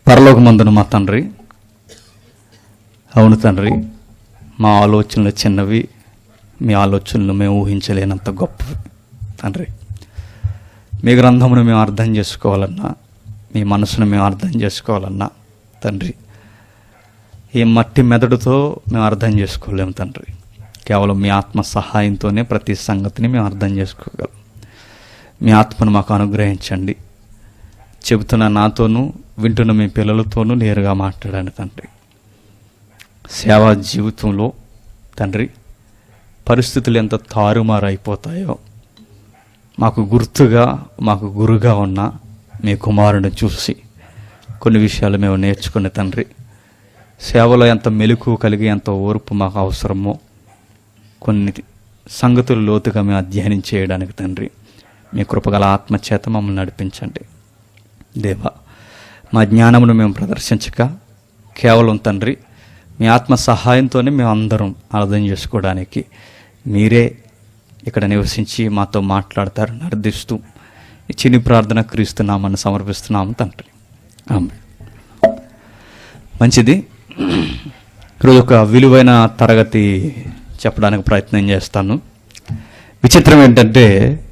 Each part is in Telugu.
పరలోకమందున మా తండ్రి అవును తండ్రి మా ఆలోచనలు చిన్నవి మీ ఆలోచనలు మేము ఊహించలేనంత గొప్పవి తండ్రి మీ గ్రంథమును మేము అర్థం చేసుకోవాలన్నా మీ మనసును మేము అర్థం చేసుకోవాలన్నా తండ్రి ఈ మట్టి మెదడుతో మేము అర్థం చేసుకోలేము తండ్రి కేవలం మీ ఆత్మ సహాయంతోనే ప్రతి సంగతిని మేము అర్థం చేసుకోగలం మీ ఆత్మను మాకు అనుగ్రహించండి చెబుతున్న నాతోనూ వింటున్న మీ పిల్లలతోనూ నేరుగా మాట్లాడండి తండ్రి సేవా జీవితంలో తండ్రి పరిస్థితులు ఎంత తారుమారు అయిపోతాయో మాకు గుర్తుగా మాకు గురుగా ఉన్న మీ కుమారుని చూసి కొన్ని విషయాలు మేము నేర్చుకునే తండ్రి సేవలో ఎంత మెలకు కలిగి ఎంత ఓర్పు మాకు అవసరమో కొన్ని సంగతులు లోతుగా మేము అధ్యయనం చేయడానికి తండ్రి మీ కృపగల ఆత్మచేత మమ్మల్ని నడిపించండి దేవా మా జ్ఞానమును మేము ప్రదర్శించక కేవలం తండ్రి మీ ఆత్మ సహాయంతోనే మేము అందరం అర్థం చేసుకోవడానికి మీరే ఇక్కడ నివసించి మాతో మాట్లాడతారు నర్దిస్తూ ఈ చిన్ని ప్రార్థన క్రీస్తున్నామని సమర్పిస్తున్నాము తండ్రి ఆమె మంచిది ఈరోజు ఒక విలువైన తరగతి చెప్పడానికి ప్రయత్నం చేస్తాను విచిత్రం ఏంటంటే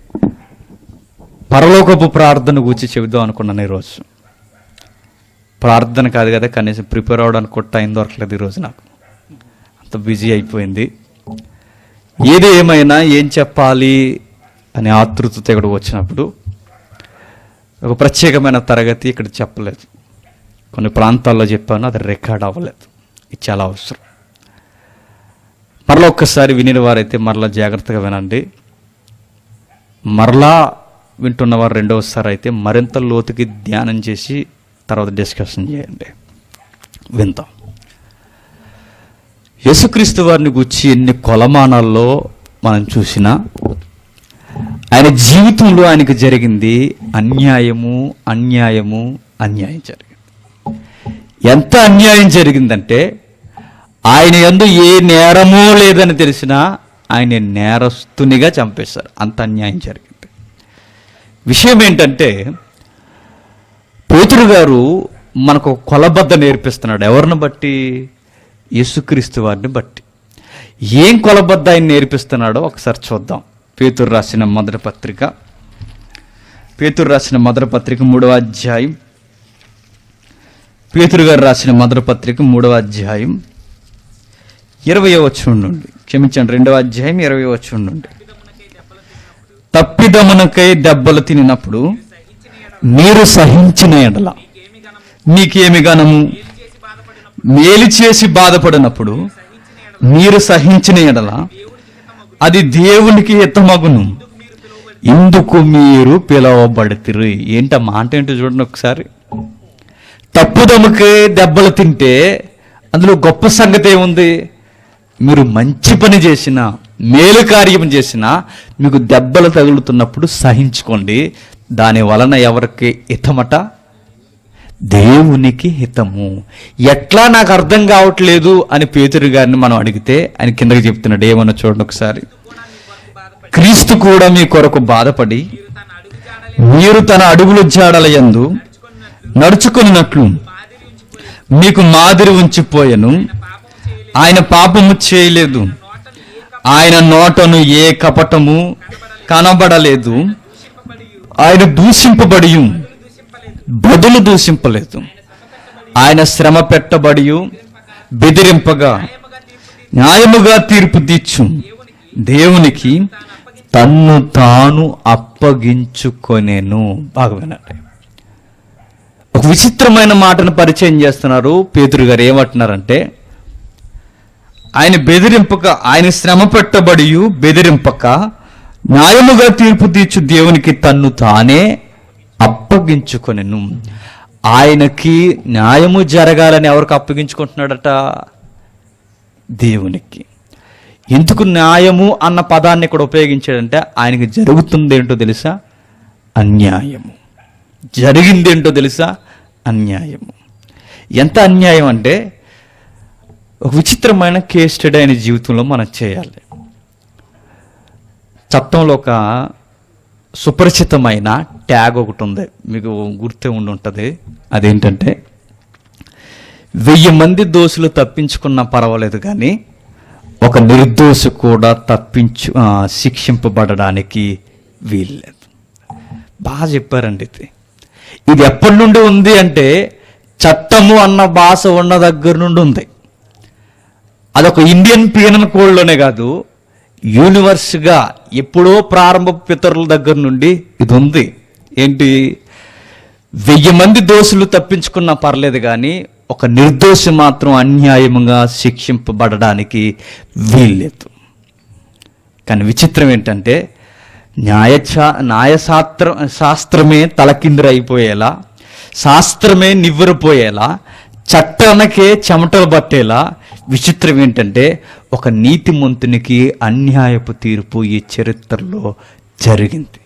పరలోకపు ప్రార్థన గురించి చెబుదాం అనుకున్నాను ఈరోజు ప్రార్థన కాదు కదా కనీసం ప్రిపేర్ అవ్వడానికి కూడా టైం దొరకలేదు ఈరోజు నాకు అంత బిజీ అయిపోయింది ఏది ఏమైనా ఏం చెప్పాలి అనే ఆతృతతో ఇక్కడికి వచ్చినప్పుడు ఒక ప్రత్యేకమైన తరగతి ఇక్కడ చెప్పలేదు కొన్ని ప్రాంతాల్లో చెప్పాను అది రికార్డ్ అవ్వలేదు ఇది చాలా అవసరం మరలా ఒక్కసారి వినిన వారైతే మరలా జాగ్రత్తగా వినండి మరలా వింటున్నవారు రెండవసారి అయితే మరింత లోతుకి ధ్యానం చేసి తర్వాత డిస్కషన్ చేయండి వింటాం యేసుక్రీస్తు వారిని గురించి ఎన్ని కొలమానాల్లో మనం చూసినా ఆయన జీవితంలో ఆయనకు జరిగింది అన్యాయము అన్యాయము అన్యాయం జరిగింది ఎంత అన్యాయం జరిగిందంటే ఆయన యందు ఏ నేరమూ లేదని తెలిసినా ఆయన నేరస్తునిగా చంపేశారు అంత అన్యాయం జరిగింది విషయం ఏంటంటే పేతురు గారు మనకు ఒక కొలబద్ద నేర్పిస్తున్నాడు ఎవరిని బట్టి యేసుక్రీస్తు వారిని బట్టి ఏం కొలబద్ద ఆయన నేర్పిస్తున్నాడో ఒకసారి చూద్దాం పేతురు రాసిన మొదటి పత్రిక పేతురు రాసిన మొదటి పత్రిక మూడవ అధ్యాయం పేతురు గారు రాసిన మొదటి పత్రిక మూడవ అధ్యాయం ఇరవై వచ్చి నుండి క్షమించండి రెండవ అధ్యాయం ఇరవై వచ్చి నుండి తప్పిదమునకై దెబ్బలు తినినప్పుడు మీరు సహించిన ఎడల మీకేమి గనము మేలు చేసి బాధపడినప్పుడు మీరు సహించిన ఎడల అది దేవునికి హితమగును ఇందుకు మీరు పిలవబడితిరు ఏంట మాట ఏంటో చూడండి ఒకసారి తప్పుదముకే దెబ్బలు తింటే అందులో గొప్ప సంగతి ఏముంది మీరు మంచి పని చేసినా మేలు కార్యం చేసినా మీకు దెబ్బలు తగులుతున్నప్పుడు సహించుకోండి దాని వలన ఎవరికి హితమట దేవునికి హితము ఎట్లా నాకు అర్థం కావట్లేదు అని పేతురు గారిని మనం అడిగితే ఆయన కిందకి చెప్తున్నాడు ఏమన్నా చూడండి ఒకసారి క్రీస్తు కూడా మీ కొరకు బాధపడి మీరు తన అడుగులు జాడలయందు నడుచుకున్నట్లు మీకు మాదిరి ఉంచిపోయెను ఆయన పాపము చేయలేదు ఆయన నోటను ఏ కపటము కనబడలేదు ఆయన దూషింపబడి బదులు దూషింపలేదు ఆయన శ్రమ పెట్టబడి బెదిరింపగా న్యాయముగా తీర్పు తీర్చు దేవునికి తన్ను తాను అప్పగించుకొనేను బాగా వినండి ఒక విచిత్రమైన మాటను పరిచయం చేస్తున్నారు పేతురు గారు ఏమంటున్నారంటే ఆయన బెదిరింపక ఆయన శ్రమ పెట్టబడి బెదిరింపక న్యాయముగా తీర్పు తీర్చు దేవునికి తన్ను తానే అప్పగించుకొనెను ఆయనకి న్యాయము జరగాలని ఎవరికి అప్పగించుకుంటున్నాడట దేవునికి ఎందుకు న్యాయము అన్న పదాన్ని ఇక్కడ ఉపయోగించాడంటే ఆయనకి జరుగుతుంది ఏంటో తెలుసా అన్యాయము జరిగిందేంటో తెలుసా అన్యాయము ఎంత అన్యాయం అంటే ఒక విచిత్రమైన కేస్ స్టడీ ఆయన జీవితంలో మనం చేయాలి చట్టంలో ఒక సుపరిచితమైన ట్యాగ్ ఒకటి ఉంది మీకు గుర్తే ఉండి ఉంటుంది అదేంటంటే వెయ్యి మంది దోషులు తప్పించుకున్నా పర్వాలేదు కానీ ఒక నిర్దోషి కూడా తప్పించు ఆ, శిక్షింపబడడానికి వీల్లేదు బాగా చెప్పారండి ఇది ఇది ఎప్పటి నుండి ఉంది అంటే చట్టము అన్న భాష ఉన్న దగ్గర నుండి ఉంది అదొక ఇండియన్ పీనల్ కోడ్లోనే కాదు యూనివర్స్గా ఎప్పుడో ప్రారంభ పితరుల దగ్గర నుండి ఇది ఉంది ఏంటి వెయ్యి మంది దోషులు తప్పించుకున్నా పర్లేదు కానీ ఒక నిర్దోషి మాత్రం అన్యాయంగా శిక్షింపబడడానికి వీల్లేదు కానీ విచిత్రం ఏంటంటే న్యాయ న్యాయశాస్త్ర శాస్త్రమే తలకిందురైపోయేలా శాస్త్రమే నివ్వెరపోయేలా చట్టానికే చెమటలు పట్టేలా విచిత్రం ఏంటంటే ఒక నీతిమంతునికి అన్యాయపు తీర్పు ఈ చరిత్రలో జరిగింది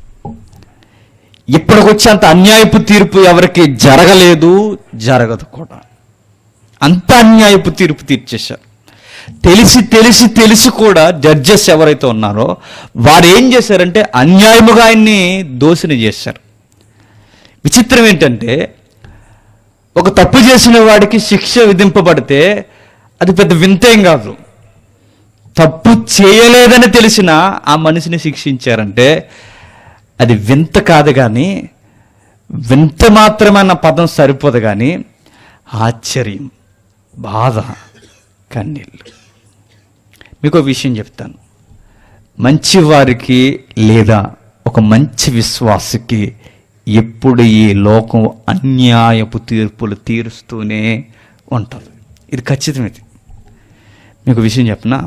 ఇప్పటికొచ్చేంత అన్యాయపు తీర్పు ఎవరికి జరగలేదు జరగదు కూడా అంత అన్యాయపు తీర్పు తీర్చేశారు తెలిసి తెలిసి తెలిసి కూడా జడ్జెస్ ఎవరైతే ఉన్నారో వారు ఏం చేశారంటే అన్యాయముగా ఆయన్ని దోషిని చేశారు విచిత్రం ఏంటంటే ఒక తప్పు చేసిన వాడికి శిక్ష విధింపబడితే అది పెద్ద వింతేం కాదు తప్పు చేయలేదని తెలిసిన ఆ మనిషిని శిక్షించారంటే అది వింత కాదు కానీ వింత మాత్రమైన పదం సరిపోదు కానీ ఆశ్చర్యం బాధ కన్నీళ్ళు మీకు ఒక విషయం చెప్తాను మంచి వారికి లేదా ఒక మంచి విశ్వాసకి ఎప్పుడు ఈ లోకం అన్యాయపు తీర్పులు తీరుస్తూనే ఉంటుంది ఇది ఖచ్చితం ఇది మీకు విషయం చెప్పనా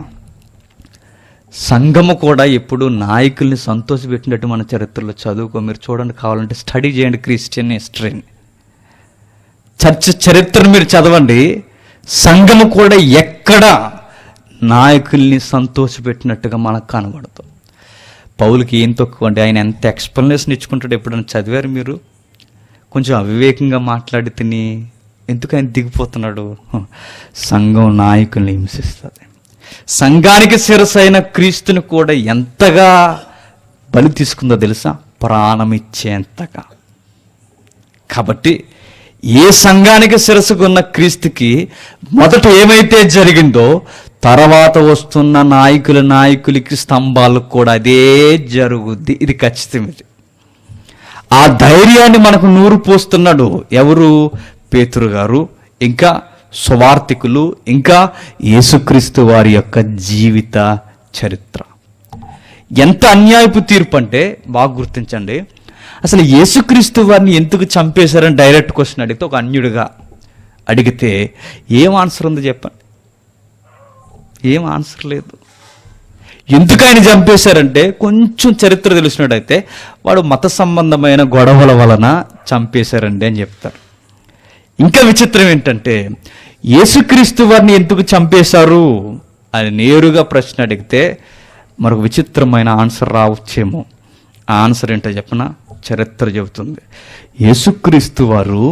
సంఘము కూడా ఎప్పుడు నాయకుల్ని సంతోషపెట్టినట్టు మన చరిత్రలో చదువుకో మీరు చూడండి కావాలంటే స్టడీ చేయండి క్రిస్టియన్ హిస్టరీని చర్చ చరిత్రను మీరు చదవండి సంఘము కూడా ఎక్కడ నాయకుల్ని సంతోషపెట్టినట్టుగా మనకు కనబడతాం పౌలకి ఏం తక్కువ అంటే ఆయన ఎంత ఎక్స్ప్లెనేషన్ ఇచ్చుకుంటాడు ఎప్పుడైనా చదివారు మీరు కొంచెం అవివేకంగా మాట్లాడి తిని ఎందుకు ఆయన దిగిపోతున్నాడు సంఘం నాయకుల్ని హింసిస్తుంది సంఘానికి శిరసైన క్రీస్తుని కూడా ఎంతగా బలి తీసుకుందో తెలుసా ప్రాణమిచ్చేంతగా కాబట్టి ఏ సంఘానికి శిరసుకున్న క్రీస్తుకి మొదట ఏమైతే జరిగిందో తర్వాత వస్తున్న నాయకుల నాయకులకి స్తంభాలకు కూడా అదే జరుగుద్ది ఇది ఖచ్చితం ఇది ఆ ధైర్యాన్ని మనకు నూరు పోస్తున్నాడు ఎవరు పేతురు గారు ఇంకా సువార్థికులు ఇంకా యేసుక్రీస్తు వారి యొక్క జీవిత చరిత్ర ఎంత అన్యాయపు తీర్పు అంటే బాగా గుర్తించండి అసలు యేసుక్రీస్తు వారిని ఎందుకు చంపేశారని డైరెక్ట్ క్వశ్చన్ అడిగితే ఒక అన్యుడిగా అడిగితే ఏం ఆన్సర్ ఉంది చెప్పండి ఏం ఆన్సర్ లేదు ఎందుకు ఆయన చంపేశారంటే కొంచెం చరిత్ర తెలిసినట్టయితే వాడు మత సంబంధమైన గొడవల వలన చంపేశారండి అని చెప్తారు ఇంకా విచిత్రం ఏంటంటే యేసుక్రీస్తు వారిని ఎందుకు చంపేశారు అని నేరుగా ప్రశ్న అడిగితే మరొక విచిత్రమైన ఆన్సర్ రావచ్చేమో ఆ ఆన్సర్ ఏంటో చెప్పన చరిత్ర చెబుతుంది యేసుక్రీస్తు వారు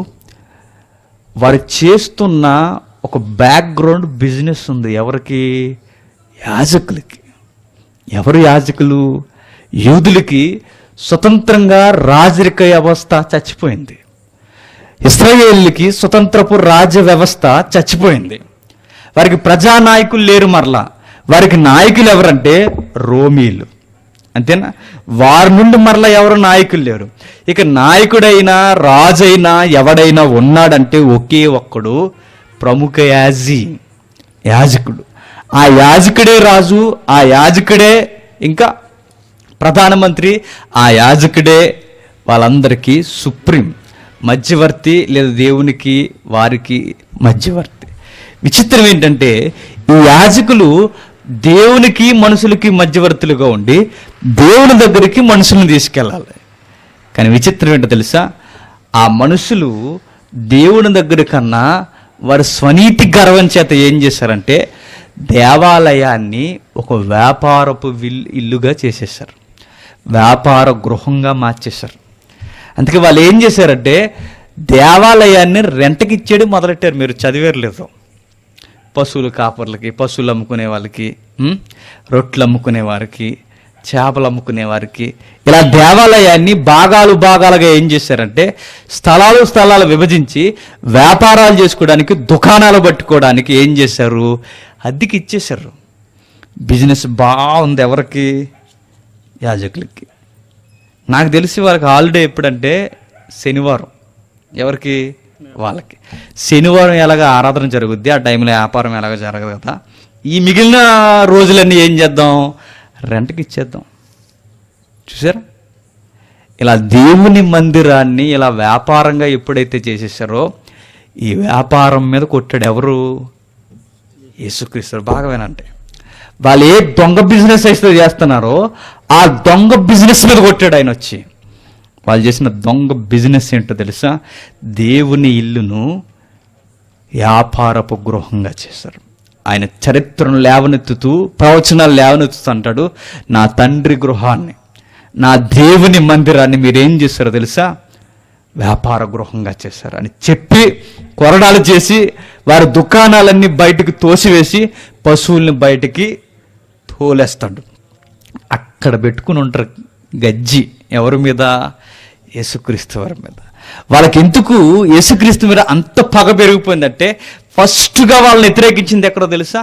వారు చేస్తున్న ఒక బ్యాక్గ్రౌండ్ బిజినెస్ ఉంది ఎవరికి యాజకులకి ఎవరు యాజకులు యూదులకి స్వతంత్రంగా రాజరిక వ్యవస్థ చచ్చిపోయింది ఇస్రాయేళ్ళకి స్వతంత్రపు రాజ్య వ్యవస్థ చచ్చిపోయింది వారికి ప్రజానాయకులు లేరు మరలా వారికి నాయకులు ఎవరంటే రోమీలు అంతేనా వారి నుండి మరలా ఎవరు నాయకులు లేరు ఇక నాయకుడైనా రాజైనా ఎవడైనా ఉన్నాడంటే ఒకే ఒక్కడు ప్రముఖ యాజీ యాజకుడు ఆ యాజకుడే రాజు ఆ యాజకుడే ఇంకా ప్రధానమంత్రి ఆ యాజకుడే వాళ్ళందరికీ సుప్రీం మధ్యవర్తి లేదా దేవునికి వారికి మధ్యవర్తి విచిత్రం ఏంటంటే ఈ యాజకులు దేవునికి మనుషులకి మధ్యవర్తులుగా ఉండి దేవుని దగ్గరికి మనుషులను తీసుకెళ్ళాలి కానీ విచిత్రం ఏంటో తెలుసా ఆ మనుషులు దేవుని దగ్గర కన్నా వారి స్వనీతి గర్వం చేత ఏం చేశారంటే దేవాలయాన్ని ఒక వ్యాపారపు విల్ ఇల్లుగా చేసేసారు వ్యాపార గృహంగా మార్చేశారు అందుకే వాళ్ళు ఏం చేశారంటే దేవాలయాన్ని రెంట్కి ఇచ్చేది మొదలెట్టారు మీరు చదివేరు లేదు పశువులు కాపర్లకి పశువులు అమ్ముకునే వాళ్ళకి ఉం? రొట్లు అమ్ముకునే వారికి చేపలు అమ్ముకునే వారికి ఇలా దేవాలయాన్ని భాగాలు భాగాలుగా ఏం చేశారంటే స్థలాలు స్థలాలు విభజించి వ్యాపారాలు చేసుకోవడానికి దుకాణాలు పట్టుకోవడానికి ఏం చేశారు అద్దెకి ఇచ్చేశారు బిజినెస్ బాగుంది ఎవరికి యాజకులకి నాకు తెలిసి వాళ్ళకి హాలిడే ఎప్పుడంటే శనివారం ఎవరికి వాళ్ళకి శనివారం ఎలాగ ఆరాధన జరుగుద్ది ఆ టైంలో వ్యాపారం ఎలాగ జరగదు కదా ఈ మిగిలిన రోజులన్నీ ఏం చేద్దాం రెంట్కి ఇచ్చేద్దాం చూసారా ఇలా దేవుని మందిరాన్ని ఇలా వ్యాపారంగా ఎప్పుడైతే చేసేసారో ఈ వ్యాపారం మీద కొట్టాడు ఎవరు యేసుక్రీస్తు బాగా వినండి వాళ్ళు ఏ దొంగ బిజినెస్ అయితే చేస్తున్నారో ఆ దొంగ బిజినెస్ మీద కొట్టాడు ఆయన వచ్చి వాళ్ళు చేసిన దొంగ బిజినెస్ ఏంటో తెలుసా దేవుని ఇల్లును వ్యాపారపు గృహంగా చేశారు ఆయన చరిత్రను లేవనెత్తుతూ ప్రవచనాలు లేవనెత్తుతూ అంటాడు నా తండ్రి గృహాన్ని నా దేవుని మందిరాన్ని మీరేం చేశారో తెలుసా వ్యాపార గృహంగా చేశారు అని చెప్పి కొరడాలు చేసి వారి దుకాణాలన్నీ బయటకు తోసివేసి పశువుల్ని బయటికి తోలేస్తాడు అక్కడ పెట్టుకుని ఉంటారు గజ్జి ఎవరి మీద యేసుక్రీస్తు వారి మీద వాళ్ళకి ఎందుకు యేసుక్రీస్తు మీద అంత పగ పెరిగిపోయిందంటే ఫస్ట్గా వాళ్ళని వ్యతిరేకించింది ఎక్కడో తెలుసా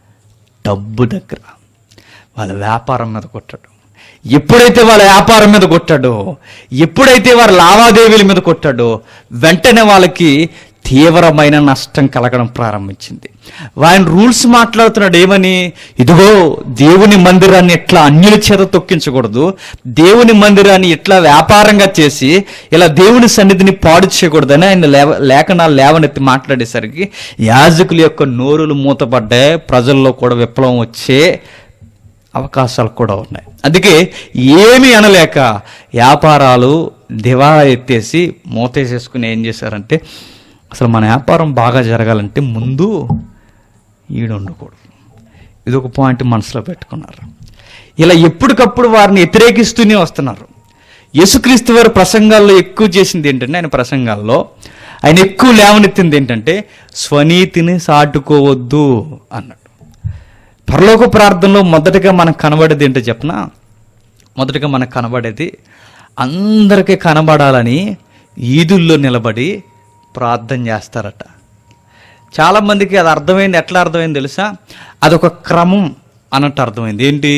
డబ్బు దగ్గర వాళ్ళ వ్యాపారం మీద కొట్టాడు ఎప్పుడైతే వాళ్ళ వ్యాపారం మీద కొట్టాడో ఎప్పుడైతే వారి లావాదేవీల మీద కొట్టాడో వెంటనే వాళ్ళకి తీవ్రమైన నష్టం కలగడం ప్రారంభించింది ఆయన రూల్స్ మాట్లాడుతున్నాడు ఏమని ఇదిగో దేవుని మందిరాన్ని ఎట్లా అన్యుల చేత తొక్కించకూడదు దేవుని మందిరాన్ని ఎట్లా వ్యాపారంగా చేసి ఇలా దేవుని సన్నిధిని పాడు చేయకూడదని ఆయన లేవ లేఖనాలు లేవనెత్తి మాట్లాడేసరికి యాజకుల యొక్క నోరులు మూతపడ్డాయి ప్రజల్లో కూడా విప్లవం వచ్చే అవకాశాలు కూడా ఉన్నాయి అందుకే ఏమీ అనలేక వ్యాపారాలు దివాళా ఎత్తేసి మూతేసేసుకుని ఏం చేశారంటే అసలు మన వ్యాపారం బాగా జరగాలంటే ముందు ఈడు ఉండకూడదు ఇది ఒక పాయింట్ మనసులో పెట్టుకున్నారు ఇలా ఎప్పటికప్పుడు వారిని వ్యతిరేకిస్తూనే వస్తున్నారు యేసుక్రీస్తు వారి ప్రసంగాల్లో ఎక్కువ చేసింది ఏంటంటే ఆయన ప్రసంగాల్లో ఆయన ఎక్కువ లేవనెత్తింది ఏంటంటే స్వనీతిని సాటుకోవద్దు అన్నాడు పరలోక ప్రార్థనలో మొదటగా మనకు కనబడేది ఏంటో చెప్పనా మొదటగా మనకు కనబడేది అందరికీ కనబడాలని ఈదుల్లో నిలబడి ప్రార్థన చేస్తారట చాలామందికి అది అర్థమైంది ఎట్లా అర్థమైంది తెలుసా అదొక క్రమం అన్నట్టు అర్థమైంది ఏంటి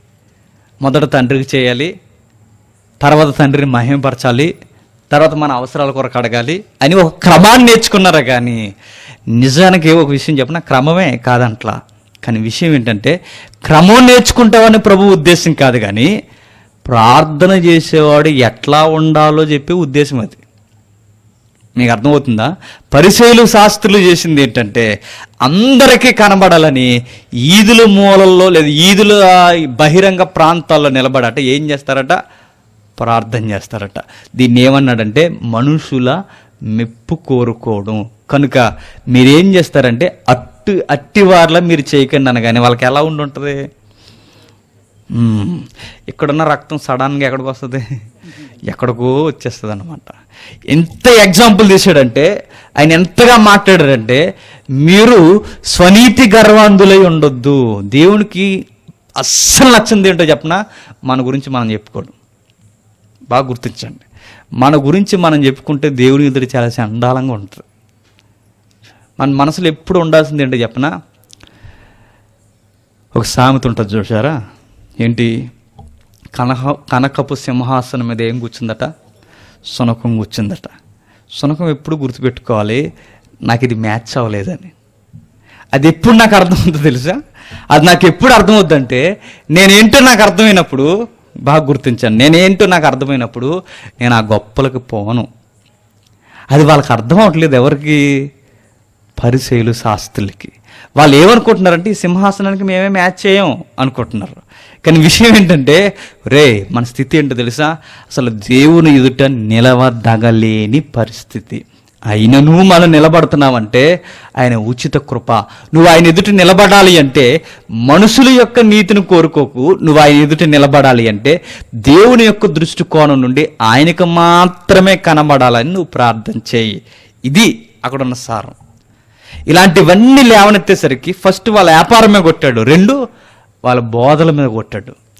మొదట తండ్రికి చేయాలి తర్వాత తండ్రిని మహిమపరచాలి తర్వాత మన అవసరాల కొరకు అడగాలి అని ఒక క్రమాన్ని నేర్చుకున్నారా కానీ నిజానికి ఒక విషయం చెప్పిన క్రమమే కాదంట్లా కానీ విషయం ఏంటంటే క్రమం నేర్చుకుంటామని ప్రభు ఉద్దేశం కాదు కానీ ప్రార్థన చేసేవాడు ఎట్లా ఉండాలో చెప్పే ఉద్దేశం అది మీకు అర్థమవుతుందా పరిశైలు శాస్త్రులు చేసింది ఏంటంటే అందరికీ కనబడాలని ఈదుల మూలల్లో లేదా ఈదుల బహిరంగ ప్రాంతాల్లో నిలబడట ఏం చేస్తారట ప్రార్థన చేస్తారట దీన్ని ఏమన్నాడంటే మనుషుల మెప్పు కోరుకోవడం కనుక మీరేం చేస్తారంటే అట్టు అట్టివార్ల మీరు చేయకండి అనగానే వాళ్ళకి ఎలా ఉండి ఉంటుంది మ్మ్. ఇక్కడున్న రక్తం సడన్గా ఎక్కడికి వస్తుంది ఎక్కడికో వచ్చేస్తుంది అనమాట ఎంత ఎగ్జాంపుల్ తీసాడంటే ఆయన ఎంతగా మాట్లాడాడంటే మీరు స్వనీతి గర్వాంధులై ఉండొద్దు దేవునికి అస్సలు నచ్చింది ఏంటో చెప్పనా మన గురించి మనం చెప్పుకోవడం బాగా గుర్తించండి మన గురించి మనం చెప్పుకుంటే దేవుని ఎదురు చాలా చండాలంగా ఉంటుంది మన మనసులో ఎప్పుడు ఉండాల్సింది ఏంటో చెప్పనా ఒక సామెత ఉంటుంది చూసారా ఏంటి కనక కనకపు సింహాసనం మీద ఏం కూర్చుందట సునకం కూర్చుందట సునకం ఎప్పుడు గుర్తుపెట్టుకోవాలి నాకు ఇది మ్యాచ్ అవ్వలేదని అది ఎప్పుడు నాకు అర్థమవుతుందో తెలుసా అది నాకు ఎప్పుడు అర్థమవుద్దంటే నేనేంటో నాకు అర్థమైనప్పుడు బాగా గుర్తించాను నేనేంటో నాకు అర్థమైనప్పుడు నేను ఆ గొప్పలకు పోను అది వాళ్ళకి అర్థం అవట్లేదు ఎవరికి పరిచయులు శాస్త్రులకి వాళ్ళు ఏమనుకుంటున్నారంటే ఈ సింహాసనానికి మేమే మ్యాచ్ చేయం అనుకుంటున్నారు కానీ విషయం ఏంటంటే రే మన స్థితి ఏంటో తెలుసా అసలు దేవుని ఎదుట నిలవదగలేని పరిస్థితి అయినను మనం నిలబడుతున్నామంటే ఆయన ఉచిత కృప నువ్వు ఆయన ఎదుట నిలబడాలి అంటే మనుషుల యొక్క నీతిని కోరుకోకు నువ్వు ఆయన ఎదుట నిలబడాలి అంటే దేవుని యొక్క దృష్టికోణం నుండి ఆయనకు మాత్రమే కనబడాలని నువ్వు ప్రార్థన చేయి ఇది అక్కడున్న సారం ఇలాంటివన్నీ లేవనెత్తేసరికి ఫస్ట్ వాళ్ళ వ్యాపారం మీద కొట్టాడు రెండు వాళ్ళ బోధల మీద కొట్టాడు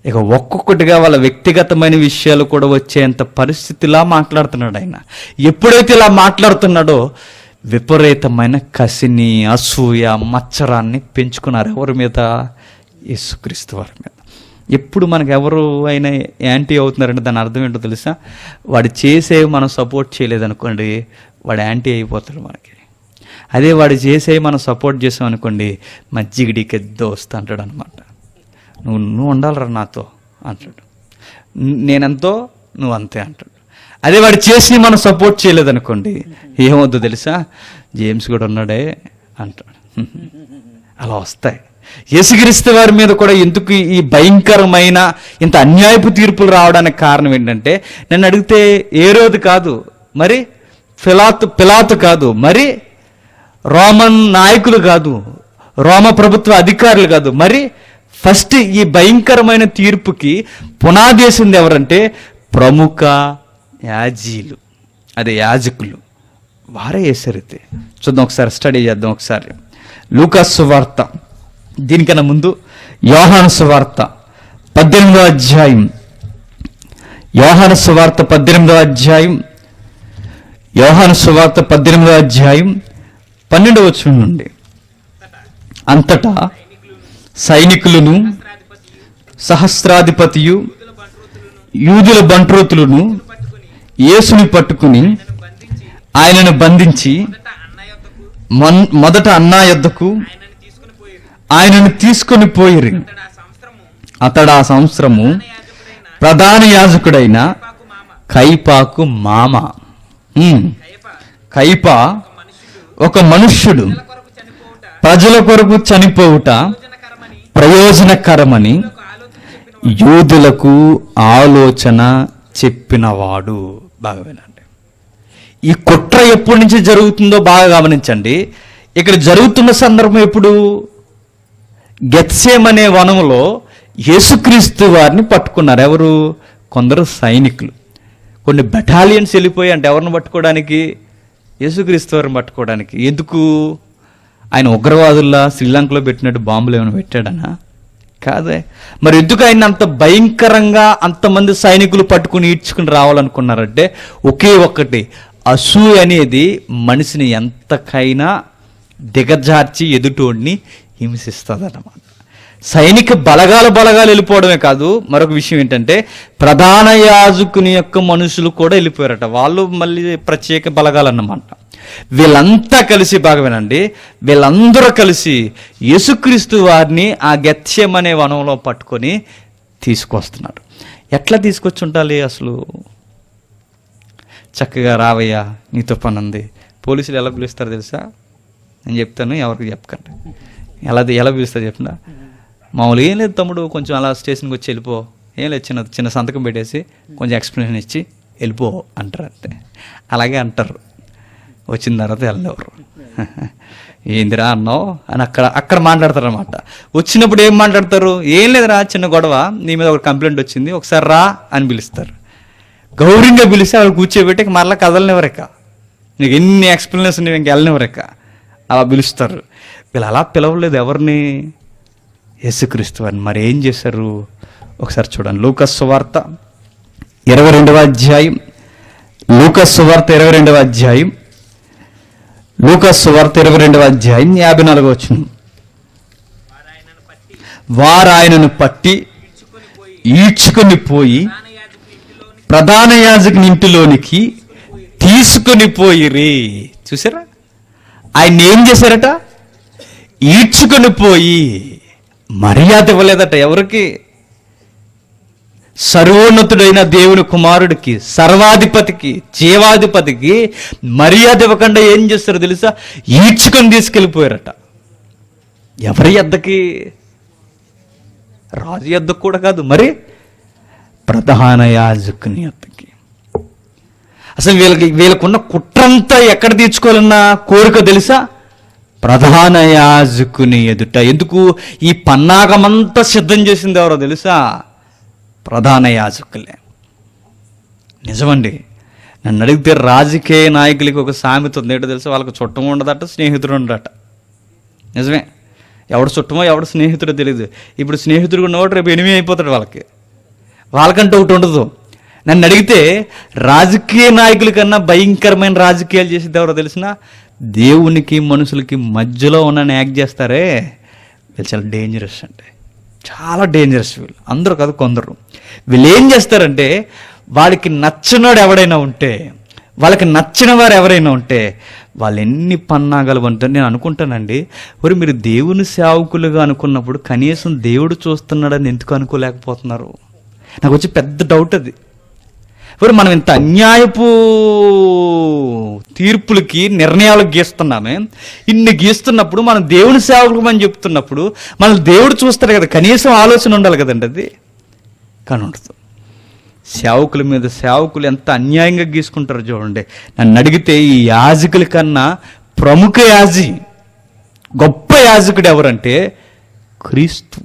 ఇక ఒక్కొక్కటిగా వాళ్ళ వ్యక్తిగతమైన విషయాలు కూడా వచ్చేంత పరిస్థితిలా మాట్లాడుతున్నాడు ఆయన ఎప్పుడైతే ఇలా మాట్లాడుతున్నాడో విపరీతమైన కసిని అసూయ మచ్చరాన్ని పెంచుకున్నారు ఎవరి మీద యేసుక్రీస్తు వారి మీద ఎప్పుడు మనకు ఎవరు అయినా యాంటీ అవుతున్నారంటే దాని అర్థం ఏంటో తెలుసా వాడు చేసేవి మనం సపోర్ట్ చేయలేదనుకోండి వాడు యాంటీ అయిపోతాడు మనకి అదే వాడు చేసేవి మనం సపోర్ట్ చేసాం అనుకోండి మజ్జిగిడికి దోస్త్ అంటాడు అనమాట నువ్వు నువ్వు ఉండాలిరా నాతో అంటాడు న- నేనెంతో నువ్వు అంతే అంటాడు అదే వాడు చేసి మనం సపోర్ట్ చేయలేదనుకోండి ఏమవుద్దో తెలుసా జేమ్స్ కూడా ఉన్నాడే అంటాడు అలా వస్తాయి యేసుక్రీస్తు వారి మీద కూడా ఎందుకు ఈ భయంకరమైన ఇంత అన్యాయపు తీర్పులు రావడానికి కారణం ఏంటంటే నన్ను అడిగితే ఏ రోజు కాదు మరి ఫిలాతు పిలాతు కాదు మరి రోమన్ నాయకులు కాదు రోమ ప్రభుత్వ అధికారులు కాదు మరి ఫస్ట్ ఈ భయంకరమైన తీర్పుకి పునాదేసింది ఎవరంటే ప్రముఖ యాజీలు అదే యాజకులు వారే వేసారైతే చూద్దాం ఒకసారి స్టడీ చేద్దాం ఒకసారి లూకాస్ సువార్త దీనికన్నా ముందు యోహాను సువార్త పద్దెనిమిదో అధ్యాయం యోహాను సువార్త పద్దెనిమిదో అధ్యాయం యోహాను సువార్త పద్దెనిమిదో అధ్యాయం పన్నెండవ వచనం నుండి అంతటా సైనికులను సహస్రాధిపతియు యూదుల బంట్రోతులను యేసుని పట్టుకుని ఆయనను బంధించి మొన్- మొదట అన్నా యొద్దకు ఆయనను తీసుకొని పోయిరి అతడు ఆ సంవత్సరము ప్రధాన యాజకుడైన కైపాకు మామ ఉమ్. కైప ఒక మనుష్యుడు ప్రజల కొరకు చనిపోవుట ప్రయోజనకరమని యూదులకు ఆలోచన చెప్పినవాడు బాగా వినండి ఈ కుట్ర ఎప్పటి నుంచి జరుగుతుందో బాగా గమనించండి ఇక్కడ జరుగుతున్న సందర్భం ఎప్పుడు గెత్సేమ్ అనే వనములో యేసుక్రీస్తు వారిని పట్టుకున్నారు ఎవరు కొందరు సైనికులు కొన్ని బెటాలియన్స్ వెళ్ళిపోయి అంటే ఎవరిని పట్టుకోవడానికి యేసుక్రీస్తు వారిని పట్టుకోవడానికి ఎందుకు ఆయన ఉగ్రవాదుల్లా శ్రీలంకలో పెట్టినట్టు బాంబులు ఏమైనా పెట్టాడనా కాదే మరి ఎందుకు ఆయన అంత భయంకరంగా అంతమంది సైనికులు పట్టుకుని ఈడ్చుకుని రావాలనుకున్నారంటే ఒకే ఒక్కటి అసూయ అనేది మనిషిని ఎంతకైనా దిగజార్చి ఎదుటోడిని హింసిస్తుంది సైనిక బలగాలు బలగాలు వెళ్ళిపోవడమే కాదు మరొక విషయం ఏంటంటే ప్రధాన యాజకుని యొక్క మనుషులు కూడా వెళ్ళిపోయారట వాళ్ళు మళ్ళీ ప్రత్యేక బలగాలు అన్నమాట వీళ్ళంతా కలిసి బాగా వినండి వీళ్ళందరూ కలిసి యేసుక్రీస్తు వారిని ఆ గత్యం అనే వనంలో పట్టుకొని తీసుకొస్తున్నారు ఎట్లా తీసుకొచ్చి ఉండాలి అసలు చక్కగా రావయ్యా నీతో పని ఉంది పోలీసులు ఎలా పిలుస్తారు తెలుసా నేను చెప్తాను ఎవరికి చెప్పకండి ఎలా ఎలా పిలుస్తారు చెప్పిన మామూలు ఏం లేదు తమ్ముడు కొంచెం అలా స్టేషన్కి వచ్చి వెళ్ళిపో ఏం లేదు చిన్న చిన్న సంతకం పెట్టేసి కొంచెం ఎక్స్ప్లెనేషన్ ఇచ్చి వెళ్ళిపో అంటారు అంతే అలాగే అంటారు వచ్చిన తర్వాత వెళ్ళేవారు ఏందిరా అన్నావు అని అక్కడ అక్కడ మాట్లాడతారు అనమాట వచ్చినప్పుడు ఏం మాట్లాడతారు ఏం లేదురా చిన్న గొడవ నీ మీద ఒక కంప్లైంట్ వచ్చింది ఒకసారి రా అని పిలుస్తారు గౌరవంగా పిలిస్తే వాళ్ళు కూర్చోబెట్టి ఇక మరలా కదలనివ్వరిక నీకు ఎన్ని ఎక్స్ప్లెనేషన్ నీవు ఇంక వెళ్ళనివ్వరిక అలా పిలుస్తారు వీళ్ళు అలా పిలవలేదు ఎవరిని యేసుక్రీస్తు వారిని మరి ఏం చేశారు ఒకసారి చూడండి లూకస్ సువార్త ఇరవై రెండవ అధ్యాయం లూకస్ సువార్త ఇరవై రెండవ అధ్యాయం లూకస్ సువార్త ఇరవై రెండవ అధ్యాయం యాభై నాలుగో వచ్చిన వారు ఆయనను పట్టి ఈడ్చుకొని పోయి ప్రధాన యాజకుని ఇంటిలోనికి తీసుకొని పోయిరి చూసారా ఆయన ఏం చేశారట ఈడ్చుకొని పోయి మర్యాద ఇవ్వలేదట ఎవరికి సర్వోన్నతుడైన దేవుని కుమారుడికి సర్వాధిపతికి జీవాధిపతికి మర్యాద ఇవ్వకుండా ఏం చేస్తారో తెలుసా ఈడ్చుకొని తీసుకెళ్ళిపోయారట ఎవరి ఎద్దకి రాజు ఎద్దకు కూడా కాదు మరి ప్రధాన యాజకుని ఎద్దకి అసలు వీళ్ళకి వీళ్ళకున్న కుట్రంతా ఎక్కడ తీర్చుకోవాలన్న కోరిక తెలుసా ప్రధాన యాజకుని ఎదుట ఎందుకు ఈ పన్నాగమంతా సిద్ధం చేసింది ఎవరో తెలుసా ప్రధాన యాజకులే నిజమండి నన్ను అడిగితే రాజకీయ నాయకులకి ఒక సామెత ఉంది ఏంటో తెలుసా వాళ్ళకి చుట్టం ఉండదట స్నేహితుడు ఉండదట నిజమే ఎవడు చుట్టమో ఎవడు స్నేహితుడో తెలియదు ఇప్పుడు స్నేహితుడు ఉన్నవాడు రేపు ఎనిమి అయిపోతాడు వాళ్ళకి వాళ్ళకంటే ఒకటి ఉండదు నన్ను అడిగితే రాజకీయ నాయకుల కన్నా భయంకరమైన రాజకీయాలు చేసేది ఎవరో తెలిసిన దేవునికి మనుషులకి మధ్యలో ఉన్న యాక్ట్ చేస్తారే వీళ్ళు చాలా డేంజరస్ అంటే చాలా డేంజరస్ వీళ్ళు అందరూ కాదు కొందరు వీళ్ళు ఏం చేస్తారంటే వాడికి నచ్చినోడు ఎవడైనా ఉంటే వాళ్ళకి నచ్చిన వారు ఎవరైనా ఉంటే వాళ్ళు ఎన్ని పన్నాగాలు పంటారు నేను అనుకుంటానండి మరి మీరు దేవుని సేవకులుగా అనుకున్నప్పుడు కనీసం దేవుడు చూస్తున్నాడని ఎందుకు అనుకోలేకపోతున్నారు నాకు వచ్చి పెద్ద డౌట్ అది మరి మనం ఇంత అన్యాయపు తీర్పులకి నిర్ణయాలకు గీస్తున్నామే ఇన్ని గీస్తున్నప్పుడు మనం దేవుని సేవకులు అని చెప్తున్నప్పుడు మనం దేవుడు చూస్తాడు కదా కనీసం ఆలోచన ఉండాలి కదండి అది కానీ ఉండదు సేవకుల మీద సేవకులు ఎంత అన్యాయంగా గీసుకుంటారో చూడండి నన్ను అడిగితే ఈ యాజకుల కన్నా ప్రముఖ యాజి గొప్ప యాజకుడు ఎవరంటే క్రీస్తు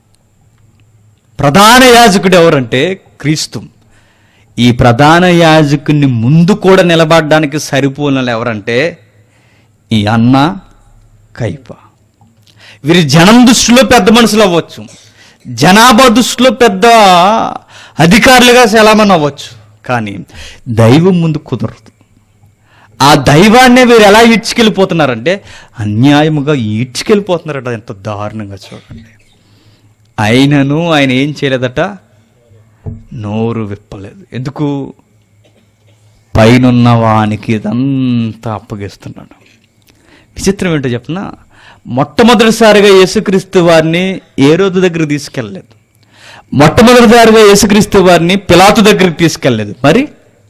ప్రధాన యాజకుడు ఎవరంటే క్రీస్తు ఈ ప్రధాన యాజకుని ముందు కూడా నిలబడడానికి సరిపోయిన వాళ్ళు ఎవరంటే ఈ అన్న కైప వీరి జనం దృష్టిలో పెద్ద మనుషులు అవ్వచ్చు జనాభా దృష్టిలో పెద్ద అధికారులుగా సెలమని అవ్వచ్చు కానీ దైవం ముందు కుదరదు ఆ దైవాన్నే వీరు ఎలా ఈడ్చుకెళ్ళిపోతున్నారంటే అన్యాయముగా ఈడ్చుకెళ్ళిపోతున్నారట ఎంత దారుణంగా చూడండి అయినను ఆయన ఏం చేయలేదట నోరు విప్పలేదు ఎందుకు పైనున్న వానికి ఇదంతా అప్పగిస్తున్నాడు విచిత్రం ఏంటో చెప్పిన మొట్టమొదటిసారిగా యేసుక్రీస్తు వారిని ఏ రోజు దగ్గరికి తీసుకెళ్ళలేదు మొట్టమొదటిసారిగా యేసుక్రీస్తు వారిని పిలాతు దగ్గరికి తీసుకెళ్ళలేదు మరి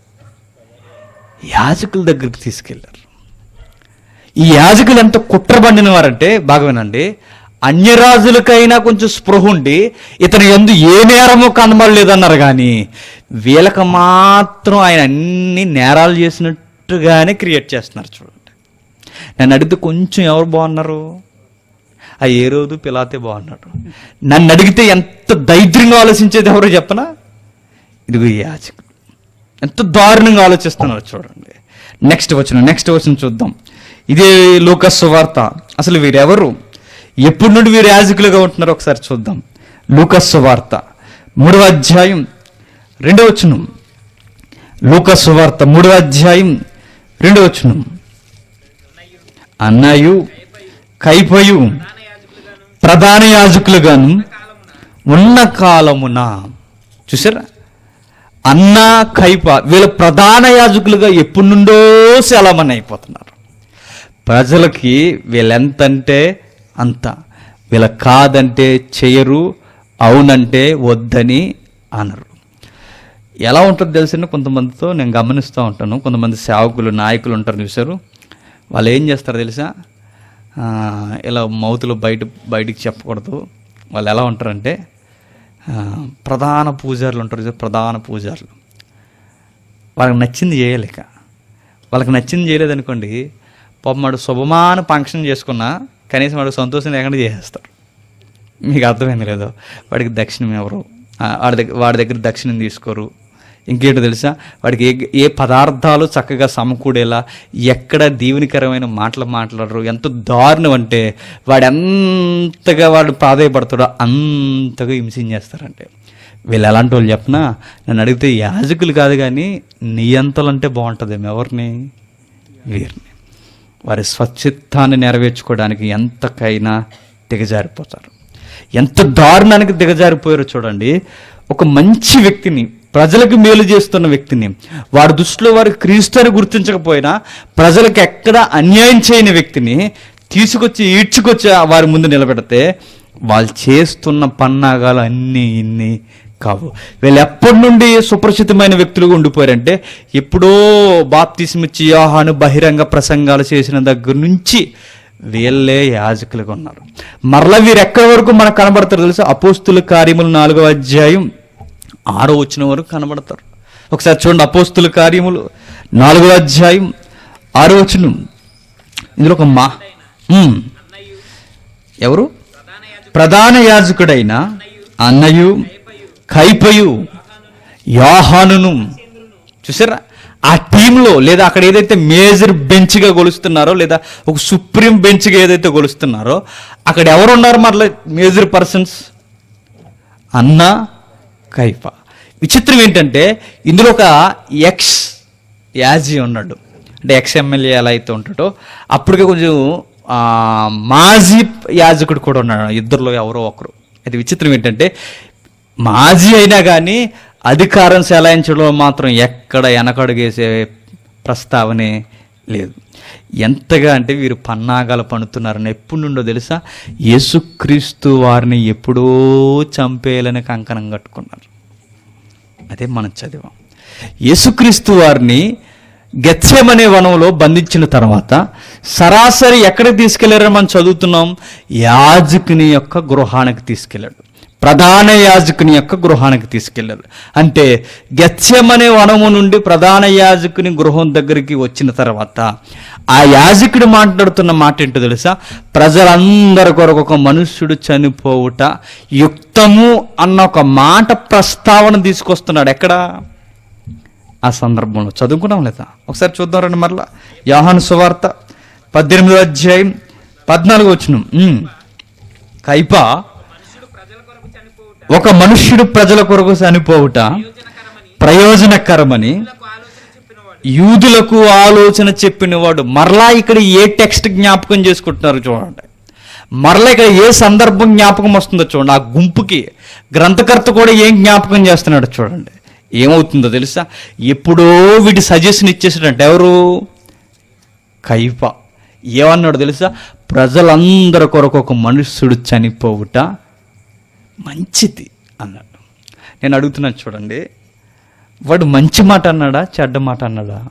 యాజకుల దగ్గరికి తీసుకెళ్లారు ఈ యాజకులు ఎంత కుట్రబండిన వారంటే బాగా వినండి అన్యరాజులకైనా కొంచెం స్పృహ ఉండి ఇతని ఎందు ఏ నేరము కనబడలేదన్నారు కానీ వీళ్ళకి మాత్రం ఆయన అన్ని నేరాలు చేసినట్టుగానే క్రియేట్ చేస్తున్నారు చూడండి నన్ను అడిగితే కొంచెం ఎవరు బాగున్నారు ఆ ఏ రోజు పిలాతే బాగున్నాడు నన్ను అడిగితే ఎంత దైద్యంగా ఆలోచించేది ఎవరో చెప్పనా ఇదిగో ఈ యాజకుడు ఎంత దారుణంగా ఆలోచిస్తున్నారు చూడండి నెక్స్ట్ వచ్చిన నెక్స్ట్ వచ్చిన చూద్దాం ఇదే లూకస్ వార్త అసలు వీరెవరు ఎప్పటి నుండి వీరు యాజకులుగా ఉంటున్నారో ఒకసారి చూద్దాం లూకస్ వార్త మూడవ అధ్యాయం రెండవ వచనం లూకస్ వార్త మూడవ అధ్యాయం రెండవ వచనం అన్నయు కైపయు ప్రధాన యాజకులుగాను ఉన్న కాలమున చూసారా అన్న కైప వీళ్ళ ప్రధాన యాజకులుగా ఎప్పటి నుండో సెలమని అయిపోతున్నారు ప్రజలకి వీళ్ళెంతంటే అంత వీళ్ళ కాదంటే చెయ్యరు అవునంటే వద్దని అనరు ఎలా ఉంటుందో తెలిసిన కొంతమందితో నేను గమనిస్తూ ఉంటాను కొంతమంది సేవకులు నాయకులు ఉంటారు చూసారు వాళ్ళు ఏం చేస్తారు తెలుసా ఆ, ఇలా మౌతులు బయట బయటికి చెప్పకూడదు వాళ్ళు ఎలా ఉంటారంటే ఆ, ప్రధాన పూజారులు ఉంటారు చూసారు ప్రధాన పూజారులు వాళ్ళకి నచ్చింది చేయలేక వాళ్ళకి నచ్చింది చేయలేదనుకోండి పాపం వాడు శుభమాన ఫంక్షన్ చేసుకున్నా కనీసం వాడు సంతోషం లేకుండా చేసేస్తారు మీకు అర్థమైంది లేదో వాడికి దక్షిణం ఎవరు ఆ, వాడి దగ్గర వాడి దగ్గర దక్షిణం తీసుకోరు ఇంకేంటో తెలుసా వాడికి ఏ ఏ పదార్థాలు చక్కగా సమకూడేలా ఎక్కడ దీవెనికరమైన మాటలు మాట్లాడరు ఎంత దారుణం అంటే వాడు ఎంతగా వాడు ప్రాధాయపడతాడో అంతగా హింసించేస్తారంటే వీళ్ళు ఎలాంటి వాళ్ళు చెప్పనా నన్ను అడిగితే యాజకులు కాదు కానీ నియంతలు అంటే బాగుంటుంది ఎవరిని వీరిని వారి స్వచ్ఛిత్తాన్ని నెరవేర్చుకోవడానికి ఎంతకైనా దిగజారిపోతారు ఎంత దారుణానికి దిగజారిపోయారో చూడండి ఒక మంచి వ్యక్తిని ప్రజలకు మేలు చేస్తున్న వ్యక్తిని వారి దృష్టిలో వారు క్రీస్తుని గుర్తించకపోయినా ప్రజలకు ఎక్కడ అన్యాయం చేయని వ్యక్తిని తీసుకొచ్చి ఈడ్చుకొచ్చి వారి ముందు నిలబెడితే వాళ్ళు చేస్తున్న పన్నాగాలు అన్నీ ఇన్ని కావు వీళ్ళు ఎప్పటి నుండి సుప్రసిద్ధమైన వ్యక్తులుగా ఉండిపోయారంటే ఎప్పుడో బాప్తిస్మిచ్చి యోహాను బహిరంగ ప్రసంగాలు చేసిన దగ్గర నుంచి వీళ్ళే యాజకులుగా ఉన్నారు మరలా వీరు ఎక్కడి వరకు మనకు కనబడతారు తెలుసా అపోస్తుల కార్యములు నాలుగో అధ్యాయం ఆరో వచ్చిన వరకు కనబడతారు ఒకసారి చూడండి అపోస్తుల కార్యములు నాలుగో అధ్యాయం ఆరో వచనం ఇందులో ఒక మా ఉమ్. ఎవరు ప్రధాన యాజకుడైన అన్నయు కైపయు యోహానును చూసారా ఆ టీంలో లేదా అక్కడ ఏదైతే మేజర్ బెంచ్గా కొలుస్తున్నారో లేదా ఒక సుప్రీం బెంచ్గా ఏదైతే కొలుస్తున్నారో అక్కడ ఎవరు ఉన్నారు మరలా మేజర్ పర్సన్స్ అన్న కైప విచిత్రం ఏంటంటే ఇందులో ఒక ఎక్స్ యాజీ ఉన్నాడు అంటే ఎక్స్ ఎమ్మెల్యే ఎలా అయితే ఉంటాడో అప్పటికే కొంచెం ఆ, మాజీ యాజకుడు కూడా ఉన్నాడు ఇద్దరిలో ఎవరో ఒకరు అది విచిత్రం ఏంటంటే మాజీ అయినా కానీ అధికారం చెలాయించడంలో మాత్రం ఎక్కడ వెనకడుగేసే ప్రస్తావనే లేదు ఎంతగా అంటే వీరు పన్నాగాలు పన్నుతున్నారని ఎప్పుడు నుండో తెలుసా యేసుక్రీస్తు వారిని ఎప్పుడో చంపేయాలని కంకణం కట్టుకున్నారు అదే మనం చదివాం యేసుక్రీస్తు వారిని గెత్సేమనే వనంలో బంధించిన తర్వాత సరాసరి ఎక్కడికి తీసుకెళ్లారని మనం చదువుతున్నాం యాజకుని యొక్క గృహానికి తీసుకెళ్ళాడు ప్రధాన యాజకుని యొక్క గృహానికి తీసుకెళ్ళారు అంటే గెత్సేమనే వనము నుండి ప్రధాన యాజకుని గృహం దగ్గరికి వచ్చిన తర్వాత ఆ యాజకుడు మాట్లాడుతున్న మాట ఏంటో తెలుసా ప్రజలందరి కొరకు ఒక మనుష్యుడు చనిపోవుట యుక్తము అన్న ఒక మాట ప్రస్తావన తీసుకొస్తున్నాడు ఎక్కడా ఆ సందర్భంలో చదువుకున్నాం లేదా ఒకసారి చూద్దాం రండి మరలా యోహాను సువార్త పద్దెనిమిదో అధ్యాయం పద్నాలుగు వచ్చిన కైప ఒక మనుష్యుడు ప్రజల కొరకు చనిపోవుట ప్రయోజనకరమని యూదులకు ఆలోచన చెప్పినవాడు మరలా ఇక్కడ ఏ టెక్స్ట్ జ్ఞాపకం చేసుకుంటున్నారు చూడండి మరలా ఇక్కడ ఏ సందర్భం జ్ఞాపకం వస్తుందో చూడండి ఆ గుంపుకి గ్రంథకర్త కూడా ఏం జ్ఞాపకం చేస్తున్నాడు చూడండి ఏమవుతుందో తెలుసా ఎప్పుడో వీటి సజెషన్ ఇచ్చేసాడంటే ఎవరు కైప ఏమన్నాడు తెలుసా ప్రజలందరి కొరకు ఒక మనుష్యుడు చనిపోవుట మంచిది అన్నాడు నేను అడుగుతున్నాను చూడండి వాడు మంచి మాట అన్నాడా చెడ్డ మాట అన్నాడా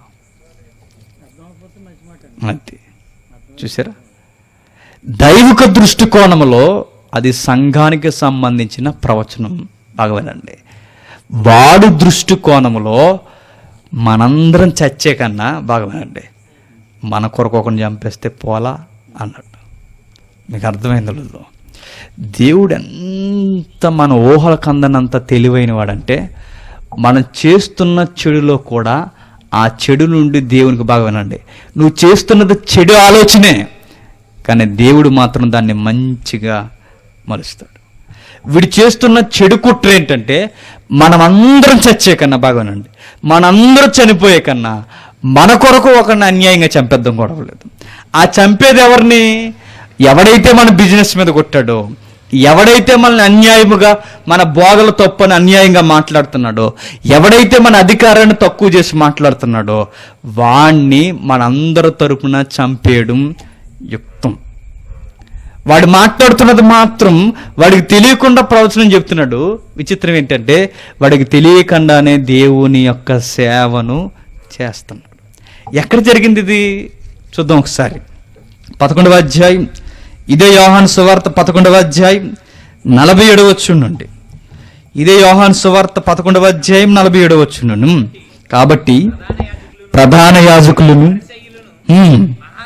అంతే చూసారా దైవిక దృష్టికోణంలో అది సంఘానికి సంబంధించిన ప్రవచనం బాగా వినండి వాడు దృష్టికోణంలో మనందరం చచ్చే కన్నా బాగా వినండి మన కొరకు ఒకరిని చంపేస్తే పోలా అన్నట్టు మీకు అర్థమైందో లేదో దేవుడు ఎంత మన ఊహలకు అందనంత తెలివైన వాడంటే మనం చేస్తున్న చెడులో కూడా ఆ చెడు నుండి దేవునికి బాగా వినండి నువ్వు చేస్తున్నది చెడు ఆలోచనే కానీ దేవుడు మాత్రం దాన్ని మంచిగా మలుస్తాడు వీడు చేస్తున్న చెడు కుట్ర ఏంటంటే మనమందరం చచ్చే కన్నా బాగానండి మనందరం చనిపోయే కన్నా మన కొరకు ఒకరిని అన్యాయంగా చంపేద్దాం కూడా లేదు ఆ చంపేది ఎవరిని ఎవడైతే మన బిజినెస్ మీద కొట్టాడో ఎవడైతే మనల్ని అన్యాయముగా మన బోధలు తప్పని అన్యాయంగా మాట్లాడుతున్నాడో ఎవడైతే మన అధికారాన్ని తక్కువ చేసి మాట్లాడుతున్నాడో వాణ్ణి మనందరి తరపున చంపేయడం యుక్తం వాడు మాట్లాడుతున్నది మాత్రం వాడికి తెలియకుండా ప్రవచనం చెప్తున్నాడు విచిత్రం ఏంటంటే వాడికి తెలియకుండానే దేవుని యొక్క సేవను చేస్తున్నాడు ఎక్కడ జరిగింది ఇది చూద్దాం ఒకసారి పదకొండవ అధ్యాయం ఇదే యోహాను సువార్త పదకొండవ అధ్యాయం నలభై ఏడవ వచ్చుండండి ఇదే యోహాను సువార్త పదకొండవ అధ్యాయం నలభై ఏడవ వచ్చుండు కాబట్టి ప్రధాన యాజకులను హ్మ్,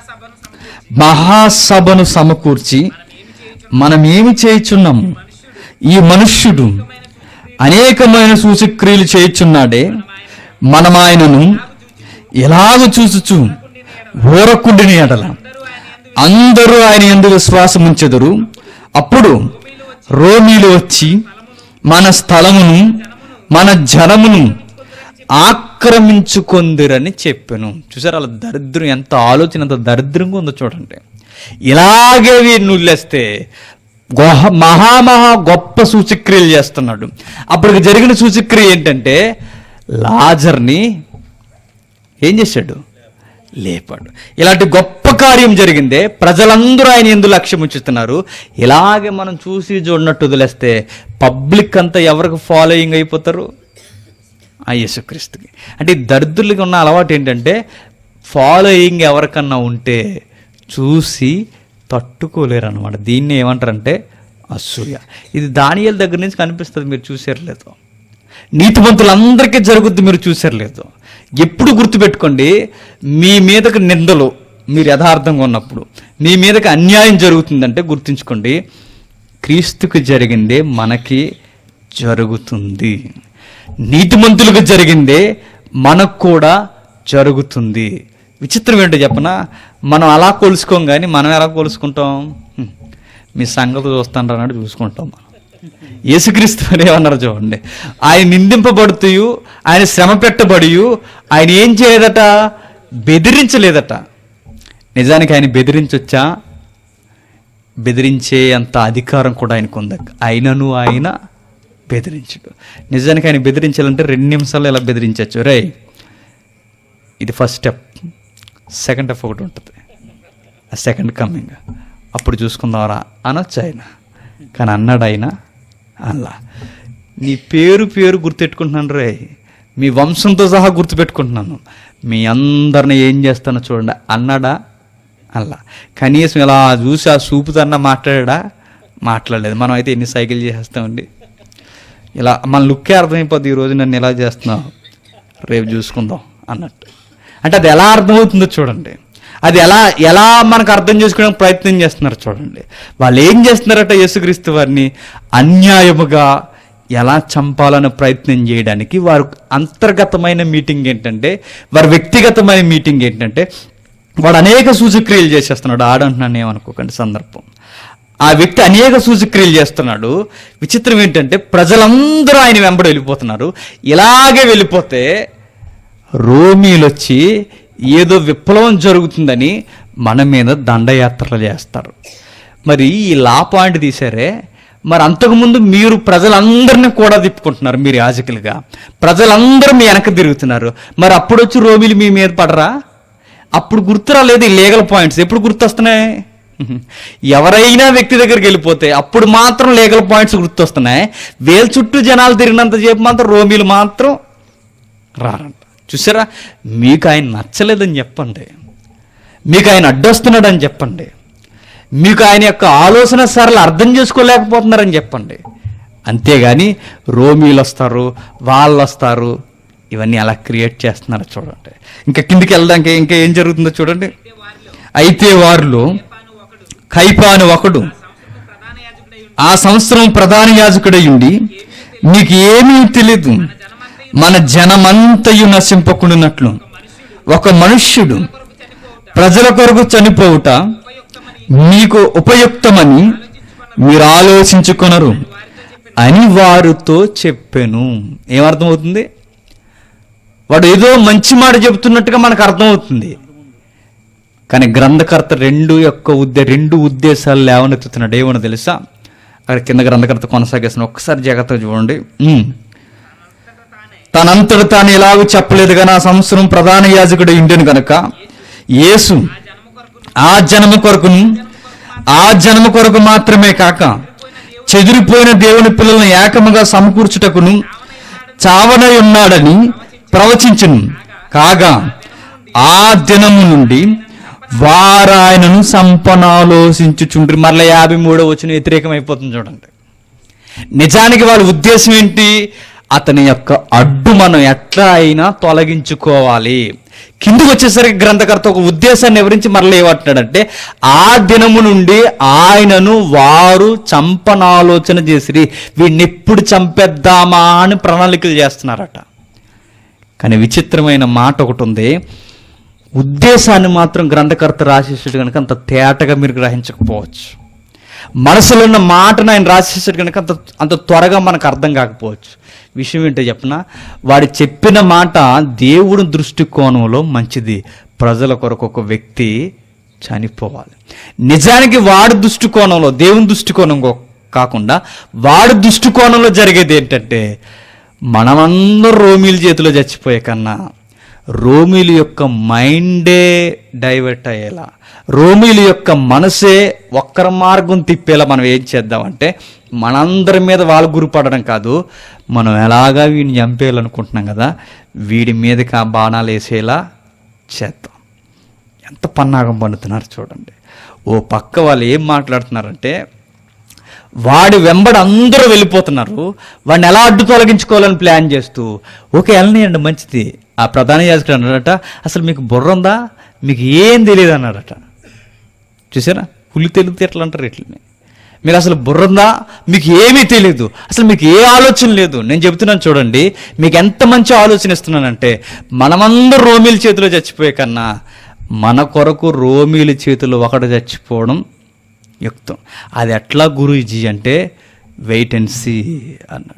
మహాసభను సమకూర్చి మనం ఏమి చేయుచున్నాము ఈ మనుష్యుడు అనేకమైన సూచక్రియలు చేయుచున్నాడే మనం ఆయనను ఎలాగ చూచుచు ఊరకుండిని ఎడల అందరూ ఆయన ఎందు విశ్వాసం ఉంచెదరు అప్పుడు రోమీలు వచ్చి మన స్థలమును మన జనమును ఆక్రమించుకొందిరని చెప్పాను చూసారు అలా దరిద్రం ఎంత ఆలోచన ఎంత దరిద్రంగా ఉందో చూడండి ఇలాగే వీరిని నుల్లేస్తే గొహ మహామహా గొప్ప సూచక్రియలు చేస్తున్నాడు అప్పటికి జరిగిన సూచక్రియ ఏంటంటే లాజర్ని ఏం చేశాడు లేపాడు ఇలాంటి గొప్ప కార్యం జరిగిందే ప్రజలందరూ ఆయన ఎందు లక్ష్యం ఉంచుతున్నారు ఇలాగే మనం చూసి చూడనట్టు వదిలేస్తే పబ్లిక్ అంతా ఎవరికి ఫాలోయింగ్ అయిపోతారు ఆ యేసుక్రీస్తుకి అంటే ఈ దరిద్రులకి ఉన్న అలవాటు ఏంటంటే ఫాలోయింగ్ ఎవరికన్నా ఉంటే చూసి తట్టుకోలేరు అనమాట దీన్ని ఏమంటారంటే అసూయ ఇది దానియల దగ్గర నుంచి కనిపిస్తుంది మీరు చూసారు లేదు నీతిమంతులందరికీ జరుగుద్ది మీరు చూసారు లేదు ఎప్పుడు గుర్తుపెట్టుకోండి మీ మీదకి నిందలు మీరు యథార్థంగా ఉన్నప్పుడు మీ మీదకి అన్యాయం జరుగుతుందంటే గుర్తుంచుకోండి క్రీస్తుకు జరిగిందే మనకి జరుగుతుంది నీతిమంతులకు జరిగిందే మనకు కూడా జరుగుతుంది విచిత్రం ఏంటో చెప్పనా మనం అలా కొలుసుకోం కానీ మనం ఎలా కొలుసుకుంటాం హ్మ్. మీ సంగతి చూస్తాను అన్నట్టు చూసుకుంటాం మనం యేసుక్రీస్తు అని ఏమన్నారు చూడండి ఆయన నిందింపబడుతూ ఆయన శ్రమ పెట్టబడి ఆయన ఏం చేయలేదట బెదిరించలేదట నిజానికి ఆయన బెదిరించొచ్చా బెదిరించే అంత అధికారం కూడా ఆయనకు ఉంది అయినను ఆయన బెదిరించడు నిజానికి ఆయన బెదిరించాలంటే రెండు నిమిషాలు ఇలా బెదిరించవచ్చు రే ఇది ఫస్ట్ స్టెప్ సెకండ్ స్టెప్ ఒకటి ఉంటుంది ఆ సెకండ్ కమింగ్ అప్పుడు చూసుకుందాంరా అనొచ్చు ఆయన కానీ అన్నాడు ఆయన అలా నీ పేరు పేరు గుర్తెట్టుకుంటున్నాను రే మీ వంశంతో సహా గుర్తుపెట్టుకుంటున్నాను మీ అందరిని ఏం చేస్తానో చూడండి అన్నాడా అలా కనీసం ఇలా చూసి ఆ చూపుతన్నా మాట్లాడా మాట్లాడలేదు మనం అయితే ఎన్ని సైకిల్ చేసేస్తామండి ఇలా మన లుక్కే అర్థమైపోద్ది ఈ రోజు నన్ను ఎలా చేస్తున్నావు రేపు చూసుకుందాం అన్నట్టు అంటే అది ఎలా అర్థమవుతుందో చూడండి అది ఎలా ఎలా మనకు అర్థం చేసుకోవడానికి ప్రయత్నం చేస్తున్నారు చూడండి వాళ్ళు ఏం చేస్తున్నారట యేసుక్రీస్తు వారిని అన్యాయముగా ఎలా చంపాలని ప్రయత్నం చేయడానికి వారు అంతర్గతమైన మీటింగ్ ఏంటంటే వారి వ్యక్తిగతమైన మీటింగ్ ఏంటంటే వాడు అనేక సూచక్రియలు చేసేస్తున్నాడు ఆడంటున్నాను ఏమనుకోకండి సందర్భం ఆ వ్యక్తి అనేక సూచక్రియలు చేస్తున్నాడు విచిత్రం ఏంటంటే ప్రజలందరూ ఆయన వెంబడి వెళ్ళిపోతున్నారు ఇలాగే వెళ్ళిపోతే రోమీలు వచ్చి ఏదో విప్లవం జరుగుతుందని మన మీద దండయాత్రలు చేస్తారు మరి ఈ లా పాయింట్ తీసారే మరి అంతకుముందు మీరు ప్రజలందరినీ కూడా తిప్పుకుంటున్నారు మీరు యాజకులుగా ప్రజలందరూ మీ వెనక తిరుగుతున్నారు మరి అప్పుడు వచ్చి రోమిలు మీ మీద పడరా అప్పుడు గుర్తు రాలేదు ఈ లీగల్ పాయింట్స్ ఎప్పుడు గుర్తొస్తున్నాయి ఎవరైనా వ్యక్తి దగ్గరికి వెళ్ళిపోతే అప్పుడు మాత్రం లీగల్ పాయింట్స్ గుర్తొస్తున్నాయి వేల చుట్టూ జనాలు తిరిగినంత సేపు మాత్రం రోమిలు మాత్రం రారంట చూసారా మీకు ఆయన నచ్చలేదని చెప్పండి మీకు ఆయన అడ్డొస్తున్నాడని చెప్పండి మీకు ఆయన యొక్క ఆలోచన సరళ అర్థం చేసుకోలేకపోతున్నారని చెప్పండి అంతేగాని రోమీలు వస్తారు వాళ్ళు వస్తారు ఇవన్నీ అలా క్రియేట్ చేస్తున్నారు చూడండి ఇంకా కిందికి వెళ్దానికి ఇంకా ఏం జరుగుతుందో చూడండి అయితే వారిలో కైపాను ఒకడు ఆ సంవత్సరం ప్రధాన యాజకుడై ఉండి నీకు ఏమీ తెలీదు మన జనమంతయు నశింపకుండానట్లు ఒక మనుష్యుడు ప్రజల కొరకు చనిపోవుట మీకు ఉపయుక్తమని మీరు ఆలోచించుకొనరు అని వారితో చెప్పాను ఏమర్థమవుతుంది వాడు ఏదో మంచి మాట చెబుతున్నట్టుగా మనకు అర్థమవుతుంది కానీ గ్రంథకర్త రెండు యొక్క ఉద్దే రెండు ఉద్దేశాలు లేవనెత్తుతున్నాడు ఏమో తెలుసా అక్కడ కింద గ్రంథకర్త కొనసాగేసిన ఒక్కసారి జాగ్రత్తగా చూడండి ఉమ్. తనంతట తాను ఎలాగూ చెప్పలేదు కానీ ఆ సంవత్సరం ప్రధాన యాజకుడు ఇండియన్ కనుక యేసు ఆ జనము కొరకును ఆ జనము కొరకు మాత్రమే కాక చెదిరిపోయిన దేవుని పిల్లలను ఏకముగా సమకూర్చుటకును చావనై ఉన్నాడని ప్రవచించును కాగా ఆ దినము నుండి వారాయనను సంపనాలోచించుచుండ్రి మరల యాభై మూడో వచ్చిన వ్యతిరేకం అయిపోతుంది చూడండి నిజానికి వాళ్ళ ఉద్దేశం ఏంటి అతని యొక్క అడ్డు మనం ఎట్లా అయినా తొలగించుకోవాలి కిందకు వచ్చేసరికి గ్రంథకర్త ఒక ఉద్దేశాన్ని వివరించి మరలా ఏమంటున్నాడంటే ఆ దినము నుండి ఆయనను వారు చంపనాలోచన చేసిరి వీడిని ఎప్పుడు చంపేద్దామా అని ప్రణాళికలు చేస్తున్నారట కానీ విచిత్రమైన మాట ఒకటి ఉంది ఉద్దేశాన్ని మాత్రం గ్రంథకర్త రాసేసాడు కనుక అంత తేటగా మీరు గ్రహించకపోవచ్చు మనసులో ఉన్న మాటను ఆయన రాసేసాడు కనుక అంత అంత త్వరగా మనకు అర్థం కాకపోవచ్చు విషయం ఏంటో చెప్పిన వాడు చెప్పిన మాట దేవుడి దృష్టికోణంలో మంచిది ప్రజల కొరకు ఒక వ్యక్తి చనిపోవాలి నిజానికి వాడి దృష్టికోణంలో దేవుని దృష్టికోణం కో- కాకుండా వాడి దృష్టికోణంలో జరిగేది ఏంటంటే మనమందరం రోమిల చేతిలో చచ్చిపోయే కన్నా రోమిల యొక్క మైండే డైవర్ట్ అయ్యేలా రోమిల యొక్క మనసే ఒక్కర మార్గం తిప్పేలా మనం ఏం చేద్దామంటే మనందరి మీద వాళ్ళు గురిపడడం కాదు మనం ఎలాగా వీడిని చంపేయాలనుకుంటున్నాం కదా వీడి మీదకి ఆ బాణాలు వేసేలా చేద్దాం ఎంత పన్నాగం పండుతున్నారు చూడండి ఓ పక్క వాళ్ళు ఏం మాట్లాడుతున్నారంటే వాడి వెంబడి అందరూ వెళ్ళిపోతున్నారు వాడిని ఎలా అడ్డు తొలగించుకోవాలని ప్లాన్ చేస్తూ ఓకే వెళ్ళనియండి మంచిది ఆ ప్రధాన యాజకుడు అన్నాడట అసలు మీకు బుర్ర ఉందా మీకు ఏం తెలియదు అన్నాడట చూసారా పులి తెలిగితే ఎట్లా అంటారు ఇట్లని మీకు అసలు బుర్ర ఉందా మీకు ఏమీ తెలియదు అసలు మీకు ఏ ఆలోచన లేదు నేను చెబుతున్నాను చూడండి మీకు ఎంత మంచి ఆలోచన ఇస్తున్నానంటే మనమందరం రోమిల చేతిలో చచ్చిపోయే కన్నా మన కొరకు రోమిల చేతిలో ఒకడు చచ్చిపోవడం యుక్తం అది ఎట్లా గురూజీ అంటే వెయిట్ అండ్ సీ అన్నాడు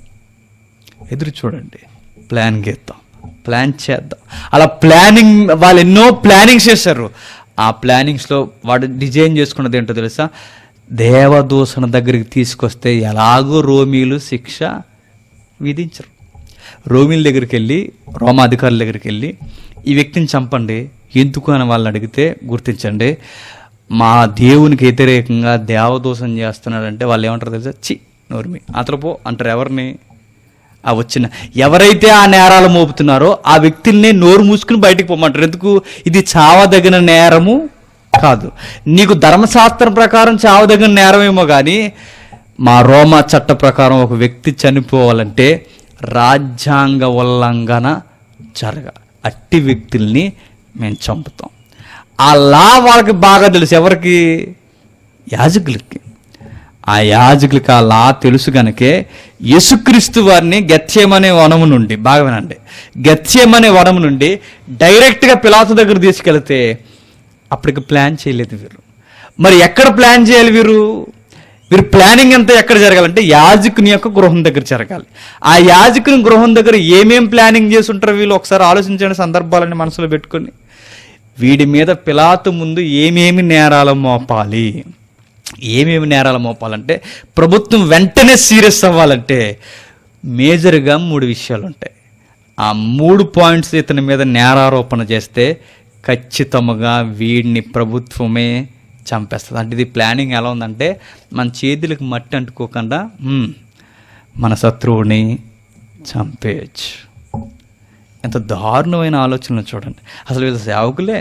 ఎదురు చూడండి ప్లాన్ గీద్దాం ప్లాన్ చేద్దాం అలా ప్లానింగ్ వాళ్ళు ఎన్నో ప్లానింగ్స్ చేశారు ఆ ప్లానింగ్స్లో వాడు డిజైన్ చేసుకున్నది ఏంటో తెలుసా దేవదూషణ దగ్గరికి తీసుకొస్తే ఎలాగో రోమీలు శిక్ష విధించరు రోమిల దగ్గరికి వెళ్ళి రోమాధికారుల దగ్గరికి వెళ్ళి ఈ వ్యక్తిని చంపండి ఎందుకు అని వాళ్ళని అడిగితే గుర్తించండి మా దేవునికి వ్యతిరేకంగా దేవదోషం చేస్తున్నాడంటే వాళ్ళు ఏమంటారు తెలుసా చి నోర్మి అతను పో అంటారు ఎవరిని ఆ వచ్చిన ఎవరైతే ఆ నేరాలు మోపుతున్నారో ఆ వ్యక్తుల్ని నోరు మూసుకుని బయటికి పోమంటారు ఎందుకు ఇది చావదగిన నేరము కాదు నీకు ధర్మశాస్త్రం ప్రకారం చావదగిన నేరమేమో కానీ మా రోమా చట్ట ప్రకారం ఒక వ్యక్తి చనిపోవాలంటే రాజ్యాంగ ఉల్లంఘన జరగ అట్టి వ్యక్తుల్ని మేము చంపుతాం ఆ లా వాళ్ళకి బాగా తెలుసు ఎవరికి యాజకులకి ఆ యాజకులకి ఆ లా తెలుసు గనకే యేసుక్రీస్తు వారిని గత్యమనే వనము నుండి బాగా వినండి గత్యమనే వనము నుండి డైరెక్ట్గా పిలాతు దగ్గర తీసుకెళ్తే అప్పటికి ప్లాన్ చేయలేదు వీరు మరి ఎక్కడ ప్లాన్ చేయాలి వీరు వీరు ప్లానింగ్ అంతా ఎక్కడ జరగాలంటే యాజకుని యొక్క గృహం దగ్గర జరగాలి ఆ యాజకుని గృహం దగ్గర ఏమేం ప్లానింగ్ చేసి ఉంటారు వీళ్ళు ఒకసారి ఆలోచించండి సందర్భాలని మనసులో పెట్టుకొని వీడి మీద పిలాతు ముందు ఏమేమి నేరాలు మోపాలి ఏమేమి నేరాలు మోపాలంటే ప్రభుత్వం వెంటనే సీరియస్ అవ్వాలంటే మేజర్గా మూడు విషయాలు ఉంటాయి ఆ మూడు పాయింట్స్ ఇతని మీద నేరారోపణ చేస్తే ఖచ్చితంగా వీడిని ప్రభుత్వమే చంపేస్తుంది అంటే ఇది ప్లానింగ్ ఎలా ఉందంటే మన చేతులకు మట్టి అంటుకోకుండా "హ్మ్, మన శత్రువుని చంపేయచ్చు ఎంత దారుణమైన ఆలోచనలు చూడండి అసలు వీళ్ళు సేవకులే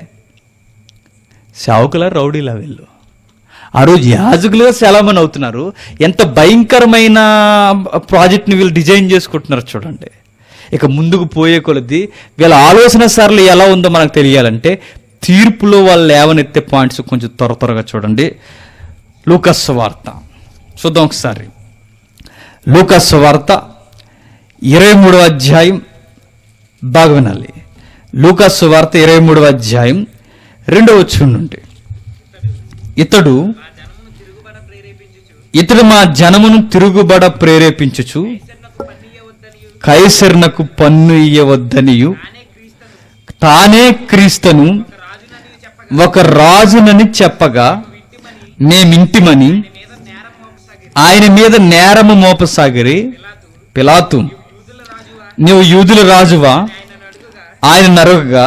సేవకుల రౌడీలా వీళ్ళు ఆ రోజు యాజకులుగా సెలమని అవుతున్నారు ఎంత భయంకరమైన ప్రాజెక్ట్ని వీళ్ళు డిజైన్ చేసుకుంటున్నారు చూడండి ఇక ముందుకు పోయే కొలది వీళ్ళ ఆలోచన సరళి ఎలా ఉందో మనకు తెలియాలంటే తీర్పులో వాళ్ళు లేవనెత్తే పాయింట్స్ కొంచెం త్వర త్వరగా చూడండి లూకస్ వార్త చూద్దాం ఒకసారి లూకస్ వార్త ఇరవై మూడవ అధ్యాయం బాగా వినాలి లూకాసు వార్త ఇరవై మూడవ అధ్యాయం రెండవ వచ్చి నుండి ఇతడు ఇతడు మా జనమును తిరుగుబడ ప్రేరేపించుచు కైసర్నకు పన్ను ఇయ్యవద్దనియు తానే క్రీస్తును ఒక రాజునని చెప్పగా మేమింటిమని ఆయన మీద నేరము మోపసాగిరి పిలాతు నీవు యూదుల రాజువా ఆయన నరగగా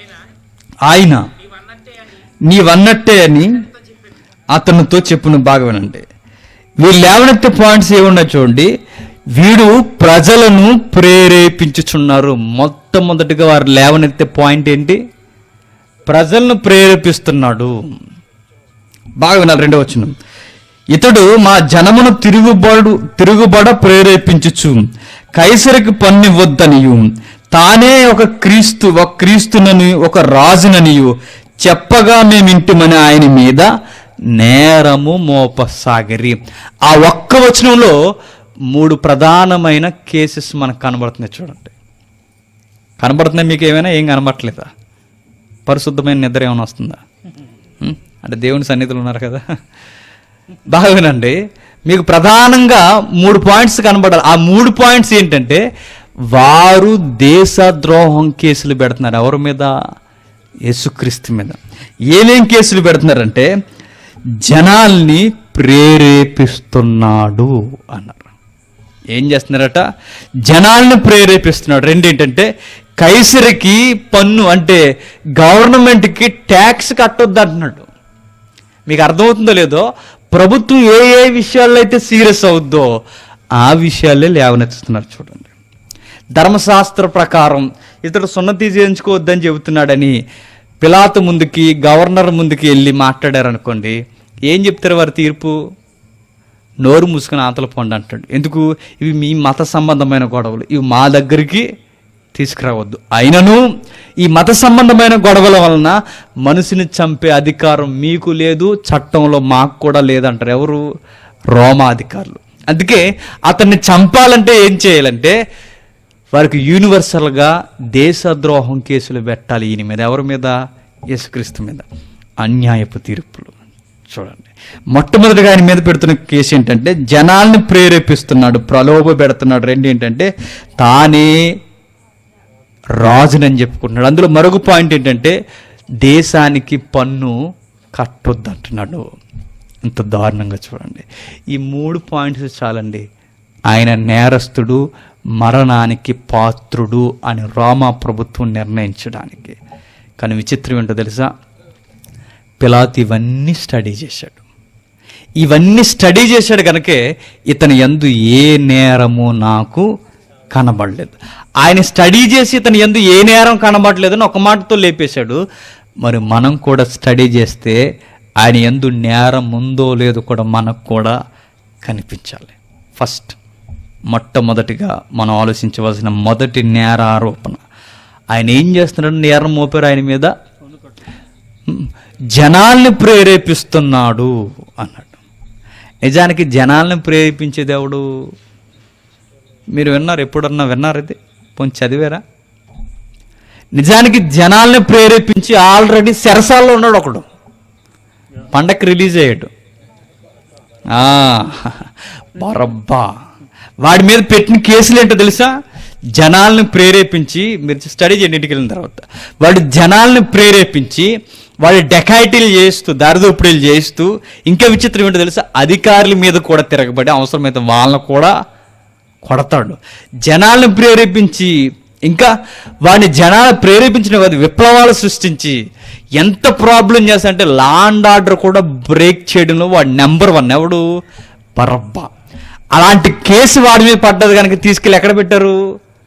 ఆయన నీవన్నట్టే అని అతనితో చెప్పును బాగా వినండి వీళ్ళు లేవనెత్తే పాయింట్స్ ఏమున్నాయి చూడండి వీడు ప్రజలను ప్రేరేపించుచున్నారు మొట్టమొదటిగా వారు లేవనెత్తే పాయింట్ ఏంటి ప్రజలను ప్రేరేపిస్తున్నాడు బాగా వినాలి రెండో వచ్చిన ఇతడు మా జనమును తిరుగుబడు తిరుగుబడ ప్రేరేపించుచు కైసరికి పన్నివ్వద్దనియు తానే ఒక క్రీస్తు ఒక క్రీస్తునని ఒక రాజుననియు చెప్పగా మేమింటిమని ఆయన మీద నేరము మోపసాగిరి ఆ ఒక్క వచనంలో మూడు ప్రధానమైన కేసెస్ మనకు కనబడుతున్నాయి చూడండి కనబడుతున్నాయి మీకు ఏమైనా ఏం కనబడట్లేదా పరిశుద్ధమైన నిద్ర ఏమైనా వస్తుందా ఉం? అంటే దేవుని సన్నిధులు ఉన్నారు కదా బాగా వినండి మీకు ప్రధానంగా మూడు పాయింట్స్ కనబడాలి ఆ మూడు పాయింట్స్ ఏంటంటే వారు దేశద్రోహం కేసులు పెడుతున్నారు ఎవరి మీద యేసుక్రీస్తు మీద ఏమేం కేసులు పెడుతున్నారంటే జనాల్ని ప్రేరేపిస్తున్నాడు అన్నారు ఏం చేస్తున్నారట జనాల్ని ప్రేరేపిస్తున్నాడు రెండేంటంటే కైసరికి పన్ను అంటే గవర్నమెంట్కి ట్యాక్స్ కట్టొద్దు అంటున్నాడు మీకు అర్థమవుతుందో లేదో ప్రభుత్వం ఏ ఏ విషయాల్లో అయితే సీరియస్ అవుద్దో ఆ విషయాలే లేవనెత్తుతున్నారు చూడండి ధర్మశాస్త్ర ప్రకారం ఇతడు సున్నతి చేయించుకోవద్దని చెబుతున్నాడని పిలాతు ముందుకి గవర్నర్ ముందుకి వెళ్ళి మాట్లాడారనుకోండి ఏం చెప్తారు వారి తీర్పు నోరు మూసుకుని ఆతల పొండి అంటాడు ఎందుకు ఇవి మీ మత సంబంధమైన గొడవలు ఇవి మా దగ్గరికి తీసుకురావద్దు అయినను ఈ మత సంబంధమైన గొడవల వలన మనిషిని చంపే అధికారం మీకు లేదు చట్టంలో మాకు కూడా లేదంటారు ఎవరు రోమా అధికారులు అందుకే అతన్ని చంపాలంటే ఏం చేయాలంటే వారికి యూనివర్సల్గా దేశద్రోహం కేసులు పెట్టాలి ఈయన మీద ఎవరి మీద యేసుక్రీస్తు మీద అన్యాయపు తీర్పులు చూడండి మొట్టమొదటిగా ఆయన మీద పెడుతున్న కేసు ఏంటంటే జనాల్ని ప్రేరేపిస్తున్నాడు ప్రలోభ పెడుతున్నాడు రెండు ఏంటంటే తానే రాజునని చెప్పుకుంటున్నాడు అందులో మరొక పాయింట్ ఏంటంటే దేశానికి పన్ను కట్టొద్దు అంటున్నాడు ఇంత దారుణంగా చూడండి ఈ మూడు పాయింట్స్ చాలండి ఆయన నేరస్తుడు మరణానికి పాత్రుడు అని రోమా ప్రభుత్వం నిర్ణయించడానికి కానీ విచిత్రం ఏంటో తెలుసా పిలాత్ ఇవన్నీ స్టడీ చేశాడు ఇవన్నీ స్టడీ చేశాడు కనుకే ఇతని ఎందు ఏ నేరము నాకు కనబడలేదు ఆయన స్టడీ చేసి ఇతని ఎందు ఏ నేరం కనబడలేదని ఒక మాటతో లేపేశాడు మరి మనం కూడా స్టడీ చేస్తే ఆయన ఎందు నేరం ఉందో లేదో కూడా మనకు కూడా కనిపించాలి ఫస్ట్ మొట్టమొదటిగా మనం ఆలోచించవలసిన మొదటి నేర ఆరోపణ ఆయన ఏం చేస్తున్నాడు నేరం మోపారు ఆయన మీద జనాల్ని ప్రేరేపిస్తున్నాడు అన్నాడు నిజానికి జనాల్ని ప్రేరేపించే దేవుడు మీరు విన్నారు ఎప్పుడన్నా విన్నారు ఇది కొంచెం చదివారా నిజానికి జనాల్ని ప్రేరేపించి ఆల్రెడీ సెరసాల్లో ఉన్నాడు ఒకడు పండక్కి రిలీజ్ అయ్యాడు ఆ, బరబ్బా వాడి మీద పెట్టిన కేసులు ఏంటో తెలుసా జనాల్ని ప్రేరేపించి మీరు స్టడీ చేయండి ఇంటికి వెళ్ళిన తర్వాత వాడు జనాల్ని ప్రేరేపించి వాడు డెకాయిటీలు చేస్తూ దారిదోపిడీలు చేస్తూ ఇంకా విచిత్రం ఏంటో తెలుసా అధికారుల మీద కూడా తిరగబడి అవసరమైతే వాళ్ళని కూడా కొడతాడు జనాల్ని ప్రేరేపించి ఇంకా వాడిని జనాలు ప్రేరేపించిన కాదు విప్లవాలు సృష్టించి ఎంత ప్రాబ్లం చేస్తా అంటే లా అండ్ ఆర్డర్ కూడా బ్రేక్ చేయడంలో వాడు నెంబర్ వన్ ఎవడు బరబ్బా అలాంటి కేసు వాడి మీద పడ్డది కనుక తీసుకెళ్ళి ఎక్కడ పెట్టారు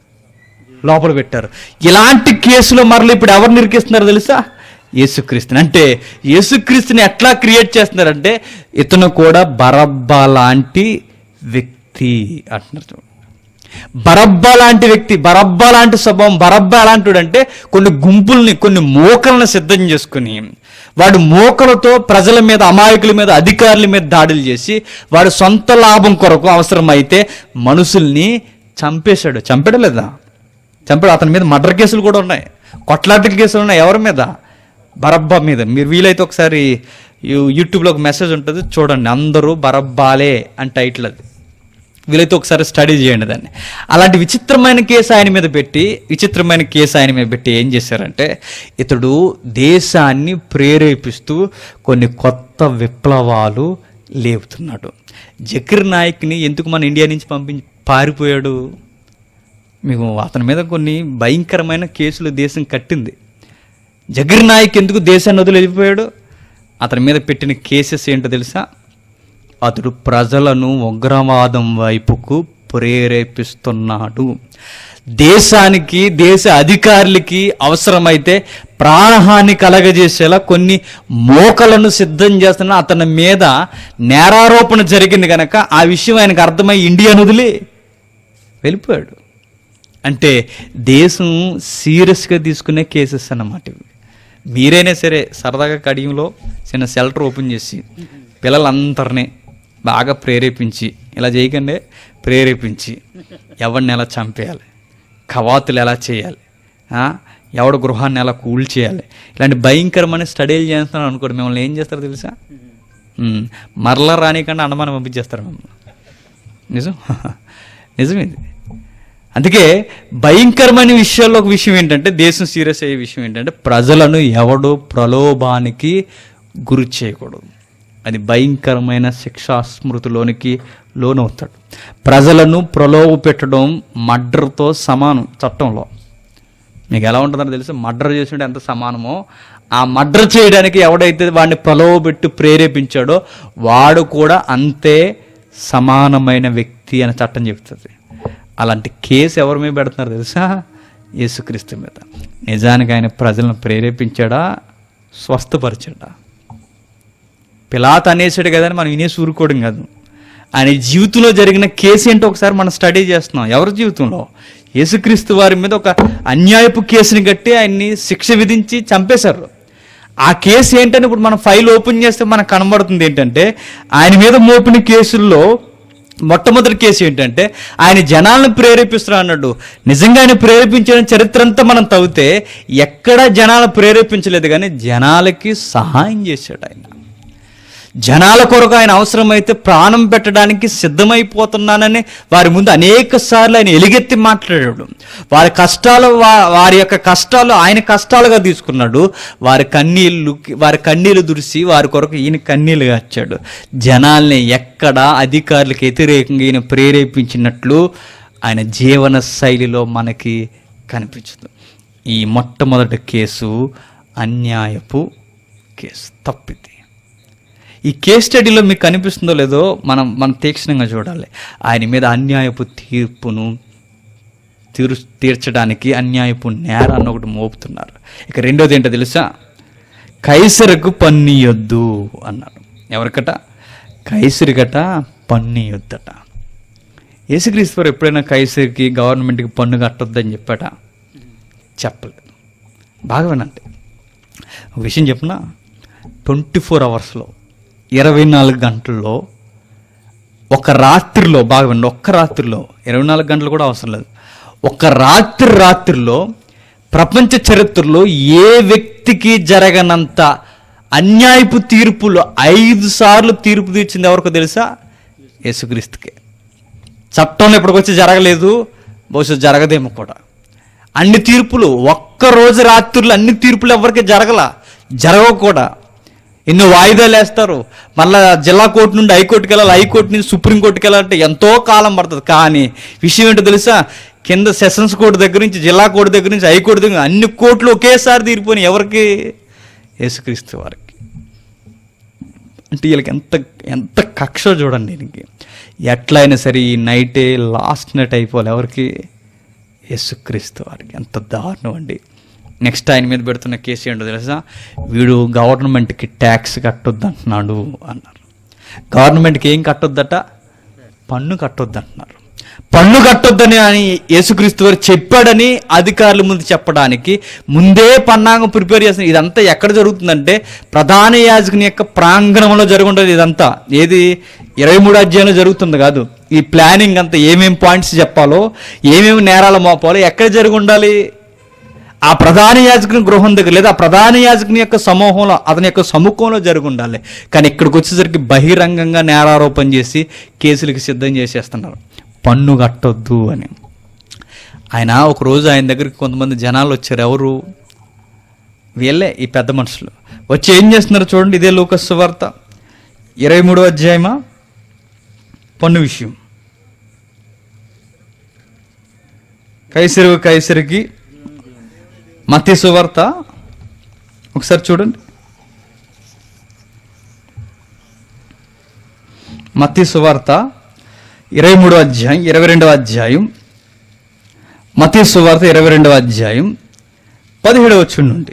లోపల పెట్టారు ఇలాంటి కేసులో మరలా ఇప్పుడు ఎవరు నిరికిస్తున్నారు తెలుసా యేసుక్రీస్తుని అంటే యేసుక్రీస్తుని ఎట్లా క్రియేట్ చేస్తున్నారంటే ఇతను కూడా బరబ్బా లాంటి వ్యక్తి అంటున్నారు చూడండి. బరబ్బా లాంటి వ్యక్తి బరబ్బా లాంటి స్వభావం బరబ్బా ఎలాంటి అంటే కొన్ని గుంపుల్ని కొన్ని మోకలను సిద్ధం చేసుకుని వాడు మోకలతో ప్రజల మీద అమాయకుల మీద అధికారుల మీద దాడులు చేసి వాడు సొంత లాభం కొరకు అవసరమైతే మనుషుల్ని చంపేశాడు చంపడం లేదా చంపాడు అతని మీద మర్డర్ కేసులు కూడా ఉన్నాయి కొట్లాట కేసులు ఉన్నాయి ఎవరి మీద బరబ్బా మీద మీరు వీలైతే ఒకసారి యూ- యూట్యూబ్లో ఒక మెసేజ్ ఉంటుంది చూడండి అందరూ బరబ్బాలే అని టైటిల్ అది వీలైతే ఒకసారి స్టడీ చేయండి దాన్ని అలాంటి విచిత్రమైన కేసు ఆయన మీద పెట్టి విచిత్రమైన కేసు ఆయన మీద పెట్టి ఏం చేశారంటే ఇతడు దేశాన్ని ప్రేరేపిస్తూ కొన్ని కొత్త విప్లవాలు లేపుతున్నాడు జకీర్ నాయక్ని ఎందుకు మన ఇండియా నుంచి పంపించి పారిపోయాడు మీకు అతని మీద కొన్ని భయంకరమైన కేసులు దేశం కట్టింది జగీర్ నాయక్ ఎందుకు దేశాన్ని వదిలి వెళ్ళిపోయాడు అతని మీద పెట్టిన కేసెస్ ఏంటో తెలుసా అతడు ప్రజలను ఉగ్రవాదం వైపుకు ప్రేరేపిస్తున్నాడు దేశానికి దేశ అధికారులకి అవసరమైతే ప్రాణహాని కలగజేసేలా కొన్ని మోకలను సిద్ధం చేస్తున్న అతని మీద నేరారోపణ జరిగింది కనుక ఆ విషయం ఆయనకు అర్థమై ఇండియాను వదిలి వెళ్ళిపోయాడు అంటే దేశం సీరియస్గా తీసుకునే కేసెస్ అన్నమాట ఇవి మీరైనా సరే సరదాగా కడియంలో చిన్న షెల్టర్ ఓపెన్ చేసి పిల్లలందరినీ బాగా ప్రేరేపించి ఇలా చేయకండి ప్రేరేపించి ఎవరిని ఎలా చంపేయాలి కవాతులు ఎలా చేయాలి ఆ? ఎవడ గృహాన్ని ఎలా కూల్ చేయాలి ఇలాంటి భయంకరమైన స్టడీలు చేస్తున్నాను అనుకోండి మిమ్మల్ని ఏం చేస్తారో తెలుసా ఉమ్, మరలా రానికన్నా అండమానం పంపించేస్తారు మిమ్మల్ని నిజం నిజం ఇది అందుకే భయంకరమైన విషయాల్లో ఒక విషయం ఏంటంటే దేశం సీరియస్ అయ్యే విషయం ఏంటంటే ప్రజలను ఎవడు ప్రలోభానికి గురి చేయకూడదు అది భయంకరమైన శిక్షా స్మృతిలోనికి లోనవుతాడు ప్రజలను ప్రలోభ పెట్టడం మర్డర్తో సమానం చట్టంలో మీకు ఎలా ఉంటుందో తెలుసు మర్డర్ చేసింటే ఎంత సమానమో ఆ మర్డర్ చేయడానికి ఎవడైతే వాడిని ప్రలోభపెట్టి ప్రేరేపించాడో వాడు కూడా అంతే సమానమైన వ్యక్తి అని చట్టం చెప్తుంది అలాంటి కేసు ఎవరి మీద పెడుతున్నారు తెలుసా యేసుక్రీస్తు మీద నిజానికి ఆయన ప్రజలను ప్రేరేపించాడా స్వస్థపరిచాడా పిలాత్ అనేసాడు కదా అని మనం వినేసి ఊరుకోవడం కాదు ఆయన జీవితంలో జరిగిన కేసు ఏంటో ఒకసారి మనం స్టడీ చేస్తున్నాం ఎవరి జీవితంలో యేసుక్రీస్తు వారి మీద ఒక అన్యాయపు కేసుని కట్టి ఆయన్ని శిక్ష విధించి చంపేశారు ఆ కేసు ఏంటని ఇప్పుడు మనం ఫైల్ ఓపెన్ చేస్తే మనకు కనబడుతుంది ఏంటంటే ఆయన మీద మోపిన కేసుల్లో మొట్టమొదటి కేసు ఏంటంటే ఆయన జనాలను ప్రేరేపిస్తున్నా అన్నాడు నిజంగా ఆయన ప్రేరేపించిన చరిత్ర అంతా మనం తవ్వితే ఎక్కడ జనాలు ప్రేరేపించలేదు కానీ జనాలకి సహాయం చేశాడు ఆయన జనాల కొరకు ఆయన అవసరమైతే ప్రాణం పెట్టడానికి సిద్ధమైపోతున్నానని వారి ముందు అనేక సార్లు ఆయన ఎలుగెత్తి మాట్లాడాడు వారి కష్టాలు వా- వారి యొక్క కష్టాలు ఆయన కష్టాలుగా తీసుకున్నాడు వారి కన్నీళ్ళు వారి కన్నీళ్లు దురిసి వారి కొరకు ఈయన కన్నీళ్లు వచ్చాడు జనాల్ని ఎక్కడ అధికారులకు వ్యతిరేకంగా ఈయన ప్రేరేపించినట్లు ఆయన జీవన శైలిలో మనకి కనిపించదు ఈ మొట్టమొదటి కేసు అన్యాయపు కేసు తప్పిది ఈ కేస్ స్టడీలో మీకు కనిపిస్తుందో లేదో మనం మనం తీక్షణంగా చూడాలి ఆయన మీద అన్యాయపు తీర్పును తీరు తీర్చడానికి అన్యాయపు నేరాన్ని ఒకటి మోపుతున్నారు ఇక రెండోది ఏంటో తెలుసా కైసరకు పన్నియొద్దు అన్నారు ఎవరికట కైసరికట పన్నియొద్దట యేసుక్రీస్తు వారు ఎప్పుడైనా కైసరికి గవర్నమెంట్కి పన్ను కట్టొద్దని చెప్పాట చెప్పలేదు బాగా వినండి ఒక విషయం చెప్పిన ట్వంటీ ఫోర్ అవర్స్లో ఇరవై నాలుగు గంటల్లో ఒక రాత్రిలో బాగా వినండి ఒక్క రాత్రిలో ఇరవై నాలుగు గంటలు కూడా అవసరం లేదు ఒక రాత్రి రాత్రిలో ప్రపంచ చరిత్రలో ఏ వ్యక్తికి జరగనంత అన్యాయపు తీర్పులు ఐదు సార్లు తీర్పు తీర్చింది ఎవరికో తెలుసా యేసుక్రీస్తుకే చట్టంలో ఇప్పటికొచ్చి జరగలేదు బహుశా జరగదేమో కూడా అన్ని తీర్పులు ఒక్క రోజు రాత్రులు అన్ని తీర్పులు ఎవరికి జరగల జరగవు కూడా ఎన్నో వాయిదాలు వేస్తారు మళ్ళా జిల్లా కోర్టు నుండి హైకోర్టుకి వెళ్ళాలి హైకోర్టు నుంచి సుప్రీంకోర్టుకి వెళ్ళాలంటే ఎంతో కాలం పడుతుంది కానీ విషయం ఏంటో తెలుసా కింద సెషన్స్ కోర్టు దగ్గర నుంచి జిల్లా కోర్టు దగ్గర నుంచి హైకోర్టు దగ్గర అన్ని కోర్టులు ఒకేసారి తీరిపోయినాయి ఎవరికి యేసుక్రీస్తు వారికి అంటే వీళ్ళకి ఎంత ఎంత కక్ష చూడండి దీనికి ఎట్లయినా సరే ఈ నైటే లాస్ట్ నైట్ అయిపోవాలి ఎవరికి యేసుక్రీస్తు వారికి ఎంత దారుణం అండి నెక్స్ట్ ఆయన మీద పెడుతున్న కేసు ఏంటో తెలుసా వీడు గవర్నమెంట్కి ట్యాక్స్ కట్టొద్దు అంటున్నాడు అన్నారు గవర్నమెంట్కి ఏం కట్టొద్దట పన్ను కట్టొద్దు అంటున్నారు పన్ను కట్టొద్దని అని యేసుక్రీస్తు వారు చెప్పాడని అధికారుల ముందు చెప్పడానికి ముందే పన్నాగం ప్రిపేర్ చేసిన ఇదంతా ఎక్కడ జరుగుతుందంటే ప్రధాన యాజకుని యొక్క ప్రాంగణంలో జరుగుంటుంది ఇదంతా ఏది ఇరవై మూడు అధ్యాయంలో జరుగుతుంది కాదు ఈ ప్లానింగ్ అంతా ఏమేం పాయింట్స్ చెప్పాలో ఏమేమి నేరాలు మోపాలో ఎక్కడ జరిగి ఉండాలి ఆ ప్రధాన యాజకుని గృహం దగ్గర లేదా ఆ ప్రధాన యాజకుని యొక్క సమూహంలో అతని యొక్క సముఖంలో జరిగి ఉండాలి కానీ ఇక్కడికి వచ్చేసరికి బహిరంగంగా నేరారోపణ చేసి కేసులకి సిద్ధం చేసేస్తున్నారు పన్ను కట్టొద్దు అని ఆయన ఒకరోజు ఆయన దగ్గరికి కొంతమంది జనాలు వచ్చారు ఎవరు వీళ్ళే ఈ పెద్ద మనుషులు వచ్చి ఏం చేస్తున్నారు చూడండి ఇదే లూకస్ వార్త ఇరవై మూడో అధ్యాయమా పన్ను విషయం కైసరు కైసరికి మత్తి సువార్త ఒకసారి చూడండి మత్తి సువార్త ఇరవై మూడో అధ్యాయం ఇరవై రెండవ అధ్యాయం మత్తి సువార్త ఇరవై రెండవ అధ్యాయం పదిహేడవ వచ్చి నుండి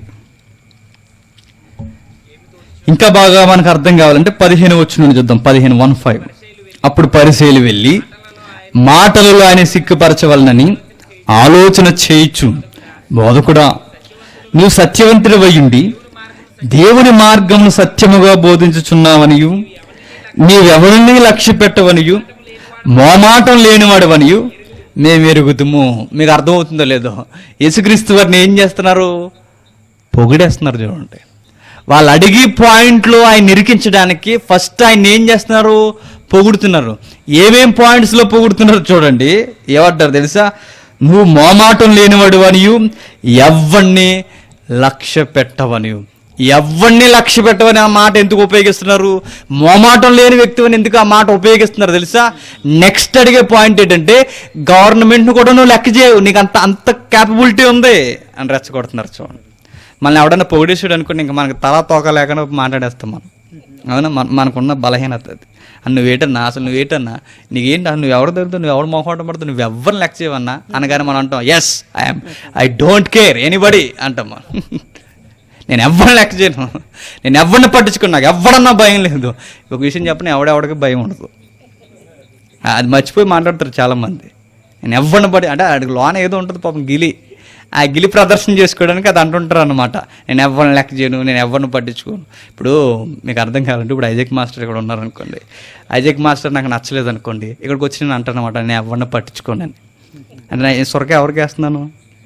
ఇంకా బాగా మనకు అర్థం కావాలంటే పదిహేను వచ్చి నుండి చూద్దాం పదిహేను వన్ ఫైవ్ అప్పుడు పరిశీలి వెళ్ళి మాటలలో ఆయన సిక్కుపరచవలనని ఆలోచన చేయిచు బోధకుడా నువ్వు సత్యవంతుడు ఉండి దేవుని మార్గమును సత్యముగా బోధించుచున్నావనియు నీవెవరిని లక్ష్య పెట్టవనియు మోమాటం లేనివాడవనియు మేము ఎరుగుతుము మీకు అర్థమవుతుందో లేదో యేసుక్రీస్తు వారిని ఏం చేస్తున్నారు పొగిడేస్తున్నారు చూడండి వాళ్ళు అడిగి పాయింట్లు ఆయన నిరికించడానికి ఫస్ట్ ఆయన ఏం చేస్తున్నారు పొగుడుతున్నారు ఏమేం పాయింట్స్లో పొగుడుతున్నారు చూడండి ఏమంటారు తెలుసా నువ్వు మోమాటం లేనివాడు అనియు ఎవ్వడిని లక్ష్య పెట్టవనియు ఎవ్వడిని లక్ష్య పెట్టవని ఆ మాట ఎందుకు ఉపయోగిస్తున్నారు మోమాటం లేని వ్యక్తిని ఎందుకు ఆ మాట ఉపయోగిస్తున్నారు తెలుసా నెక్స్ట్ అడిగే పాయింట్ ఏంటంటే గవర్నమెంట్ను కూడా నువ్వు లెక్క చేయవు నీకు అంత అంత క్యాపబిలిటీ ఉంది అని రెచ్చగొడుతున్నారు చూడండి మనల్ని ఎవడన్నా పొగిడేసాడు అనుకోండి ఇంకా మనకి తల తోక లేకుండా మాట్లాడేస్తాం మనం అవునా మన మనకున్న బలహీనత అది అని నువ్వేటన్నా అసలు నువ్వేటన్నా నీకేంటి అసలు నువ్వు ఎవరు దొరుకుతావు నువ్వు ఎవరు మొహమాటం పడుతుంది నువ్వు ఎవరిని లెక్క చేయవన్నా అనగానే మనం అంటాం yes I'm I don't care anybody అంటాం మనం నేను ఎవరిని లెక్క చేయను నేను ఎవరిని పట్టించుకుని నాకు ఎవరన్నా భయం లేదు ఒక విషయం చెప్పిన ఎవడెవడికి భయం ఉండదు అది మర్చిపోయి మాట్లాడతారు చాలామంది నేను ఎవరిని పడి అంటే అడిగి లోన ఏదో ఉంటుంది పాపం గిలి ఆ గిలి ప్రదర్శన చేసుకోవడానికి అది అంటుంటారు అనమాట నేను ఎవరిని లెక్క చేయను నేను ఎవరిని పట్టించుకోను ఇప్పుడు మీకు అర్థం కావాలంటే ఇప్పుడు ఐజక్ మాస్టర్ ఇక్కడ ఉన్నారనుకోండి ఐజక్ మాస్టర్ నాకు నచ్చలేదు అనుకోండి ఇక్కడికి వచ్చి నేను అంటాను అనమాట నేను ఎవరిని పట్టించుకోనని అంటే నేను సొరక ఎవరికి వేస్తున్నాను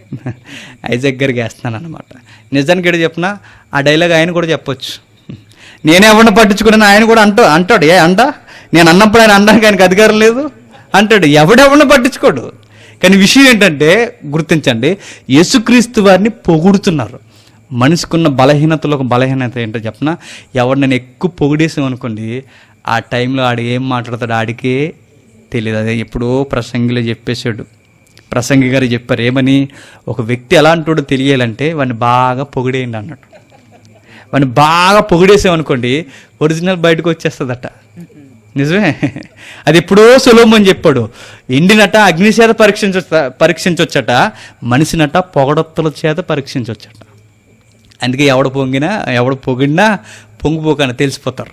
ఐజక్ గారికి వేస్తున్నాను అనమాట నిజానికి ఇక్కడ చెప్పిన ఆ డైలాగ్ ఆయన కూడా చెప్పొచ్చు నేనే ఎవరిని పట్టించుకున్నాను ఆయన కూడా అంటూ అంటాడు ఏ అంట నేను అన్నప్పుడు ఆయన అనడానికి ఆయనకు అధికారం లేదు అంటాడు ఎవడెవరిని పట్టించుకోడు కానీ విషయం ఏంటంటే గుర్తించండి యేసుక్రీస్తు వారిని పొగుడుతున్నారు మనిషికున్న బలహీనతలో ఒక బలహీనత ఏంటో చెప్పనా ఎవడు నేను ఎక్కువ పొగిడేసాం అనుకోండి ఆ టైంలో ఆడు ఏం మాట్లాడతాడు ఆడికే తెలియదు అదే ఎప్పుడో ప్రసంగిలో చెప్పేశాడు ప్రసంగి గారు చెప్పారు ఏమని ఒక వ్యక్తి ఎలాంటోడో తెలియాలంటే వాడిని బాగా పొగిడేయండి అన్నట్టు వాడిని బాగా పొగిడేసామనుకోండి ఒరిజినల్ బయటకు వచ్చేస్తుందట నిజమే అది ఎప్పుడో సులభం చెప్పాడు ఎండినట అగ్ని చేత పరీక్షించ పరీక్షించవచ్చట మనిషినట పొగడొత్తుల చేత పరీక్షించవచ్చట అందుకే ఎవడ పొంగినా ఎవడ పొగిడినా పొంగిపోకని తెలిసిపోతారు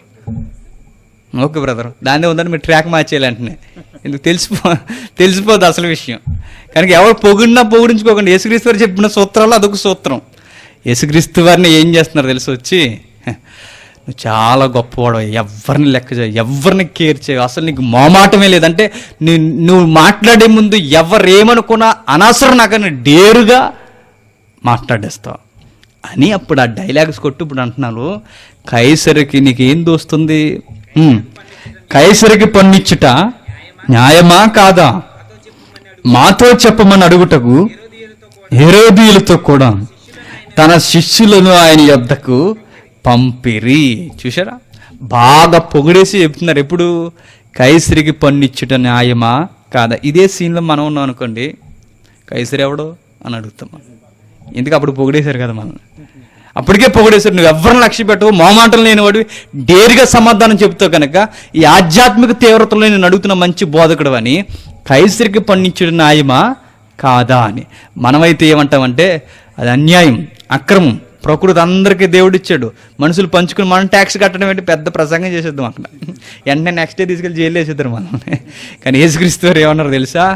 ఓకే బ్రదర్ దాన్ని ఉందని మీరు ట్రాక్ మార్చేయాలి వెంటనే ఎందుకు తెలిసిపో తెలిసిపోద్ది అసలు విషయం కనుక ఎవరు పొగిడినా పొగిడించుకోకండి యేసుక్రీస్తు వారు చెప్పిన సూత్రాలు అదొక సూత్రం యేసుక్రీస్తు వారిని ఏం చేస్తున్నారు తెలిసి వచ్చి "హ, నువ్వు చాలా గొప్పవాడు ఎవరిని లెక్క చేయ ఎవరిని కేర్ చేయవు అసలు నీకు మోమాటమే లేదంటే నీ- నువ్వు మాట్లాడే ముందు ఎవరు ఏమనుకున్నా అనవసరం నాకని డేరుగా మాట్లాడేస్తావు అని అప్పుడు ఆ డైలాగ్స్ కొట్టు ఇప్పుడు అంటున్నాను కైసరికి నీకేం దోస్తుంది ఉమ్, కైసరికి పన్నిచ్చుట న్యాయమా కాదా మాతో చెప్పమని అడుగుటకు హెరోదీయులతో కూడా తన శిష్యులను ఆయన యొద్దకు పంపిరి చూసారా బాగా పొగిడేసి చెప్తున్నారు ఎప్పుడు కైసరికి పన్నిచ్చుట న్యాయమా కాదా ఇదే సీన్లో మనం ఉన్నాం అనుకోండి కైసరి ఎవడో అని అడుగుతాం మనం. ఎందుకు అప్పుడు పొగిడేశారు కదా మనం అప్పటికే పొగిడేశారు నువ్వు ఎవరిని లక్ష్య పెట్టవు మోమాటలు లేని వాడు డేరుగా సమాధానం చెబుతావు కనుక ఈ ఆధ్యాత్మిక తీవ్రతలో నేను అడుగుతున్న మంచి బోధకుడు అని కైసరికి పండించుడు న్యాయమా కాదా అని మనమైతే ఏమంటామంటే అది అన్యాయం అక్రమం ప్రకృతి అందరికీ దేవుడు ఇచ్చాడు మనుషులు పంచుకుని మనం ట్యాక్స్ కట్టడం ఏంటి పెద్ద ప్రసంగం చేసేద్దాం అక్కడ వెంటనే నెక్స్ట్ డే తీసుకెళ్ళి జైలు వేసేద్దరు మనల్ని కానీ యేసుక్రీస్తు వారు ఏమన్నారు తెలుసా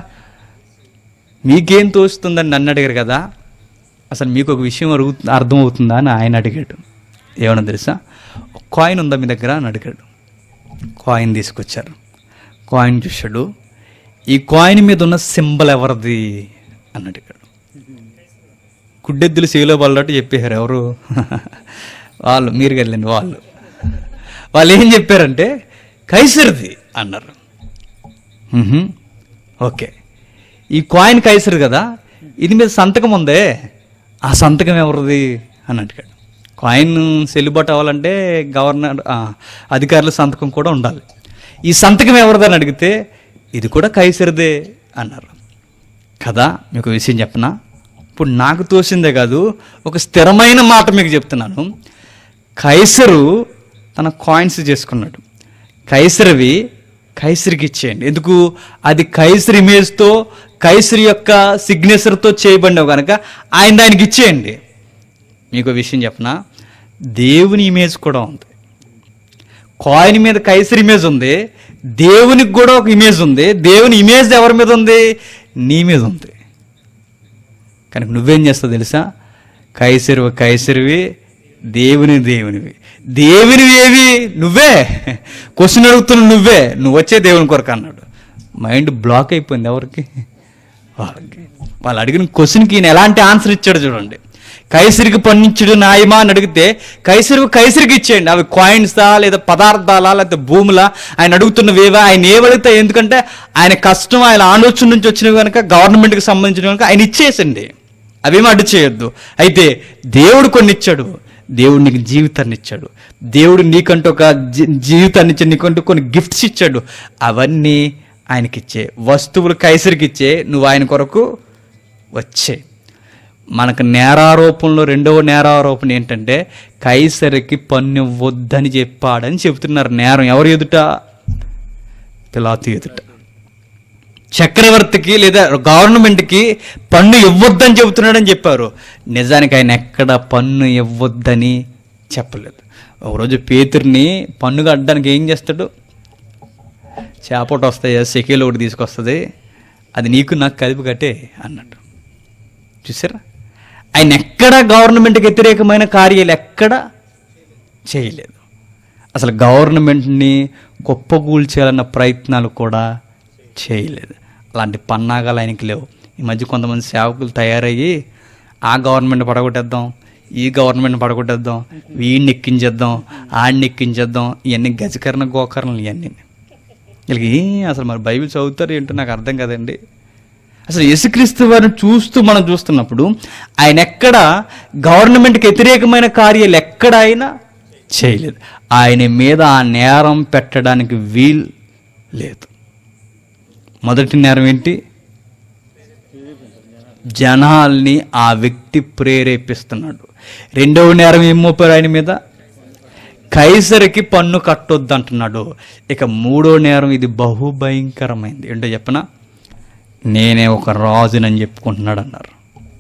మీకేం తోస్తుందని నన్ను అడిగారు కదా అసలు మీకు ఒక విషయం అరుగు అర్థమవుతుందా అని ఆయన అడిగాడు ఏమన్నా తెలుసా ఒక కాయిన్ ఉందా మీ దగ్గర అని అడిగాడు కాయిన్ తీసుకొచ్చారు కాయిన్ చూశాడు ఈ కాయిన్ మీద ఉన్న సింబల్ ఎవరిది అని అడిగాడు గుడ్డెద్దులు సేలో పడ్డట్టు చెప్పేశారు ఎవరు వాళ్ళు మీరు వెళ్ళండి వాళ్ళు వాళ్ళు ఏం చెప్పారంటే కైసరిది అన్నారు మ్హూ. ఓకే ఈ కాయిన్ కైసరు కదా ఇది మీద సంతకం ఉందే ఆ సంతకం ఎవరిది అని అడిగాడు కాయిన్ చెల్లుబాటు అవ్వాలంటే గవర్నర్ ఆ, అధికారుల సంతకం కూడా ఉండాలి ఈ సంతకం ఎవరిది అని అడిగితే ఇది కూడా కైసరిదే అన్నారు కదా మీకు విషయం చెప్పనా ఇప్పుడు నాకు తోసిందే కాదు ఒక స్థిరమైన మాట మీకు చెప్తున్నాను కైసరు తన కాయిన్స్ చేసుకున్నాడు కైసరివి కైసరికి ఇచ్చేయండి ఎందుకు అది కైసర్ ఇమేజ్తో కైసరి యొక్క సిగ్నేచర్తో చేయబడినవి కనుక ఆయన దానికి ఇచ్చేయండి మీకు విషయం చెప్పనా దేవుని ఇమేజ్ కూడా ఉంది కాయిన్ మీద కైసర్ ఇమేజ్ ఉంది దేవునికి కూడా ఒక ఇమేజ్ ఉంది దేవుని ఇమేజ్ ఎవరి మీద ఉంది నీ మీద ఉంది కనుక నువ్వేం చేస్తావు తెలుసా కైసరివి కైసరివి దేవుని దేవునివి దేవునివి ఏవి నువ్వే క్వశ్చన్ అడుగుతున్న నువ్వే నువ్వు వచ్చే దేవుని కొరకు అన్నాడు మైండ్ బ్లాక్ అయిపోయింది ఎవరికి వాళ్ళకి వాళ్ళు అడిగిన క్వశ్చన్కి ఈయన ఎలాంటి ఆన్సర్ ఇచ్చాడు చూడండి కైసరికి పన్నించుడు న్యాయమా అని అడిగితే కైసరికి కైసరికి ఇచ్చేయండి అవి కాయిన్సా లేదా పదార్థాలా లేకపోతే భూములా ఆయన అడుగుతున్నవేవా ఆయన ఏమడిగితే ఎందుకంటే ఆయన కష్టం ఆయన ఆలోచన నుంచి వచ్చినవి కనుక గవర్నమెంట్కి సంబంధించినవి కనుక ఆయన ఇచ్చేసండి అవేమీ అడ్డు చేయొద్దు అయితే దేవుడు కొన్ని ఇచ్చాడు దేవుడు నీకు జీవితాన్ని ఇచ్చాడు దేవుడు నీకంటూ ఒక జీ- జీవితాన్ని ఇచ్చాడు నీకంటూ కొన్ని గిఫ్ట్స్ ఇచ్చాడు అవన్నీ ఆయనకిచ్చే వస్తువులు కైసరికి ఇచ్చే నువ్వు ఆయన కొరకు వచ్చే మనకు నేరారోపణలో రెండవ నేరారోపణ ఏంటంటే కైసరికి పన్ను వద్దని చెప్పాడని చెబుతున్నారు నేరం ఎవరు ఎదుట పిలాతు ఎదుట చక్రవర్తికి లేదా గవర్నమెంట్కి పన్ను ఇవ్వొద్దని చెబుతున్నాడని చెప్పారు నిజానికి ఆయన ఎక్కడ పన్ను ఇవ్వొద్దని చెప్పలేదు ఒకరోజు పేతుర్ని పన్ను కట్టడానికి ఏం చేస్తాడు చేపట వస్తాయి సెకీలు ఒకటి తీసుకొస్తుంది అది నీకు నాకు కలిపి కట్టే అన్నట్టు చూసారా ఆయన ఎక్కడ గవర్నమెంట్కి వ్యతిరేకమైన కార్యాలు ఎక్కడ చేయలేదు అసలు గవర్నమెంట్ని కుప్పకూల్చేయాలన్న ప్రయత్నాలు కూడా చేయలేదు అలాంటి పన్నాగాలు ఆయనకి లేవు ఈ మధ్య కొంతమంది సేవకులు తయారయ్యి ఆ గవర్నమెంట్ పడగొట్టేద్దాం ఈ గవర్నమెంట్ పడగొట్టేద్దాం వీడిని ఎక్కించేద్దాం ఆడిని ఎక్కించేద్దాం ఇవన్నీ గజకరణ గోకరణలు ఇవన్నీ వీళ్ళకి ఏం అసలు మరి బైబిల్ చదువుతారు ఏంటో నాకు అర్థం కదండి అసలు యేసుక్రీస్తు వారిని చూస్తూ మనం చూస్తున్నప్పుడు ఆయన ఎక్కడ గవర్నమెంట్కి వ్యతిరేకమైన కార్యాలు ఎక్కడ ఆయన చేయలేదు ఆయన మీద ఆ నేరం పెట్టడానికి వీల్ లేదు మొదటి నేరం ఏంటి జనాల్ని ఆ వ్యక్తి ప్రేరేపిస్తున్నాడు రెండవ నేరం ఏం మోపారు ఆయన మీద కైసరికి పన్ను కట్టొద్దు అంటున్నాడు ఇక మూడో నేరం ఇది బహుభయంకరమైంది ఏంటో చెప్పనా నేనే ఒక రాజునని చెప్పుకుంటున్నాడు అన్నారు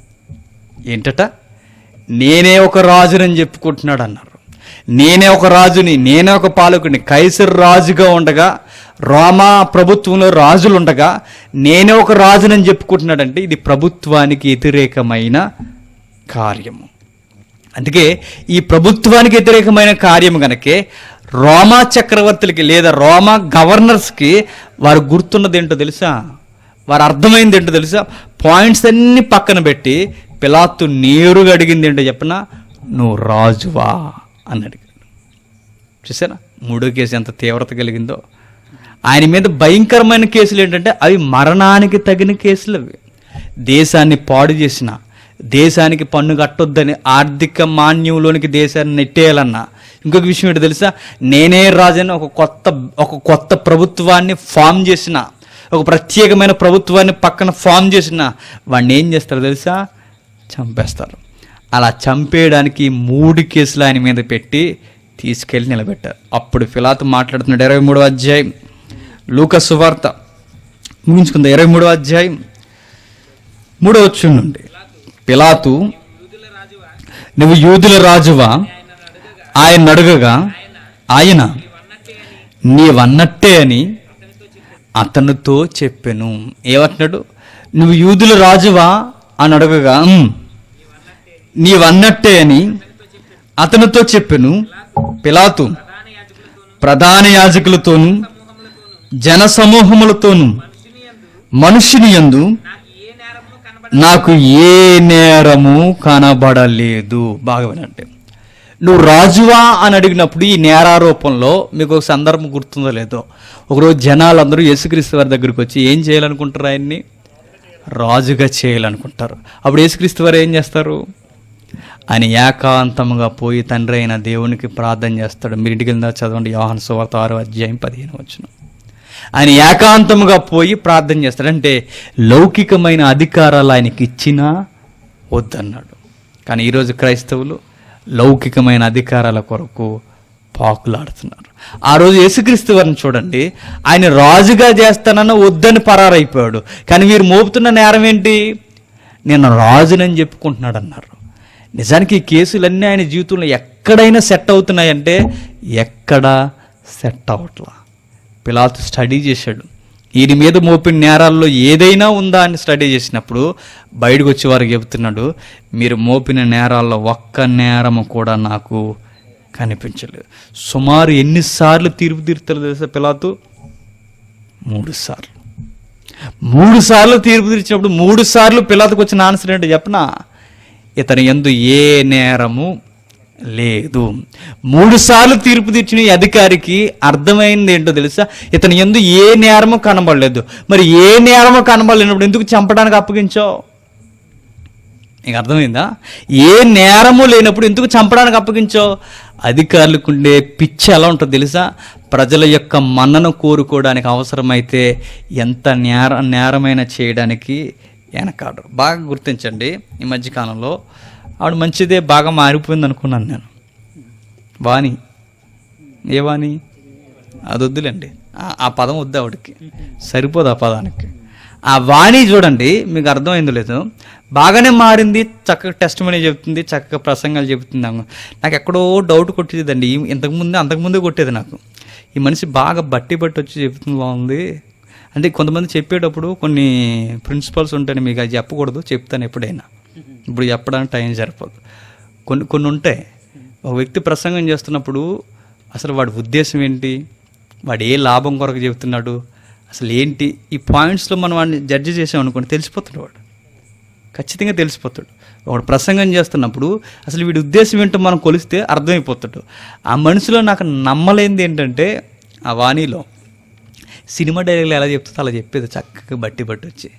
ఏంటట నేనే ఒక రాజునని చెప్పుకుంటున్నాడు అన్నారు నేనే ఒక రాజుని నేనే ఒక పాలకుని కైసర్ రాజుగా ఉండగా రోమా ప్రభుత్వంలో రాజులు ఉండగా నేనే ఒక రాజునని చెప్పుకుంటున్నాడంటే ఇది ప్రభుత్వానికి వ్యతిరేకమైన కార్యము అందుకే ఈ ప్రభుత్వానికి వ్యతిరేకమైన కార్యం కనుకే రోమా చక్రవర్తులకి లేదా రోమా గవర్నర్స్కి వారు గుర్తున్నది ఏంటో తెలుసా వారు అర్థమైంది ఏంటో తెలుసా పాయింట్స్ అన్ని పక్కన పెట్టి పిలాత్తు నేరుగా అడిగింది ఏంటో చెప్పనా నువ్వు రాజువా అని అడిగాడు చూసారా మూడో కేసు ఎంత తీవ్రత కలిగిందో ఆయన మీద భయంకరమైన కేసులు ఏంటంటే అవి మరణానికి తగిన కేసులు అవి దేశాన్ని పాడు చేసిన దేశానికి పన్ను కట్టొద్దని ఆర్థిక మాన్యంలోనికి దేశాన్ని నెట్టేయాలన్నా ఇంకొక విషయం ఏంటో తెలుసా నేనే రాజని ఒక కొత్త ఒక కొత్త ప్రభుత్వాన్ని ఫామ్ చేసిన ఒక ప్రత్యేకమైన ప్రభుత్వాన్ని పక్కన ఫామ్ చేసిన వాడిని ఏం చేస్తారు తెలుసా చంపేస్తారు అలా చంపేయడానికి మూడు కేసులు ఆయన మీద పెట్టి తీసుకెళ్ళి నిలబెట్టారు అప్పుడు ఫిలాతు మాట్లాడుతున్నాడు ఇరవై మూడో అధ్యాయం లూక సువార్త ముగించుకుందా ఇరవై మూడో అధ్యాయం మూడో వచ్చి నుండి పిలాతు నువ్వు యూదుల రాజువా ఆయన అడుగగా ఆయన నీవన్నట్టే అని అతనితో చెప్పెను ఏమంటున్నాడు నువ్వు యూదుల రాజువా అని అడగగా "ఉమ్, నీవన్నట్టే అని అతనితో చెప్పెను పిలాతు ప్రధాన యాజకులతోనూ జన సమూహములతోనూ మనుషుని యందు నాకు ఏ నేరము కనబడలేదు బాగా వినండి నువ్వు రాజువా అని అడిగినప్పుడు ఈ నేరారోపణలో మీకు ఒక సందర్భం గుర్తుందో లేదో ఒకరోజు జనాలందరూ యేసుక్రీస్తు వారి దగ్గరికి వచ్చి ఏం చేయాలనుకుంటారు ఆయన్ని రాజుగా చేయాలనుకుంటారు అప్పుడు యేసుక్రీస్తు వారు ఏం చేస్తారు ఆయన ఏకాంతముగా పోయి తండ్రి అయిన దేవునికి ప్రార్థన చేస్తాడు మీరు ఇంటికి వెళ్ళిన చదవండి యోహాను సువార్త ఆరో అధ్యాయం పదిహేను వచ్చిన ఆయన ఏకాంతముగా పోయి ప్రార్థన చేస్తాడు అంటే లౌకికమైన అధికారాలు ఆయనకి ఇచ్చినా వద్దన్నాడు కానీ ఈరోజు క్రైస్తవులు లౌకికమైన అధికారాల కొరకు పాకులాడుతున్నారు ఆ రోజు యేసుక్రీస్తు వారిని చూడండి ఆయన రాజుగా చేస్తానన్న వద్దని పరారైపోయాడు కానీ వీరు మోపుతున్న నేరం ఏంటి నేను రాజునని చెప్పుకుంటున్నాడు అన్నారు నిజానికి ఈ కేసులన్నీ ఆయన జీవితంలో ఎక్కడైనా సెట్ అవుతున్నాయంటే ఎక్కడ సెట్ అవ్వట్లా పిలాతు స్టడీ చేశాడు వీరి మీద మోపిన నేరాల్లో ఏదైనా ఉందా అని స్టడీ చేసినప్పుడు బయటకు వచ్చి వారికి చెబుతున్నాడు మీరు మోపిన నేరాల్లో ఒక్క నేరము కూడా నాకు కనిపించలేదు సుమారు ఎన్నిసార్లు తీర్పు తీరుతారు తెలుసా పిలాతు మూడు సార్లు మూడు సార్లు తీర్పు తీర్చినప్పుడు మూడు సార్లు పిల్లలకు వచ్చిన ఆన్సర్ ఏంటో చెప్పనా ఇతని ఎందు ఏ నేరము లేదు మూడు సార్లు తీర్పు తీర్చిన ఈ అధికారికి అర్థమైంది ఏంటో తెలుసా ఇతని ఎందు ఏ నేరము కనబడలేదు మరి ఏ నేరము కనబడలేనప్పుడు ఎందుకు చంపడానికి అప్పగించావు నీకు అర్థమైందా ఏ నేరము లేనప్పుడు ఎందుకు చంపడానికి అప్పగించావు అధికారులకు ఉండే పిచ్చి ఎలా ఉంటుందో తెలుసా ప్రజల యొక్క మన్నను కోరుకోవడానికి అవసరమైతే ఎంత నేర నేరమైన చేయడానికి వెనకాడరు బాగా గుర్తించండి ఈ మధ్యకాలంలో ఆవిడ మంచిదే బాగా మారిపోయింది అనుకున్నాను నేను వాణి ఏ వాణి అది వద్దులేండి ఆ- ఆ పదం వద్దు ఆవిడకి సరిపోదు ఆ పదానికి ఆ వాణి చూడండి మీకు అర్థమైందో లేదు బాగానే మారింది చక్కగా టెస్ట్ మనీ చెబుతుంది చక్కగా ప్రసంగాలు చెబుతుంది నాకు నాకు ఎక్కడో డౌట్ కొట్టేదండి ఈ- ఇంతకుముందే అంతకుముందే కొట్టేది నాకు ఈ మనిషి బాగా బట్టి బట్టి వచ్చి చెబుతుంది బాగుంది అంటే కొంతమంది చెప్పేటప్పుడు కొన్ని ప్రిన్సిపల్స్ ఉంటాయి మీకు అది చెప్పకూడదు చెప్తాను ఎప్పుడైనా ఇప్పుడు చెప్పడానికి టైం సరిపోదు కొన్ని కొన్ని ఉంటాయి ఒక వ్యక్తి ప్రసంగం చేస్తున్నప్పుడు అసలు వాడి ఉద్దేశం ఏంటి వాడు ఏ లాభం కొరకు చెబుతున్నాడు అసలు ఏంటి ఈ పాయింట్స్లో మనం వాడిని జడ్జి చేసాం అనుకోండి తెలిసిపోతాడు వాడు ఖచ్చితంగా తెలిసిపోతాడు ఒకడు ప్రసంగం చేస్తున్నప్పుడు అసలు వీడి ఉద్దేశం ఏంటో మనం కొలిస్తే అర్థమైపోతాడు ఆ మనిషిలో నాకు నమ్మలేనిది ఏంటంటే ఆ వాణిలో సినిమా డైలాగులు ఎలా చెప్తుందో అలా చెప్పేది చక్కగా బట్టి బట్టి వచ్చి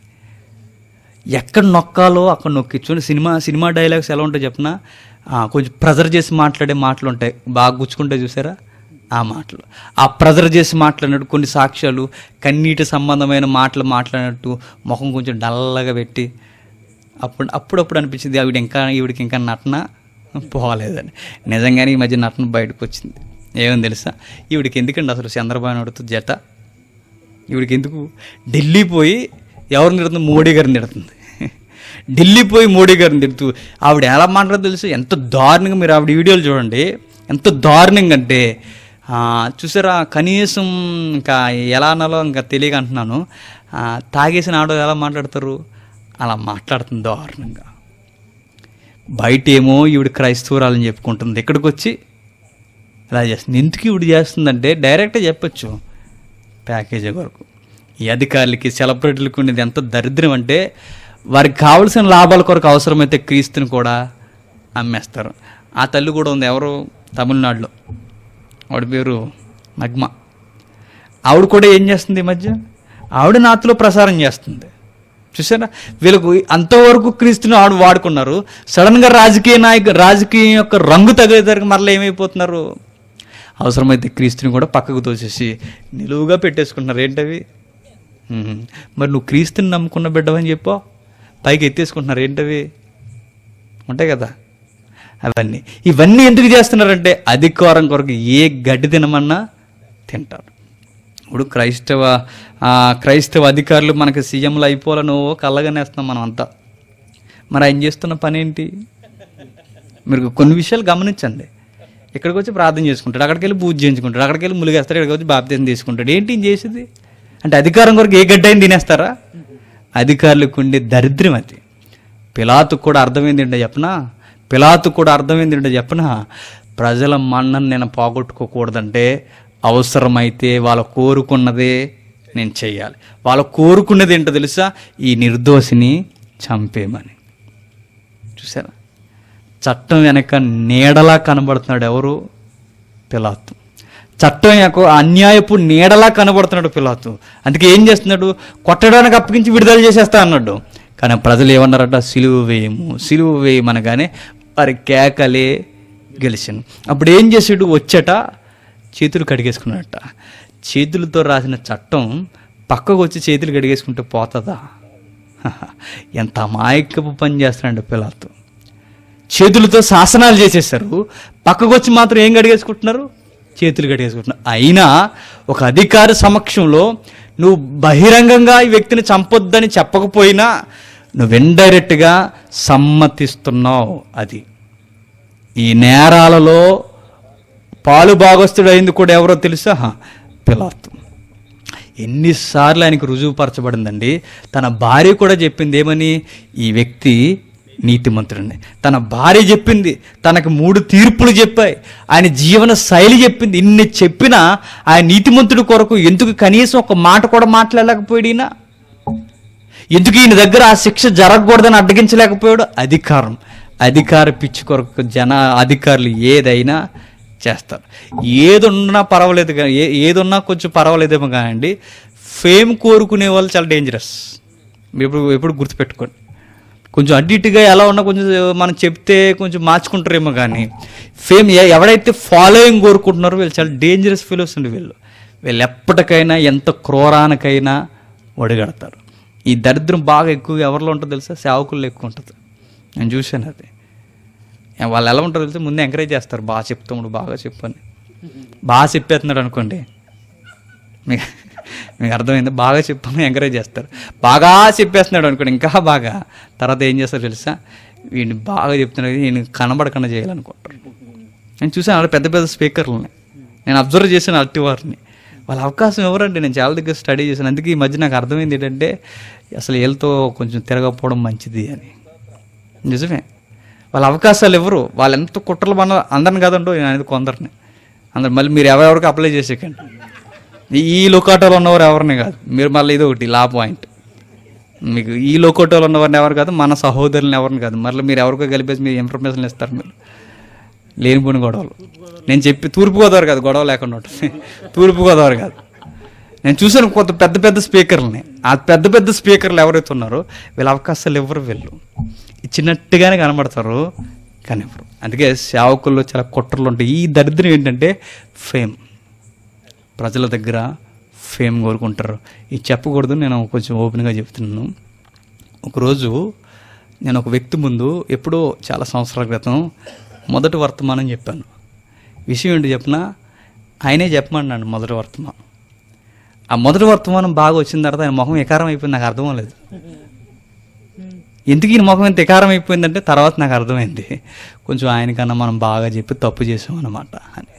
ఎక్కడ నొక్కాలో అక్కడ నొక్కించుకొని సినిమా సినిమా డైలాగ్స్ ఎలా ఉంటాయి చెప్పిన కొంచెం ప్రెజర్ చేసి మాట్లాడే మాటలు ఉంటాయి బాగా గుచ్చుకుంటే చూసారా ఆ మాటలు ఆ ప్రెజర్ చేసి మాట్లాడినట్టు కొన్ని సాక్ష్యాలు కన్నీటి సంబంధమైన మాటలు మాట్లాడినట్టు ముఖం కొంచెం డల్లగా పెట్టి అప్పుడు అప్పుడప్పుడు అనిపించింది ఆవిడ ఇంకా ఈవిడికి ఇంకా నటన పోలేదని నిజంగానే ఈ మధ్య నటన బయటకు వచ్చింది ఏమని తెలుసా ఈవిడికి ఎందుకండి అసలు చంద్రబాబు నాయుడుతో జత ఈవిడికి ఎందుకు ఢిల్లీ పోయి ఎవరిని తిడుతుంది మోడీ గారిని తిడుతుంది ఢిల్లీ పోయి మోడీ గారిని తిడుతూ ఆవిడ ఎలా మాట్లాడదో తెలుసు ఎంత దారుణంగా మీరు ఆవిడ వీడియోలు చూడండి ఎంత దారుణంగా అంటే ఆ, చూసారా కనీసం ఇంకా ఎలా అనాలో ఇంకా తెలియక అంటున్నాను ఆ, తాగేసిన ఆడ ఎలా మాట్లాడతారు అలా మాట్లాడుతుంది దారుణంగా బయట ఏమో ఈవిడ క్రైస్తవురాలని చెప్పుకుంటుంది ఇక్కడికి వచ్చి ఇలా చేస్తుంది ఎందుకు ఈవిడ చేస్తుందంటే డైరెక్ట్గా చెప్పొచ్చు ప్యాకేజీ కొరకు ఈ అధికారులకి సెలబ్రిటీలకు ఉండేది ఎంత దరిద్రం అంటే వారికి కావలసిన లాభాల కొరకు అవసరమైతే క్రీస్తుని కూడా అమ్మేస్తారు ఆ తల్లి కూడా ఉంది ఎవరు తమిళనాడులో ఆవిడ పేరు నగ్మ ఆవిడ కూడా ఏం చేస్తుంది ఈ మధ్య ఆవిడ నాతులో ప్రసారం చేస్తుంది చూసారా వీళ్ళకు అంతవరకు క్రీస్తుని ఆవిడ వాడుకున్నారు సడన్గా రాజకీయ నాయకు రాజకీయం యొక్క రంగు తగ్గేసరికి మరలా ఏమైపోతున్నారు అవసరమైతే క్రీస్తుని కూడా పక్కకు తోసేసి నిలువుగా పెట్టేసుకుంటున్నారు ఏంటవి ఉహుం. మరి నువ్వు క్రీస్తుని నమ్ముకున్న బిడ్డవని చెప్పో పైకి ఎత్తేసుకుంటున్నారు ఏంటవి ఉంటాయి కదా అవన్నీ ఇవన్నీ ఎందుకు చేస్తున్నారంటే అధికారం కొరకు ఏ గడ్డి తినమన్నా తింటారు ఇప్పుడు క్రైస్తవ ఆ, క్రైస్తవ అధికారులు మనకి సీఎంలు అయిపోవాలని ఓ కళ్ళగానేస్తున్నాం మనం అంతా మరి ఆయన చేస్తున్న పని ఏంటి మీరు కొన్ని విషయాలు గమనించండి ఇక్కడికి వచ్చి ప్రార్థన చేసుకుంటాడు అక్కడికి వెళ్ళి పూజ చేయించుకుంటాడు అక్కడికి వెళ్ళి ములిగేస్తాడు ఇక్కడికి వచ్చి బాప్తీసం తీసుకుంటాడు ఏంటి ఈయన చేసేది అంటే అధికారం కొరకు ఏ గడ్డ అయినా తినేస్తారా అధికారులకు ఉండే దరిద్రం అది పిలాతుకు కూడా అర్థమైంది ఏంటో చెప్పనా పిలాతుకు కూడా అర్థమైంది ఏంటో చెప్పనా ప్రజల మన్నను నేను పోగొట్టుకోకూడదంటే అవసరమైతే వాళ్ళ కోరుకున్నదే నేను చెయ్యాలి వాళ్ళ కోరుకున్నది ఏంటో తెలుసా ఈ నిర్దోషిని చంపేమని చూసారా చట్టం వెనక నీడలా కనబడుతున్నాడు ఎవరు పిలాతు చట్టం యొక్క అన్యాయపు నీడలా కనబడుతున్నాడు పిలాతు అందుకే ఏం చేస్తున్నాడు కొట్టడానికి అప్పగించి విడుదల చేసేస్తా అన్నాడు కానీ ప్రజలు ఏమన్నారట సిలువ వేయము సిలువ వేయమనగానే వారి కేకలే గెలిచాను అప్పుడు ఏం చేసాడు వచ్చట చేతులు కడిగేసుకున్నట్ట చేతులతో రాసిన చట్టం పక్కకు వచ్చి చేతులు కడిగేసుకుంటే పోతుందా ఎంత అమాయకపు పని చేస్తున్నాడు పిల్లలతో చేతులతో శాసనాలు చేసేసారు పక్కకు వచ్చి మాత్రం ఏం గడిగేసుకుంటున్నారు చేతులు గడిగేసుకుంటున్నారు అయినా ఒక అధికారి సమక్షంలో నువ్వు బహిరంగంగా ఈ వ్యక్తిని చంపొద్దని చెప్పకపోయినా నువ్వు ఇండైరెక్ట్గా సమ్మతిస్తున్నావు అది ఈ నేరాలలో పాలు భాగస్తుడు అయింది కూడా ఎవరో తెలుసా పిలాతు ఎన్నిసార్లు ఆయనకు రుజువుపరచబడిందండి తన భార్య కూడా చెప్పింది ఏమని ఈ వ్యక్తి నీతిమంతుడండి తన భార్య చెప్పింది తనకు మూడు తీర్పులు చెప్పాయి ఆయన జీవన శైలి చెప్పింది ఇన్ని చెప్పినా ఆయన నీతిమంతుడి కొరకు ఎందుకు కనీసం ఒక మాట కూడా మాట్లాడలేకపోయాడు ఎందుకు ఈయన దగ్గర ఆ శిక్ష జరగకూడదని అడ్డగించలేకపోయాడు అధికారం అధికార పిచ్చి కొరకు జన అధికారులు ఏదైనా చేస్తారు ఏదున్నా పర్వాలేదు కానీ ఏ ఏదున్నా కొంచెం పర్వాలేదేమో కానండి ఫేమ్ కోరుకునే వాళ్ళు చాలా డేంజరస్ మీరు ఎప్పుడు ఎప్పుడు గుర్తుపెట్టుకోండి కొంచెం అటు ఇటుగా ఎలా ఉన్నా కొంచెం మనం చెప్తే కొంచెం మార్చుకుంటారేమో కానీ ఫేమ్ ఎ- ఎవడైతే ఫాలోయింగ్ కోరుకుంటున్నారో వీళ్ళు చాలా డేంజరస్ ఫీలోస్ ఉండి వీళ్ళు వీళ్ళు ఎప్పటికైనా ఎంత క్రూరానికైనా ఒడిగడతారు ఈ దరిద్రం బాగా ఎక్కువగా ఎవరిలో ఉంటుందో తెలుసా సేవకుల్లో ఎక్కువ ఉంటుంది నేను చూశాను అది వాళ్ళు ఎలా ఉంటారో తెలిస్తే ముందే ఎంకరేజ్ చేస్తారు బాగా చెప్తాడు బాగా చెప్పని బాగా చెప్పేస్తున్నాడు అనుకోండి మీకు మీకు అర్థమైంది బాగా చెప్పని ఎంకరేజ్ చేస్తారు బాగా చెప్పేస్తున్నాడు అనుకోండి ఇంకా బాగా తర్వాత ఏం చేస్తారు తెలుసా వీడిని బాగా చెప్తున్నాడు నేను కనబడకుండా చేయాలనుకుంటారు నేను చూసాను అక్కడ పెద్ద పెద్ద స్పీకర్లని నేను అబ్జర్వ్ చేశాను అట్టి వారిని వాళ్ళ అవకాశం ఎవరండి నేను చాలా దగ్గర స్టడీ చేశాను అందుకే ఈ మధ్య నాకు అర్థమైంది ఏంటంటే అసలు వీళ్ళతో కొంచెం తిరగకపోవడం మంచిది అని నిజమే వాళ్ళ అవకాశాలు ఎవరు వాళ్ళు ఎంత కుట్రలు మన అందరిని కాదండో నేను అనేది కొందరిని అందరు మళ్ళీ మీరు ఎవరెవరికి అప్లై చేసేకండి ఈ- ఈ లుకాటోలో ఉన్నవారు ఎవరిని కాదు మీరు మళ్ళీ ఇది ఒకటి లా పాయింట్ మీకు ఈ లోకోటోలో ఉన్నవారిని ఎవరు కాదు మన సహోదరులను ఎవరిని కాదు మళ్ళీ మీరు ఎవరికో కలిపేసి మీరు ఇన్ఫర్మేషన్ ఇస్తారు మీరు లేనిపోయిన గొడవలు నేను చెప్పి తూర్పుగోదావరి కాదు గొడవ లేకుండా ఉంటుంది తూర్పుగోదావరి కాదు నేను చూసాను కొంత పెద్ద పెద్ద స్పీకర్లని ఆ పెద్ద పెద్ద స్పీకర్లు ఎవరైతే ఉన్నారో వీళ్ళ అవకాశాలు ఎవరు వీళ్ళు ఇచ్చినట్టుగానే కనబడతారు కానీ ఎవరు అందుకే సేవకుల్లో చాలా కుట్రలు ఉంటాయి ఈ దరిద్రం ఏంటంటే ఫేమ్ ప్రజల దగ్గర ఫేమ్ కోరుకుంటారు ఇది చెప్పకూడదు నేను కొంచెం ఓపెన్గా చెప్తున్నాను ఒకరోజు నేను ఒక వ్యక్తి ముందు ఎప్పుడో చాలా సంవత్సరాల క్రితం మొదటి వర్తమానం చెప్పాను విషయం ఏంటి చెప్పిన ఆయనే చెప్పమన్నాడు మొదటి వర్తమానం ఆ మొదటి వర్తమానం బాగా వచ్చిన తర్వాత ఆయన ముఖం ఎకారం అయిపోయింది నాకు అర్థం లేదు ఎందుకు ఈయన ముఖం ఎంత ఎకారం అయిపోయిందంటే తర్వాత నాకు అర్థమైంది కొంచెం ఆయనకన్నా మనం బాగా చెప్పి తప్పు చేసాం అన్నమాట అని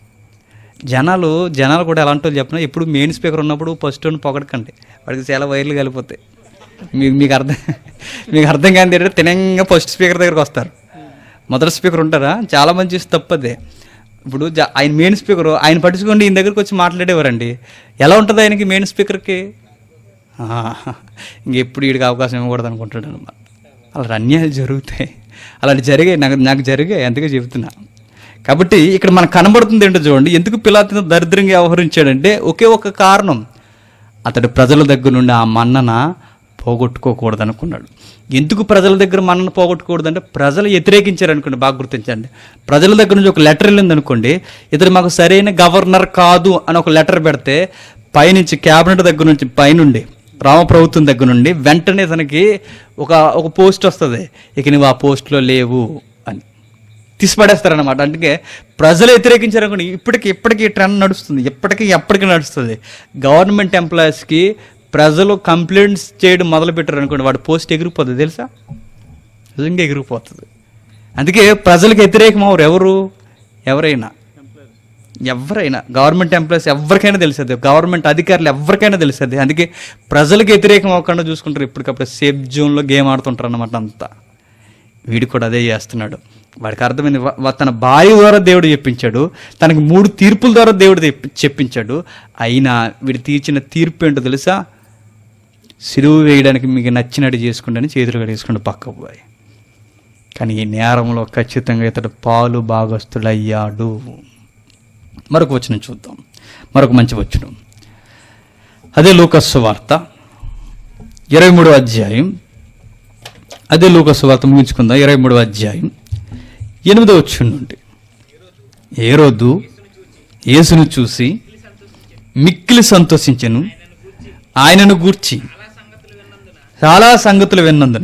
జనాలు జనాలు కూడా ఎలాంటి వాళ్ళు చెప్పినా ఇప్పుడు మెయిన్ స్పీకర్ ఉన్నప్పుడు ఫస్ట్ టోన్ పొగడకండి వాడికి చాలా వైర్లు కలిపోతాయి మీకు మీకు అర్థం మీకు అర్థం కాని ఏంటంటే తినంగా ఫస్ట్ స్పీకర్ దగ్గరకు వస్తారు మొదటి స్పీకర్ ఉంటారా చాలా మంది చేసి తప్పదే ఇప్పుడు జ- ఆయన మెయిన్ స్పీకర్ ఆయన పట్టించుకోండి ఈయన దగ్గరికి వచ్చి మాట్లాడేవారండి ఎలా ఉంటుంది ఆయనకి మెయిన్ స్పీకర్కి ఇంకెప్పుడు వీడికి అవకాశం ఇవ్వకూడదు అనుకుంటాడు అనమాట అలా అన్యాయాలు జరుగుతాయి అలాంటి జరిగాయి నాకు నాకు జరిగాయి అందుకే చెబుతున్నా కాబట్టి ఇక్కడ మనకు కనబడుతుంది ఏంటో చూడండి ఎందుకు పిలాతిని దరిద్రంగా వ్యవహరించాడంటే ఒకే ఒక కారణం అతడు ప్రజల దగ్గర నుండి ఆ మన్నన పోగొట్టుకోకూడదు అనుకున్నాడు ఎందుకు ప్రజల దగ్గర మన్నన పోగొట్టుకూడదు అంటే ప్రజలు వ్యతిరేకించారు అనుకోండి బాగా గుర్తించండి ప్రజల దగ్గర నుంచి ఒక లెటర్ వెళ్ళింది అనుకోండి ఇతడు మాకు సరైన గవర్నర్ కాదు అని ఒక లెటర్ పెడితే పైనుంచి క్యాబినెట్ దగ్గర నుంచి పైనుండి రామప్రభుత్వం దగ్గర నుండి వెంటనే తనకి ఒక ఒక పోస్ట్ వస్తుంది ఇక నువ్వు ఆ పోస్ట్లో లేవు అని తీసిపడేస్తారనమాట అందుకే ప్రజలు వ్యతిరేకించారు అనుకోండి ఇప్పటికి ఇప్పటికీ ట్రెండ్ నడుస్తుంది ఇప్పటికీ ఎప్పటికీ నడుస్తుంది గవర్నమెంట్ ఎంప్లాయీస్కి ప్రజలు కంప్లైంట్స్ చేయడం మొదలు పెట్టారు అనుకోండి వాడి పోస్ట్ ఎగిరిపోతుంది తెలుసా నిజంగా ఎగిరిపోతుంది అందుకే ప్రజలకు వ్యతిరేకం అవరు ఎవరు ఎవరైనా ఎవరైనా గవర్నమెంట్ ఎంప్లాయీస్ ఎవరికైనా తెలుస్తుంది గవర్నమెంట్ అధికారులు ఎవరికైనా తెలుస్తుంది అందుకే ప్రజలకు వ్యతిరేకం అవ్వకుండా చూసుకుంటారు ఇప్పటికప్పుడు సేఫ్ జోన్లో గేమ్ ఆడుతుంటారు అన్నమాట అంతా వీడు కూడా అదే చేస్తున్నాడు వాడికి అర్థమైంది వ- వ- తన భార్య ద్వారా దేవుడు చెప్పించాడు తనకి మూడు తీర్పుల ద్వారా దేవుడు తెప్పి- చెప్పించాడు అయినా వీడు తీర్చిన తీర్పు ఏంటో తెలుసా సిలువు వేయడానికి మీకు నచ్చినట్టు చేసుకుంటని చేతులు కడేసుకుంటూ పక్క పోయి కానీ ఈ నేరంలో ఖచ్చితంగా ఇతడు పాలు భాగస్థుడయ్యాడు మరొక వచనం చూద్దాం మరొక మంచి వచనం అదే లూకస్సు వార్త ఇరవై మూడో అధ్యాయం అదే లూకస్సు వార్త ముగించుకుందాం ఇరవై మూడో అధ్యాయం ఎనిమిదో వచ్చిన నుండి ఏ రోజు యేసును చూసి మిక్కిలి సంతోషించెను ఆయనను గూర్చి చాలా సంగతులు విన్నందున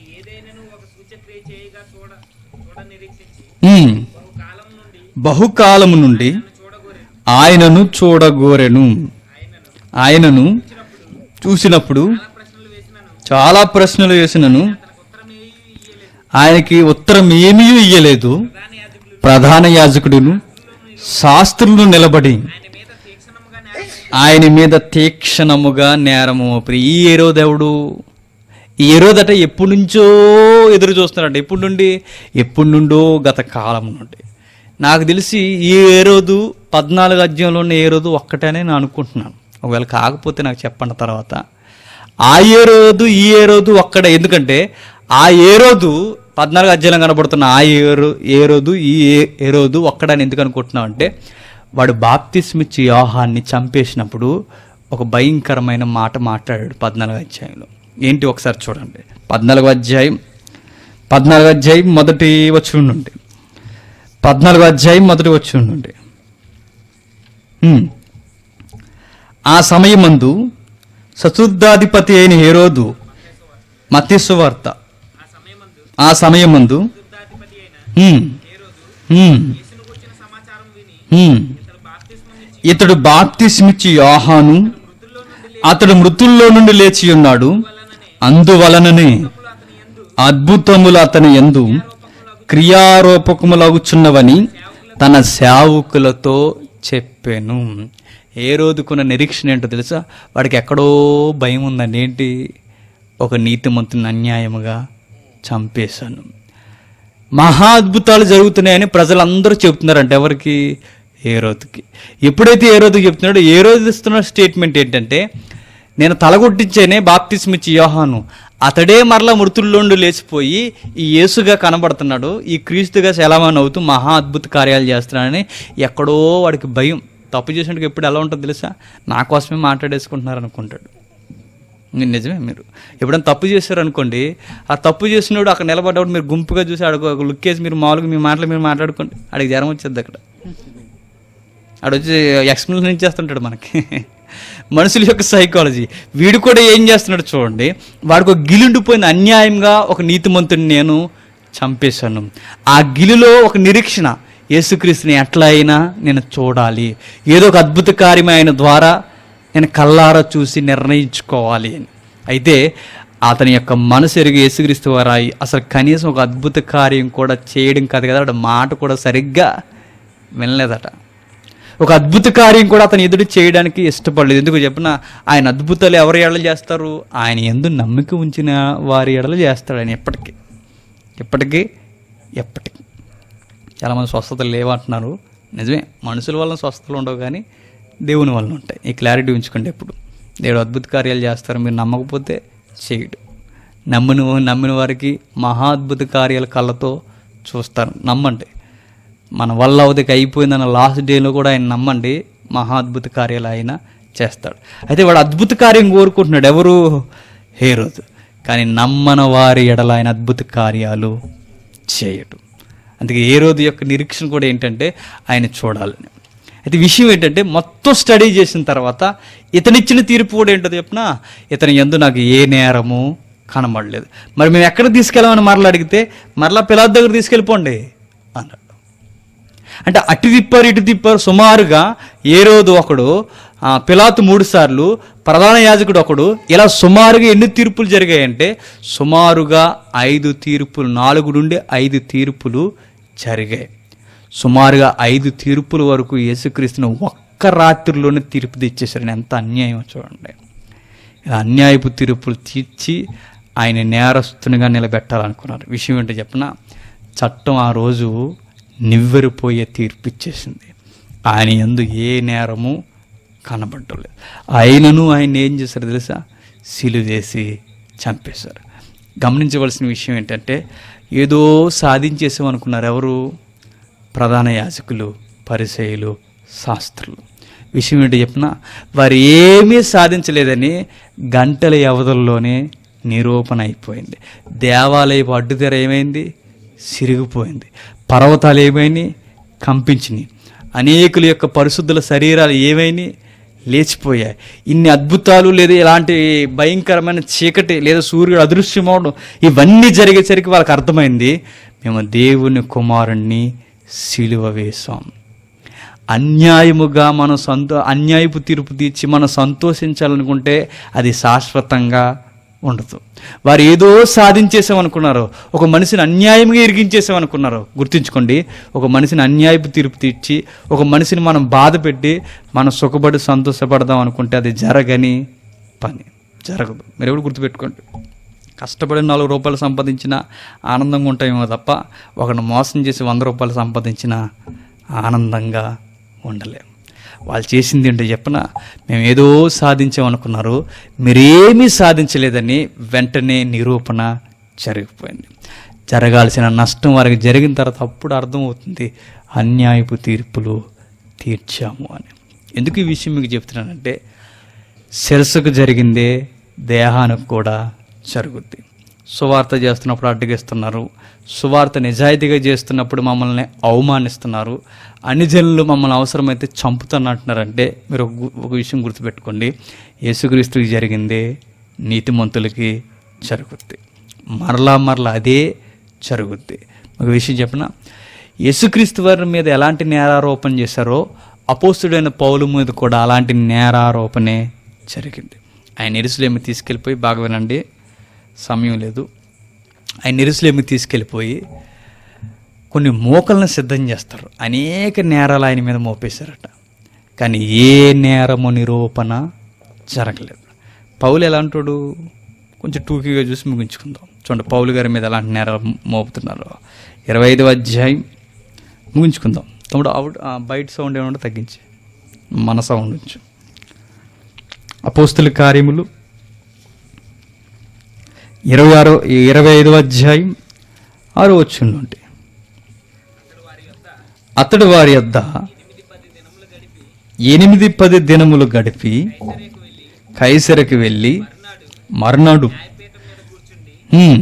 ఉమ్, బహుకాలము నుండి ఆయనను చూడగోరెను ఆయనను చూసినప్పుడు చాలా ప్రశ్నలు వేసినను ఆయనకి ఉత్తరం ఏమీ ఇయ్యలేదు ప్రధాన యాజకుడును శాస్త్రులు నిలబడి ఆయన మీద తీక్షణముగా నేరము మోపిరి ఈ ఏరో దేవుడు ఈ ఏరోదట ఎప్పటి నుంచో ఎదురు చూస్తున్నాడు ఎప్పటి నుండి ఎప్పటి నుండో గత కాలం నుండి నాకు తెలిసి ఈ ఏరోదు పద్నాలుగు అధ్యాయంలో ఉన్న ఏరోదు ఒక్కటనే నేను అనుకుంటున్నాను ఒకవేళ కాకపోతే నాకు చెప్పండి తర్వాత ఆ ఏ రోజు ఈ ఏ రోజు ఒక్కడే ఎందుకంటే ఆ ఏ రోజు పద్నాలుగు అధ్యాయం కనబడుతున్న ఆ ఏ రో ఏ రోజు ఈ ఏ- ఏ రోజు ఒక్కడని ఎందుకు అనుకుంటున్నాం అంటే వాడు బాప్తిస్మిచ్చి యోహాన్ని చంపేసినప్పుడు ఒక భయంకరమైన మాట మాట్లాడాడు పద్నాలుగు అధ్యాయంలో ఏంటి ఒకసారి చూడండి పద్నాలుగు అధ్యాయం పద్నాలుగు అధ్యాయం మొదటి వచ్చి నుండి పద్నాలుగు అధ్యాయం మొదటి వచ్చి నుండి హ్మ్. ఆ సమయమందు సతుద్ధాధిపతి అయిన హేరోదు మత్స్సు వార్త ఆ సమయమందు హ్మ్. హ్మ్. హ్మ్. ఇతడు బాప్తిస్మిచ్చి యోహాను అతడు మృతుల్లో నుండి లేచి ఉన్నాడు అందువలననే అద్భుతములు అతని ఎందు క్రియారూపకములగుచున్నవని తన సేవకులతో చెప్పాను ఏ రోజుకున్న నిరీక్షణ ఏంటో తెలుసా వాడికి ఎక్కడో భయం ఉందండి ఏంటి ఒక నీతిమంతుని అన్యాయముగా చంపేశాను మహా అద్భుతాలు జరుగుతున్నాయని ప్రజలందరూ చెబుతున్నారంట ఎవరికి ఏ రోజుకి ఎప్పుడైతే ఏ రోజుకి చెప్తున్నాడో ఏ రోజు ఇస్తున్న స్టేట్మెంట్ ఏంటంటే నేను తలగొట్టించేనే బాప్తిస్మిచ్చి యోహాను అతడే మరలా మృతుల్లోండి లేచిపోయి ఈ యేసుగా కనబడుతున్నాడు ఈ క్రీస్తుగా సెలవాన్ అవుతూ మహా అద్భుత కార్యాలు చేస్తున్నాడని ఎక్కడో వాడికి భయం తప్పు చేసినట్టుగా ఎప్పుడు ఎలా ఉంటుందో తెలుసా నా కోసమే మాట్లాడేసుకుంటున్నారు అనుకుంటాడు ఇది నిజమే మీరు ఎప్పుడైనా తప్పు చేశారు అనుకోండి ఆ తప్పు చేసినోడు అక్కడ నిలబడ్డప్పుడు మీరు గుంపుగా చూసి ఆడ ఒక లుక్ వేసి మీరు మామూలుగా మీ మాటలు మీరు మాట్లాడుకోండి ఆడికి జ్వరం వచ్చేది అక్కడ ఆడు వచ్చి ఎక్స్ప్లెనేషన్ చేస్తుంటాడు మనకి మనుషుల యొక్క సైకాలజీ వీడు కూడా ఏం చేస్తున్నాడు చూడండి వాడికి ఒక గిలుండిపోయిన అన్యాయంగా ఒక నీతిమంతుని నేను చంపేశాను ఆ గిలిలో ఒక నిరీక్షణ యేసుక్రీస్తుని ఎట్లా అయినా నేను చూడాలి ఏదో ఒక అద్భుత కార్యమైన ద్వారా నేను కల్లారా చూసి నిర్ణయించుకోవాలి అని అయితే అతని యొక్క మనసు ఎరిగి యేసుక్రీస్తు వారాయి అసలు కనీసం ఒక అద్భుత కార్యం కూడా చేయడం కాదు కదా వాడు మాట కూడా సరిగ్గా వినలేదట ఒక అద్భుత కార్యం కూడా అతను ఎదురు చేయడానికి ఇష్టపడలేదు ఎందుకు చెప్పిన ఆయన అద్భుతాలు ఎవరి ఎడలు చేస్తారు ఆయన ఎందు నమ్మిక ఉంచిన వారి ఎడలు చేస్తాడు ఆయన ఎప్పటికీ ఎప్పటికీ ఎప్పటికీ చాలామంది స్వస్థతలు లేవంటున్నారు నిజమే మనుషుల వల్ల స్వస్థతలు ఉండవు కానీ దేవుని వల్ల ఉంటాయి ఈ క్లారిటీ ఉంచుకోండి ఎప్పుడు దేవుడు అద్భుత కార్యాలు చేస్తారు మీరు నమ్మకపోతే చేయడు నమ్మిన నమ్మిన వారికి మహా అద్భుత కార్యాల కళ్ళతో చూస్తారు నమ్మండి మన వల్ల అవదికి అయిపోయిందన్న లాస్ట్ డేలో కూడా ఆయన నమ్మండి మహా అద్భుత కార్యాలు ఆయన చేస్తాడు అయితే వాడు అద్భుత కార్యం కోరుకుంటున్నాడు ఎవరు హే రోజు కానీ నమ్మన వారి ఎడల ఆయన అద్భుత కార్యాలు చేయడు అందుకే ఏ రోజు యొక్క నిరీక్షణ కూడా ఏంటంటే ఆయన చూడాలని అయితే విషయం ఏంటంటే మొత్తం స్టడీ చేసిన తర్వాత ఇతనిచ్చిన తీర్పు కూడా ఏంటో చెప్పిన ఇతని ఎందు నాకు ఏ నేరము కనబడలేదు మరి మేము ఎక్కడ తీసుకెళ్ళమని మరలా అడిగితే మరలా పిల్లల దగ్గర తీసుకెళ్ళిపోండి అన్నాడు అంటే అటు తిప్పారు ఇటు తిప్పారు సుమారుగా ఏ రోజు ఒకడు ఆ, పిలాతు మూడు సార్లు ప్రధాన యాజకుడు ఒకడు ఇలా సుమారుగా ఎన్ని తీర్పులు జరిగాయంటే సుమారుగా ఐదు తీర్పులు నాలుగు నుండి ఐదు తీర్పులు జరిగాయి సుమారుగా ఐదు తీర్పుల వరకు యేసుక్రీస్తుని ఒక్క రాత్రిలోనే తీర్పు తెచ్చేసారు ఎంత అన్యాయం చూడండి ఇలా అన్యాయపు తీర్పులు తీర్చి ఆయన నేరస్తునిగా నిలబెట్టాలనుకున్నారు విషయం ఏంటో చెప్పిన చట్టం ఆ రోజు నివ్వెరిపోయే తీర్పు ఇచ్చేసింది ఆయన ఎందు ఏ నేరము కనబడలేదు ఆయనను ఆయన ఏం చేశారు తెలుసా సిలువేసి చంపేశారు గమనించవలసిన విషయం ఏంటంటే ఏదో సాధించేసామనుకున్నారు ఎవరు ప్రధాన యాజకులు పరిచయులు శాస్త్రులు విషయం ఏంటో చెప్పిన వారు ఏమీ సాధించలేదని గంటల వ్యవధుల్లోనే నిరూపణ అయిపోయింది దేవాలయపు అడ్డుతెర ఏమైంది సిరిగిపోయింది పర్వతాలు ఏమైనాయి కంపించినాయి అనేకుల యొక్క పరిశుద్ధుల శరీరాలు ఏమైనాయి లేచిపోయాయి ఇన్ని అద్భుతాలు లేదా ఇలాంటి భయంకరమైన చీకటి లేదా సూర్యుడు అదృశ్యమవడం ఇవన్నీ జరిగేసరికి వాళ్ళకి అర్థమైంది మేము దేవుని కుమారుణ్ణి సిలువ వేశాం అన్యాయముగా మనం సంతో అన్యాయపు తీర్పు తీర్చి మనం సంతోషించాలనుకుంటే అది శాశ్వతంగా ఉండదు వారు ఏదో సాధించేసామనుకున్నారు ఒక మనిషిని అన్యాయంగా ఇరిగించేసామనుకున్నారు గుర్తుంచుకోండి ఒక మనిషిని అన్యాయపు తీర్పు తీర్చి ఒక మనిషిని మనం బాధ పెట్టి మనం సుఖపడి సంతోషపడదాం అనుకుంటే అది జరగని పని జరగదు మీరు ఎప్పుడు గుర్తుపెట్టుకోండి కష్టపడి నాలుగు రూపాయలు సంపాదించిన ఆనందంగా ఉంటాయేమో తప్ప ఒకరిని మోసం చేసి వంద రూపాయలు సంపాదించిన ఆనందంగా ఉండలేం వాళ్ళు చేసింది ఏంటో చెప్పన మేము ఏదో సాధించామనుకున్నారు మీరేమీ సాధించలేదని వెంటనే నిరూపణ జరిగిపోయింది జరగాల్సిన నష్టం వారికి జరిగిన తర్వాత అప్పుడు అర్థమవుతుంది అన్యాయపు తీర్పులు తీర్చాము అని ఎందుకు ఈ విషయం మీకు చెప్తున్నానంటే శిరస్సుకు జరిగిందే దేహానికి కూడా జరుగుద్ది సువార్త చేస్తున్నప్పుడు అడ్డగిస్తున్నారు సువార్త నిజాయితీగా చేస్తున్నప్పుడు మమ్మల్ని అవమానిస్తున్నారు అన్ని జనులు మమ్మల్ని అవసరమైతే చంపుతున్నట్టున్నారంటే మీరు ఒక గు- ఒక విషయం గుర్తుపెట్టుకోండి యేసుక్రీస్తుకి జరిగిందే నీతిమంతులకి జరుగుద్ది మరలా మరలా అదే జరుగుద్ది ఒక విషయం చెప్పిన యేసుక్రీస్తు వారి మీద ఎలాంటి నేరారోపణ చేశారో అపోస్తుడైన పౌలు మీద కూడా అలాంటి నేరారోపణే జరిగింది ఆయన ఎరుసలేమి తీసుకెళ్ళిపోయి బాగా వినండి సమయం లేదు ఆయన ఎరుసలేమి తీసుకెళ్ళిపోయి కొన్ని మోకలను సిద్ధం చేస్తారు అనేక నేరాలు ఆయన మీద మోపేశారట కానీ ఏ నేరము నిరూపణ జరగలేదు పౌలు ఎలా అంటాడు కొంచెం టూకీగా చూసి ముగించుకుందాం చూడండి పౌలు గారి మీద ఎలాంటి నేరాలు మోపుతున్నారు ఇరవై ఐదవ అధ్యాయం ముగించుకుందాం తమ్ముడు ఆవిడ ఆ బయట సౌండ్ ఏమన్నా తగ్గించి మన సౌండ్ ఉంచు అపోస్తుల కార్యములు ఇరవై ఆరో ఇరవై ఐదవ అధ్యాయం ఆరో వచ్చిండి అతడు వారి యొద్ద ఎనిమిది పది దినములు గడిపి కైసరకు వెళ్ళి మర్నాడు హ్మ్,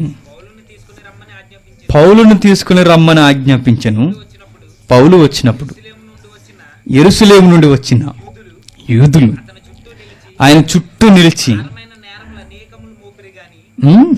పౌలును తీసుకుని రమ్మని ఆజ్ఞాపించను పౌలు వచ్చినప్పుడు ఎరుసలేము నుండి వచ్చిన యూదులు ఆయన చుట్టూ నిలిచి హ్మ్,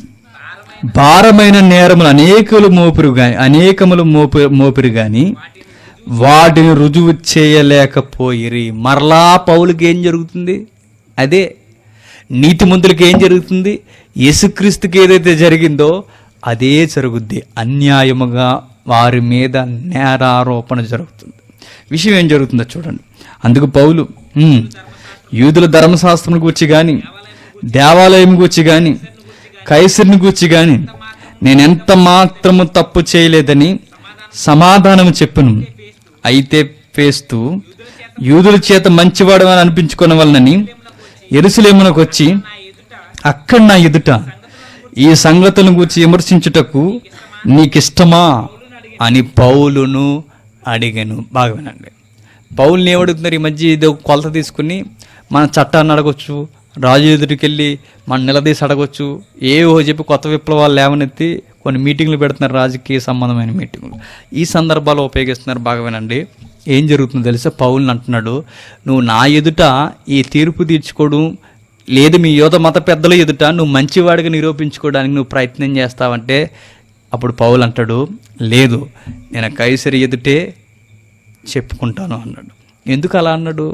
భారమైన నేరములు అనేకలు మోపురు గాని అనేకములు మోపు మోపిరు గాని వాటిని రుజువు చేయలేకపోయిరి మరలా పౌలుకి ఏం జరుగుతుంది అదే నీతిమంతులకి ఏం జరుగుతుంది యేసుక్రీస్తుకి ఏదైతే జరిగిందో అదే జరుగుద్ది అన్యాయముగా వారి మీద నేరారోపణ జరుగుతుంది విషయం ఏం జరుగుతుందో చూడండి అందుకు పౌలు "ఉమ్, యూదుల ధర్మశాస్త్రం గూర్చి కానీ దేవాలయం గూర్చి కానీ కైసరిని గూర్చి కానీ నేనెంత మాత్రము తప్పు చేయలేదని సమాధానం చెప్పును అయితే పేస్తూ యూదుల చేత మంచివాడు అని అనిపించుకున్న వలనని ఎరుసలేమునకు వచ్చి అక్కడ నా ఎదుట ఈ సంగతులను గురించి విమర్శించుటకు నీకిష్టమా అని పౌలును అడిగాను బాగా వినండి పౌల్ని ఏమడుగుతున్నారు ఈ మధ్య ఇది ఒక కొలత తీసుకుని మన చట్టాన్ని అడగొచ్చు రాజు ఎదుటికి వెళ్ళి మన నిలదీసి అడగొచ్చు ఏవో చెప్పి కొత్త విప్లవాలు లేవనెత్తి కొన్ని మీటింగ్లు పెడుతున్నారు రాజకీయ సంబంధమైన మీటింగ్లు ఈ సందర్భాలు ఉపయోగిస్తున్నారు బాగా వినండి ఏం జరుగుతుందో తెలుసా పౌల్ని అంటున్నాడు నువ్వు నా ఎదుట ఈ తీర్పు తీర్చుకోవడం లేదు మీ యోధ మత పెద్దల ఎదుట నువ్వు మంచివాడిగా నిరూపించుకోవడానికి నువ్వు ప్రయత్నం చేస్తావంటే అప్పుడు పౌలు అంటాడు లేదు నేను కైసరి ఎదుటే చెప్పుకుంటాను అన్నాడు ఎందుకు అలా అన్నాడు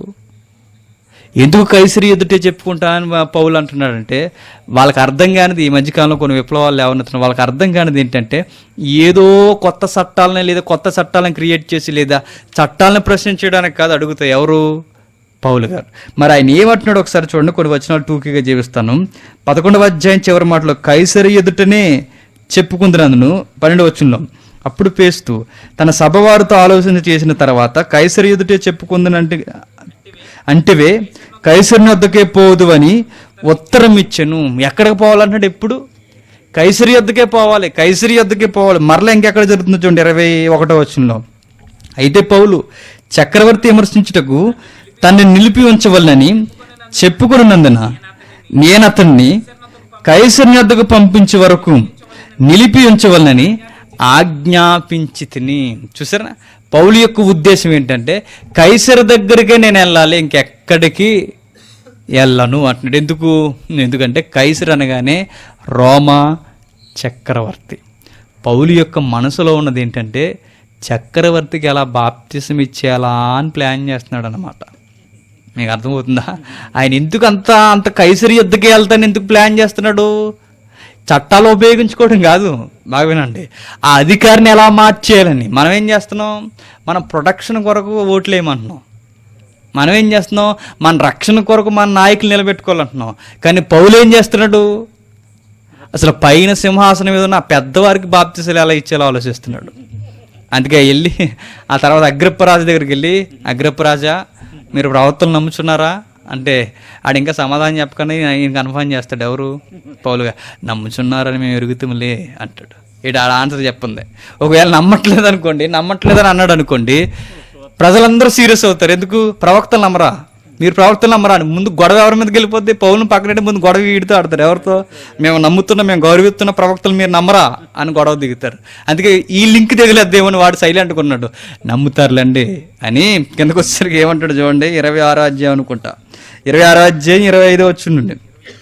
ఎందుకు కైసరి ఎదుటే చెప్పుకుంటా అని మా పౌలు అంటున్నాడంటే వాళ్ళకి అర్థం కానిది ఈ మధ్యకాలంలో కొన్ని విప్లవాలు లేవనెత్తున్నారు వాళ్ళకి అర్థం కానిది ఏంటంటే ఏదో కొత్త చట్టాలని లేదా కొత్త చట్టాలను క్రియేట్ చేసి లేదా చట్టాలను ప్రశ్నించడానికి కాదు అడుగుతాయి ఎవరు పౌలు గారు మరి ఆయన ఏమంటున్నాడు ఒకసారి చూడండి కొన్ని వచనాలు టూకీగా జీవిస్తాను పదకొండవ అధ్యాయం చివరి మాటలో కైసరి ఎదుటనే చెప్పుకుంటున్నందును పన్నెండు వచనంలో అప్పుడు పేస్తూ తన సభవారితో ఆలోచన చేసిన తర్వాత కైసరి ఎదుటే చెప్పుకుందనంటే అంటివే కైసరిని వద్దకే పోదు అని ఉత్తరం ఇచ్చాను ఎక్కడికి పోవాలంటాడు ఎప్పుడు కైసరి వద్దకే పోవాలి కైసరి వద్దకే పోవాలి మరలా ఇంకెక్కడ జరుగుతుందో చూడండి ఇరవై ఒకటో వచనంలో అయితే పౌలు చక్రవర్తి విమర్శించుటకు తన్ని నిలిపి ఉంచవలనని చెప్పుకున్నందున నేను అతన్ని కైసరిని వద్దకు పంపించే వరకు నిలిపి ఉంచవలనని ఆజ్ఞాపించి తిని చూసారా పౌలు యొక్క ఉద్దేశం ఏంటంటే కైసరి దగ్గరికే నేను వెళ్ళాలి ఇంకెక్కడికి వెళ్ళను అంటున్నాడు ఎందుకు ఎందుకంటే కైసర్ అనగానే రోమా చక్రవర్తి పౌలు యొక్క మనసులో ఉన్నది ఏంటంటే చక్రవర్తికి ఎలా బాప్తిసం ఇచ్చేలా అని ప్లాన్ చేస్తున్నాడు అనమాట మీకు అర్థమవుతుందా ఆయన ఎందుకు అంత అంత కైసరి యుద్ధకి వెళ్తాను ఎందుకు ప్లాన్ చేస్తున్నాడు చట్టాలు ఉపయోగించుకోవడం కాదు బాగా వినండి ఆ అధికారిని ఎలా మార్చేయాలని మనం ఏం చేస్తున్నాం మన ప్రొటెక్షన్ కొరకు ఓట్లు వేయమంటున్నాం మనం ఏం చేస్తున్నాం మన రక్షణ కొరకు మన నాయకులు నిలబెట్టుకోవాలంటున్నాం కానీ పౌలు ఏం చేస్తున్నాడు అసలు పైన సింహాసనం మీద ఉన్న ఆ పెద్దవారికి బాప్తిసలు ఎలా ఇచ్చేలా ఆలోచిస్తున్నాడు అందుకే వెళ్ళి ఆ తర్వాత అగ్రప్పరాజు దగ్గరికి వెళ్ళి అగ్రప్పరాజా మీరు ప్రవర్తనలు నమ్ముచున్నారా అంటే ఆడు ఇంకా సమాధానం చెప్పకనే ఈయన కన్ఫర్మ్ చేస్తాడు ఎవరు పౌలుగా నమ్ముచున్నారని మేము ఎరుగుతాములే అంటాడు ఇటు ఆడ ఆన్సర్ చెప్పింది ఒకవేళ నమ్మట్లేదు అనుకోండి నమ్మట్లేదని అన్నాడు అనుకోండి ప్రజలందరూ సీరియస్ అవుతారు ఎందుకు ప్రవక్తలు నమ్మరా మీరు ప్రవక్తలు నమ్మరా అని ముందు గొడవ ఎవరి మీదకి వెళ్ళిపోద్ది పౌలను పక్కనట్టు ముందు గొడవ ఈడుతూ ఆడతారు ఎవరితో మేము నమ్ముతున్న మేము గౌరవిస్తున్న ప్రవక్తలు మీరు నమ్మరా అని గొడవ దిగుతారు అందుకే ఈ లింక్ తగిలేద్దేమని వాడు సైలెంట్గా ఉన్నాడు నమ్ముతారులేండి అని కిందకు వచ్చేసరికి ఏమంటాడు చూడండి ఇరవై ఆరో అధ్యాయం అనుకుంటా ఇరవై ఆరో అధ్యాయం ఇరవై ఐదో వచ్చిండండి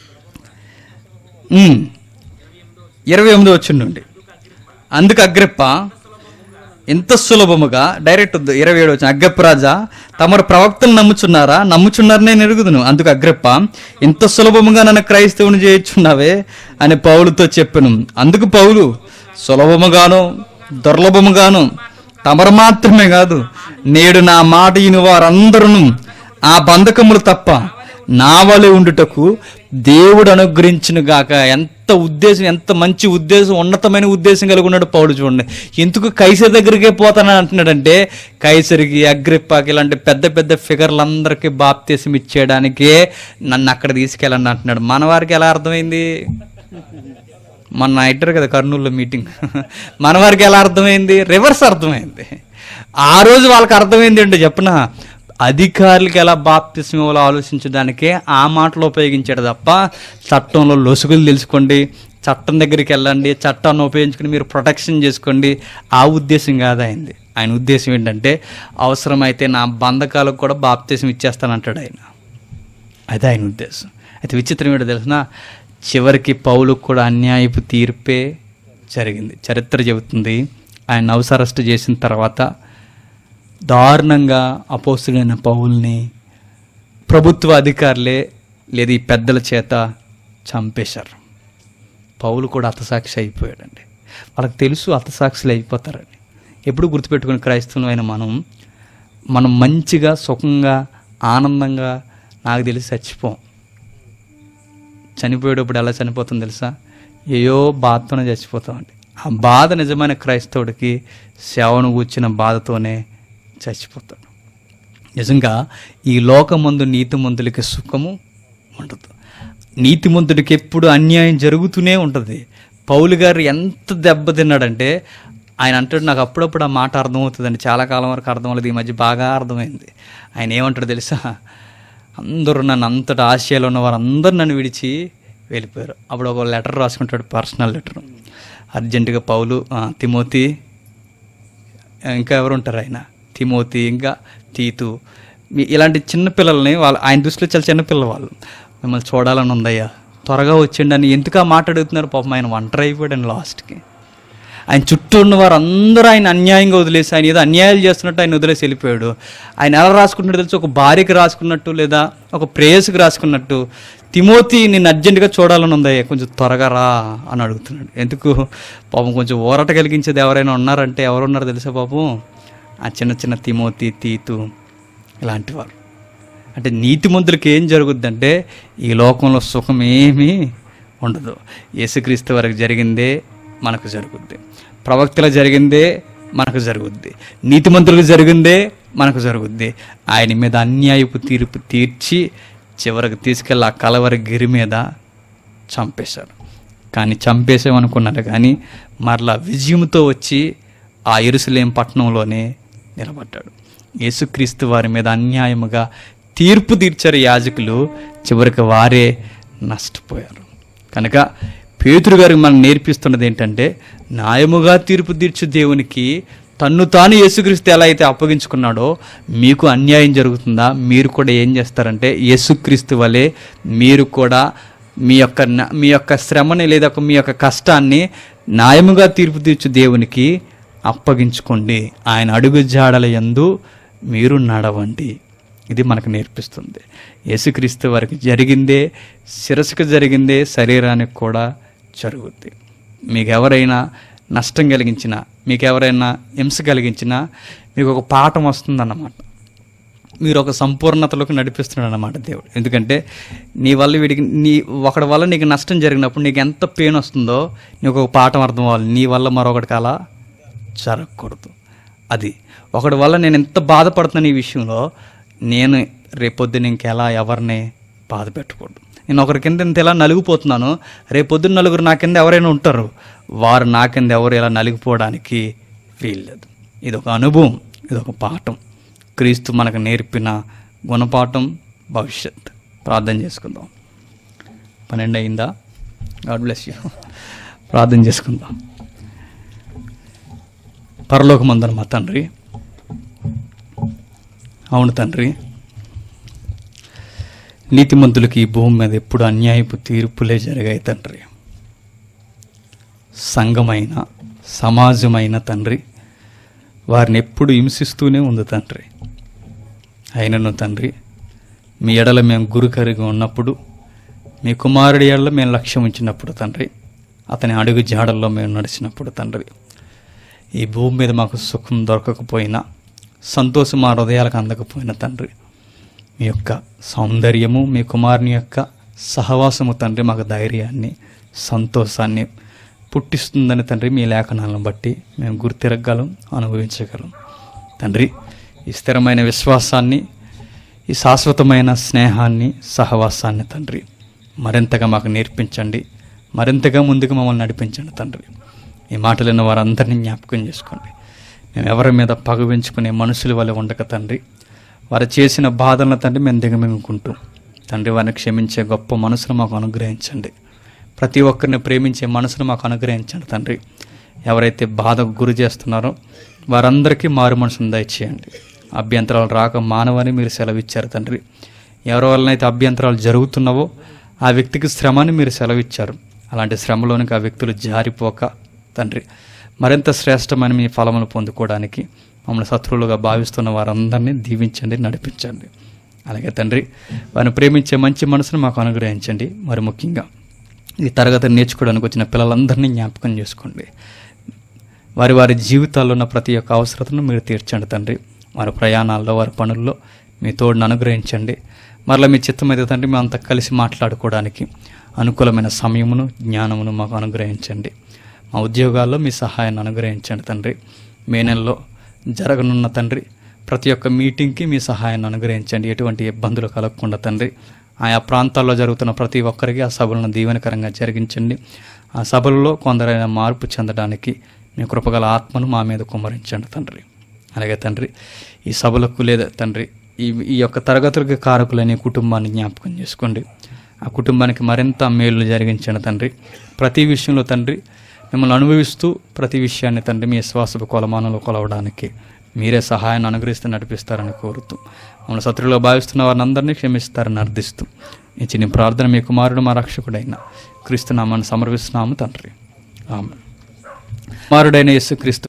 ఉమ్. ఇరవై ఎనిమిది వచ్చిండండి అందుకు అగ్రిప్ప ఎంత సులభముగా డైరెక్ట్ వద్దు ఇరవై ఏడు వచ్చిన అగ్గప్ప రాజా తమరు ప్రవక్తలు నమ్ముచున్నారా నమ్ముచున్నారనే ఎరుగుదును అందుకు అగ్రప్ప ఇంత సులభముగా నన్ను క్రైస్తవుని చేయుచున్నావే అని పౌలుతో చెప్పాను అందుకు పౌలు సులభముగాను దుర్లభముగాను తమరు మాత్రమే కాదు నేడు నా మాట ఇని వారందరూ ఆ బంధకములు తప్ప నా వలె ఉండుటకు దేవుడు అనుగ్రహించిన గాక ఎంత ఉద్దేశం ఎంత మంచి ఉద్దేశం ఉన్నతమైన ఉద్దేశం కలిగి ఉన్నాడు పౌలు చూడండి ఎందుకు కైసర్ దగ్గరికే పోతానని అంటున్నాడంటే కైసరికి అగ్రిప్పాకి ఇలాంటి పెద్ద పెద్ద ఫిగర్లందరికీ బాప్తీసం ఇచ్చేయడానికే నన్ను అక్కడ తీసుకెళ్ళండి అంటున్నాడు మన వారికి ఎలా అర్థమైంది మొన్న ఇట్టారు కదా కర్నూలులో మీటింగ్ మన వారికి ఎలా అర్థమైంది రివర్స్ అర్థమైంది ఆ రోజు వాళ్ళకి అర్థమైంది ఏంటో చెప్పనా అధికారులకు ఎలా బాప్తిసం ఇవ్వాలో ఆలోచించడానికే ఆ మాటలు ఉపయోగించాడు తప్ప చట్టంలో లొసుగులు తెలుసుకోండి చట్టం దగ్గరికి వెళ్ళండి చట్టాన్ని ఉపయోగించుకుని మీరు ప్రొటెక్షన్ చేసుకోండి ఆ ఉద్దేశం కాదు ఆయనది ఆయన ఉద్దేశం ఏంటంటే అవసరమైతే నా బంధకాలకు కూడా బాప్తిసం ఇచ్చేస్తానంటాడు ఆయన అదే ఆయన ఉద్దేశం అయితే విచిత్రం ఏంటో తెలిసిన చివరికి పౌలుకు కూడా అన్యాయపు తీర్పే జరిగింది చరిత్ర చెబుతుంది ఆయన హౌస్ అరెస్ట్ చేసిన తర్వాత దారుణంగా అపోస్తుడైన పౌల్ని ప్రభుత్వ అధికారులే లేదా ఈ పెద్దల చేత చంపేశారు పౌలు కూడా హతసాక్షి అయిపోయాడండి వాళ్ళకి తెలుసు హతసాక్షులు అయిపోతారని ఎప్పుడు గుర్తుపెట్టుకుని క్రైస్తవులమైన మనం మనం మంచిగా సుఖంగా ఆనందంగా నాకు తెలిసి చచ్చిపోం చనిపోయేటప్పుడు ఎలా చనిపోతుంది తెలుసా ఏయో బాధతోనే చచ్చిపోతామండి ఆ బాధ నిజమైన క్రైస్తవుడికి సేవను కూర్చిన బాధతోనే చచ్చిపోతాడు నిజంగా ఈ లోకమందు నీతిమంతులకి సుఖము ఉండదు నీతిమంతుడికి ఎప్పుడు అన్యాయం జరుగుతూనే ఉంటుంది పౌలు గారు ఎంత దెబ్బతిన్నాడంటే ఆయన అంటాడు నాకు అప్పుడప్పుడు ఆ మాట అర్థమవుతుందండి చాలా కాలం వరకు అర్థం అవ్వలేదు ఈ మధ్య బాగా అర్థమైంది ఆయన ఏమంటాడు తెలుసా అందరూ నన్ను అంతటా ఆశయాలు ఉన్న వారు అందరూ నన్ను విడిచి వెళ్ళిపోయారు అప్పుడు ఒక లెటర్ రాసుకుంటాడు పర్సనల్ లెటర్ అర్జెంటుగా పౌలు ఆ, తిమోతి ఇంకా ఎవరు ఉంటారు ఆయన తిమోతి ఇంకా తీతు మీ ఇలాంటి చిన్న పిల్లల్ని వాళ్ళు ఆయన దృష్టిలో చాలా చిన్న పిల్లలు వాళ్ళు మిమ్మల్ని చూడాలని ఉందయ్యా త్వరగా వచ్చిండి అని ఎందుకు ఆ మాట అడుగుతున్నారు పాపం ఆయన ఒంటరి అయిపోయాడు లాస్ట్కి ఆయన చుట్టూ ఉన్న వారు అందరూ ఆయన అన్యాయంగా వదిలేసి ఆయన ఏదో అన్యాయాలు చేస్తున్నట్టు ఆయన వదిలేసి వెళ్ళిపోయాడు ఆయన ఎలా రాసుకుంటున్నాడు తెలిసి ఒక భార్యకి రాసుకున్నట్టు లేదా ఒక ప్రేయస్కి రాసుకున్నట్టు తిమోతి నేను అర్జెంటుగా చూడాలని ఉందయ్యా కొంచెం త్వరగా రా అని అడుగుతున్నాడు ఎందుకు పాపం కొంచెం ఊరట కలిగించేది ఎవరైనా ఉన్నారంటే ఎవరు ఉన్నారో తెలుసా పాపం ఆ చిన్న చిన్న తిమోతి తీతు ఇలాంటి వారు అంటే నీతిమంతులకి ఏం జరుగుద్దంటే ఈ లోకంలో సుఖం ఏమీ ఉండదు యేసుక్రీస్తు వరకు జరిగిందే మనకు జరుగుద్ది ప్రవక్తలకు జరిగిందే మనకు జరుగుద్ది నీతిమంతులకు జరిగిందే మనకు జరుగుద్ది ఆయన మీద అన్యాయపు తీర్పు తీర్చి చివరికి తీసుకెళ్ళి ఆ కలవరి గిరి మీద చంపేశాడు కానీ చంపేసామనుకున్నారు కానీ మరలా విజయంతో వచ్చి ఆ ఎరుసలేం పట్టణంలోనే నిలబడ్డాడు యేసుక్రీస్తు వారి మీద అన్యాయముగా తీర్పు తీర్చారు యాజకులు చివరికి వారే నష్టపోయారు కనుక పేతురు గారికి మనం నేర్పిస్తున్నది ఏంటంటే న్యాయముగా తీర్పు తీర్చు దేవునికి తన్ను తాను యేసుక్రీస్తు ఎలా అయితే అప్పగించుకున్నాడో మీకు అన్యాయం జరుగుతుందా మీరు కూడా ఏం చేస్తారంటే యేసుక్రీస్తు వలె మీరు కూడా మీ యొక్క న- మీ యొక్క శ్రమని లేదా మీ యొక్క కష్టాన్ని న్యాయముగా తీర్పు తీర్చు దేవునికి అప్పగించుకోండి ఆయన అడుగు జాడల యందు మీరు నడవండి ఇది మనకు నేర్పిస్తుంది యేసుక్రీస్తు వారికి జరిగిందే శిరస్సుకు జరిగిందే శరీరానికి కూడా జరుగుద్ది మీకు ఎవరైనా నష్టం కలిగించినా మీకు ఎవరైనా హింస కలిగించినా మీకు ఒక పాఠం వస్తుందన్నమాట మీరు ఒక సంపూర్ణతలోకి నడిపిస్తున్నాడు అన్నమాట దేవుడు ఎందుకంటే నీ వల్ల వీడికి నీ ఒకడి వల్ల నీకు నష్టం జరిగినప్పుడు నీకు ఎంత పెయిన్ వస్తుందో నీకు ఒక పాఠం అర్థం అవ్వాలి నీ వల్ల మరొకటికి అలా జరగకూడదు అది ఒకడి వల్ల నేను ఎంత బాధపడుతున్నాను ఈ విషయంలో నేను రేపొద్దున ఇంకెలా ఎవరిని బాధ పెట్టకూడదు నేను ఒకరి కింద ఇంత ఎలా నలిగిపోతున్నాను రేపొద్దున నలుగురు నా కింద ఎవరైనా ఉంటారు వారు నా కింద ఎవరు ఇలా నలిగిపోవడానికి వీల్లేదు ఇది ఒక అనుభవం ఇది ఒక పాఠం క్రీస్తు మనకు నేర్పిన గుణపాఠం భవిష్యత్ ప్రార్థన చేసుకుందాం పన్నెండు అయిందా గాడ్ బ్లెస్ యూ ప్రార్థన చేసుకుందాం పరలోకమందన మా తండ్రి అవును తండ్రి నీతిమంతులకి ఈ భూమి మీద ఎప్పుడు అన్యాయపు తీర్పులే జరిగాయి తండ్రి సంఘమైన సమాజమైన తండ్రి వారిని ఎప్పుడు హింసిస్తూనే ఉంది తండ్రి అయినను తండ్రి మీ ఎడల మేము గురుకరిగా ఉన్నప్పుడు మీ కుమారుడి ఎడల మేము లక్ష్యం ఉంచినప్పుడు తండ్రి అతని అడుగు జాడల్లో మేము నడిచినప్పుడు తండ్రి ఈ భూమి మీద మాకు సుఖం దొరకకపోయినా సంతోషం మా హృదయాలకు అందకపోయినా తండ్రి మీ యొక్క సౌందర్యము మీ కుమారుని యొక్క సహవాసము తండ్రి మాకు ధైర్యాన్ని సంతోషాన్ని పుట్టిస్తుందని తండ్రి మీ లేఖనాలను బట్టి మేము గుర్తిరగలం అనుభవించగలం తండ్రి ఈ స్థిరమైన విశ్వాసాన్ని ఈ శాశ్వతమైన స్నేహాన్ని సహవాసాన్ని తండ్రి మరింతగా మాకు నేర్పించండి మరింతగా ముందుకు మమ్మల్ని నడిపించండి తండ్రి ఈ మాటలైన వారందరినీ జ్ఞాపకం చేసుకోండి మేము ఎవరి మీద పగవించుకునే మనుషుల వల్ల ఉండక తండ్రి వారు చేసిన బాధలను తండ్రి మేము దిగమింగుకుంటూ తండ్రి వారిని క్షమించే గొప్ప మనసును మాకు అనుగ్రహించండి ప్రతి ఒక్కరిని ప్రేమించే మనసును మాకు అనుగ్రహించండి తండ్రి ఎవరైతే బాధకు గురి చేస్తున్నారో వారందరికీ మారు మనసును దయచేయండి అభ్యంతరాలు రాక మానవని మీరు సెలవిచ్చారు తండ్రి ఎవరి వలనైతే అభ్యంతరాలు జరుగుతున్నావో ఆ వ్యక్తికి శ్రమని మీరు సెలవిచ్చారు అలాంటి శ్రమలోనికి ఆ వ్యక్తులు జారిపోక తండ్రి మరింత శ్రేష్టమైన మీ ఫలములు పొందుకోవడానికి మమ్మల్ని శత్రువులుగా భావిస్తున్న వారందరినీ దీవించండి నడిపించండి అలాగే తండ్రి వారిని ప్రేమించే మంచి మనసును మాకు అనుగ్రహించండి మరి ముఖ్యంగా ఈ తరగతి నేర్చుకోవడానికి వచ్చిన పిల్లలందరినీ జ్ఞాపకం చేసుకోండి వారి వారి జీవితాల్లో ఉన్న ప్రతి ఒక్క అవసరతను మీరు తీర్చండి తండ్రి వారి ప్రయాణాల్లో వారి పనుల్లో మీ తోడును అనుగ్రహించండి మరలా మీ చిత్తమైతే తండ్రి మేము అంతా కలిసి మాట్లాడుకోవడానికి అనుకూలమైన సమయమును జ్ఞానమును మాకు అనుగ్రహించండి మా ఉద్యోగాల్లో మీ సహాయాన్ని అనుగ్రహించండి తండ్రి మే నెలలో జరగనున్న తండ్రి ప్రతి ఒక్క మీటింగ్కి మీ సహాయాన్ని అనుగ్రహించండి ఎటువంటి ఇబ్బందులు కలగకుండా తండ్రి ఆయా ప్రాంతాల్లో జరుగుతున్న ప్రతి ఒక్కరికి ఆ సభలను దీవెనకరంగా జరిగించండి ఆ సభలలో కొందరైన మార్పు చెందడానికి మీ కృపగల ఆత్మను మా మీద కుమ్మరించండి తండ్రి అలాగే తండ్రి ఈ సభలకు లేదా తండ్రి ఈ ఈ యొక్క తరగతులకి కారకులైన ఈ కుటుంబాన్ని జ్ఞాపకం చేసుకోండి ఆ కుటుంబానికి మరింత మేలు జరిగించండి తండ్రి ప్రతి విషయంలో తండ్రి మిమ్మల్ని అనుభవిస్తూ ప్రతి విషయాన్ని తండ్రి మీ శ్వాసపు కొలమానంలో కొలవడానికి మీరే సహాయాన్ని అనుగ్రహిస్తూ నడిపిస్తారని కోరుతూ మమ్మల్ని శత్రువులో భావిస్తున్న వారిని అందరినీ క్షమిస్తారని అర్థిస్తూ ఈ చిన్న ప్రార్థన మీ కుమారుడు మా రక్షకుడైన క్రీస్తునామాన్ని సమర్పిస్తున్నాము తండ్రి ఆమె కుమారుడైన యేసుక్రీస్తు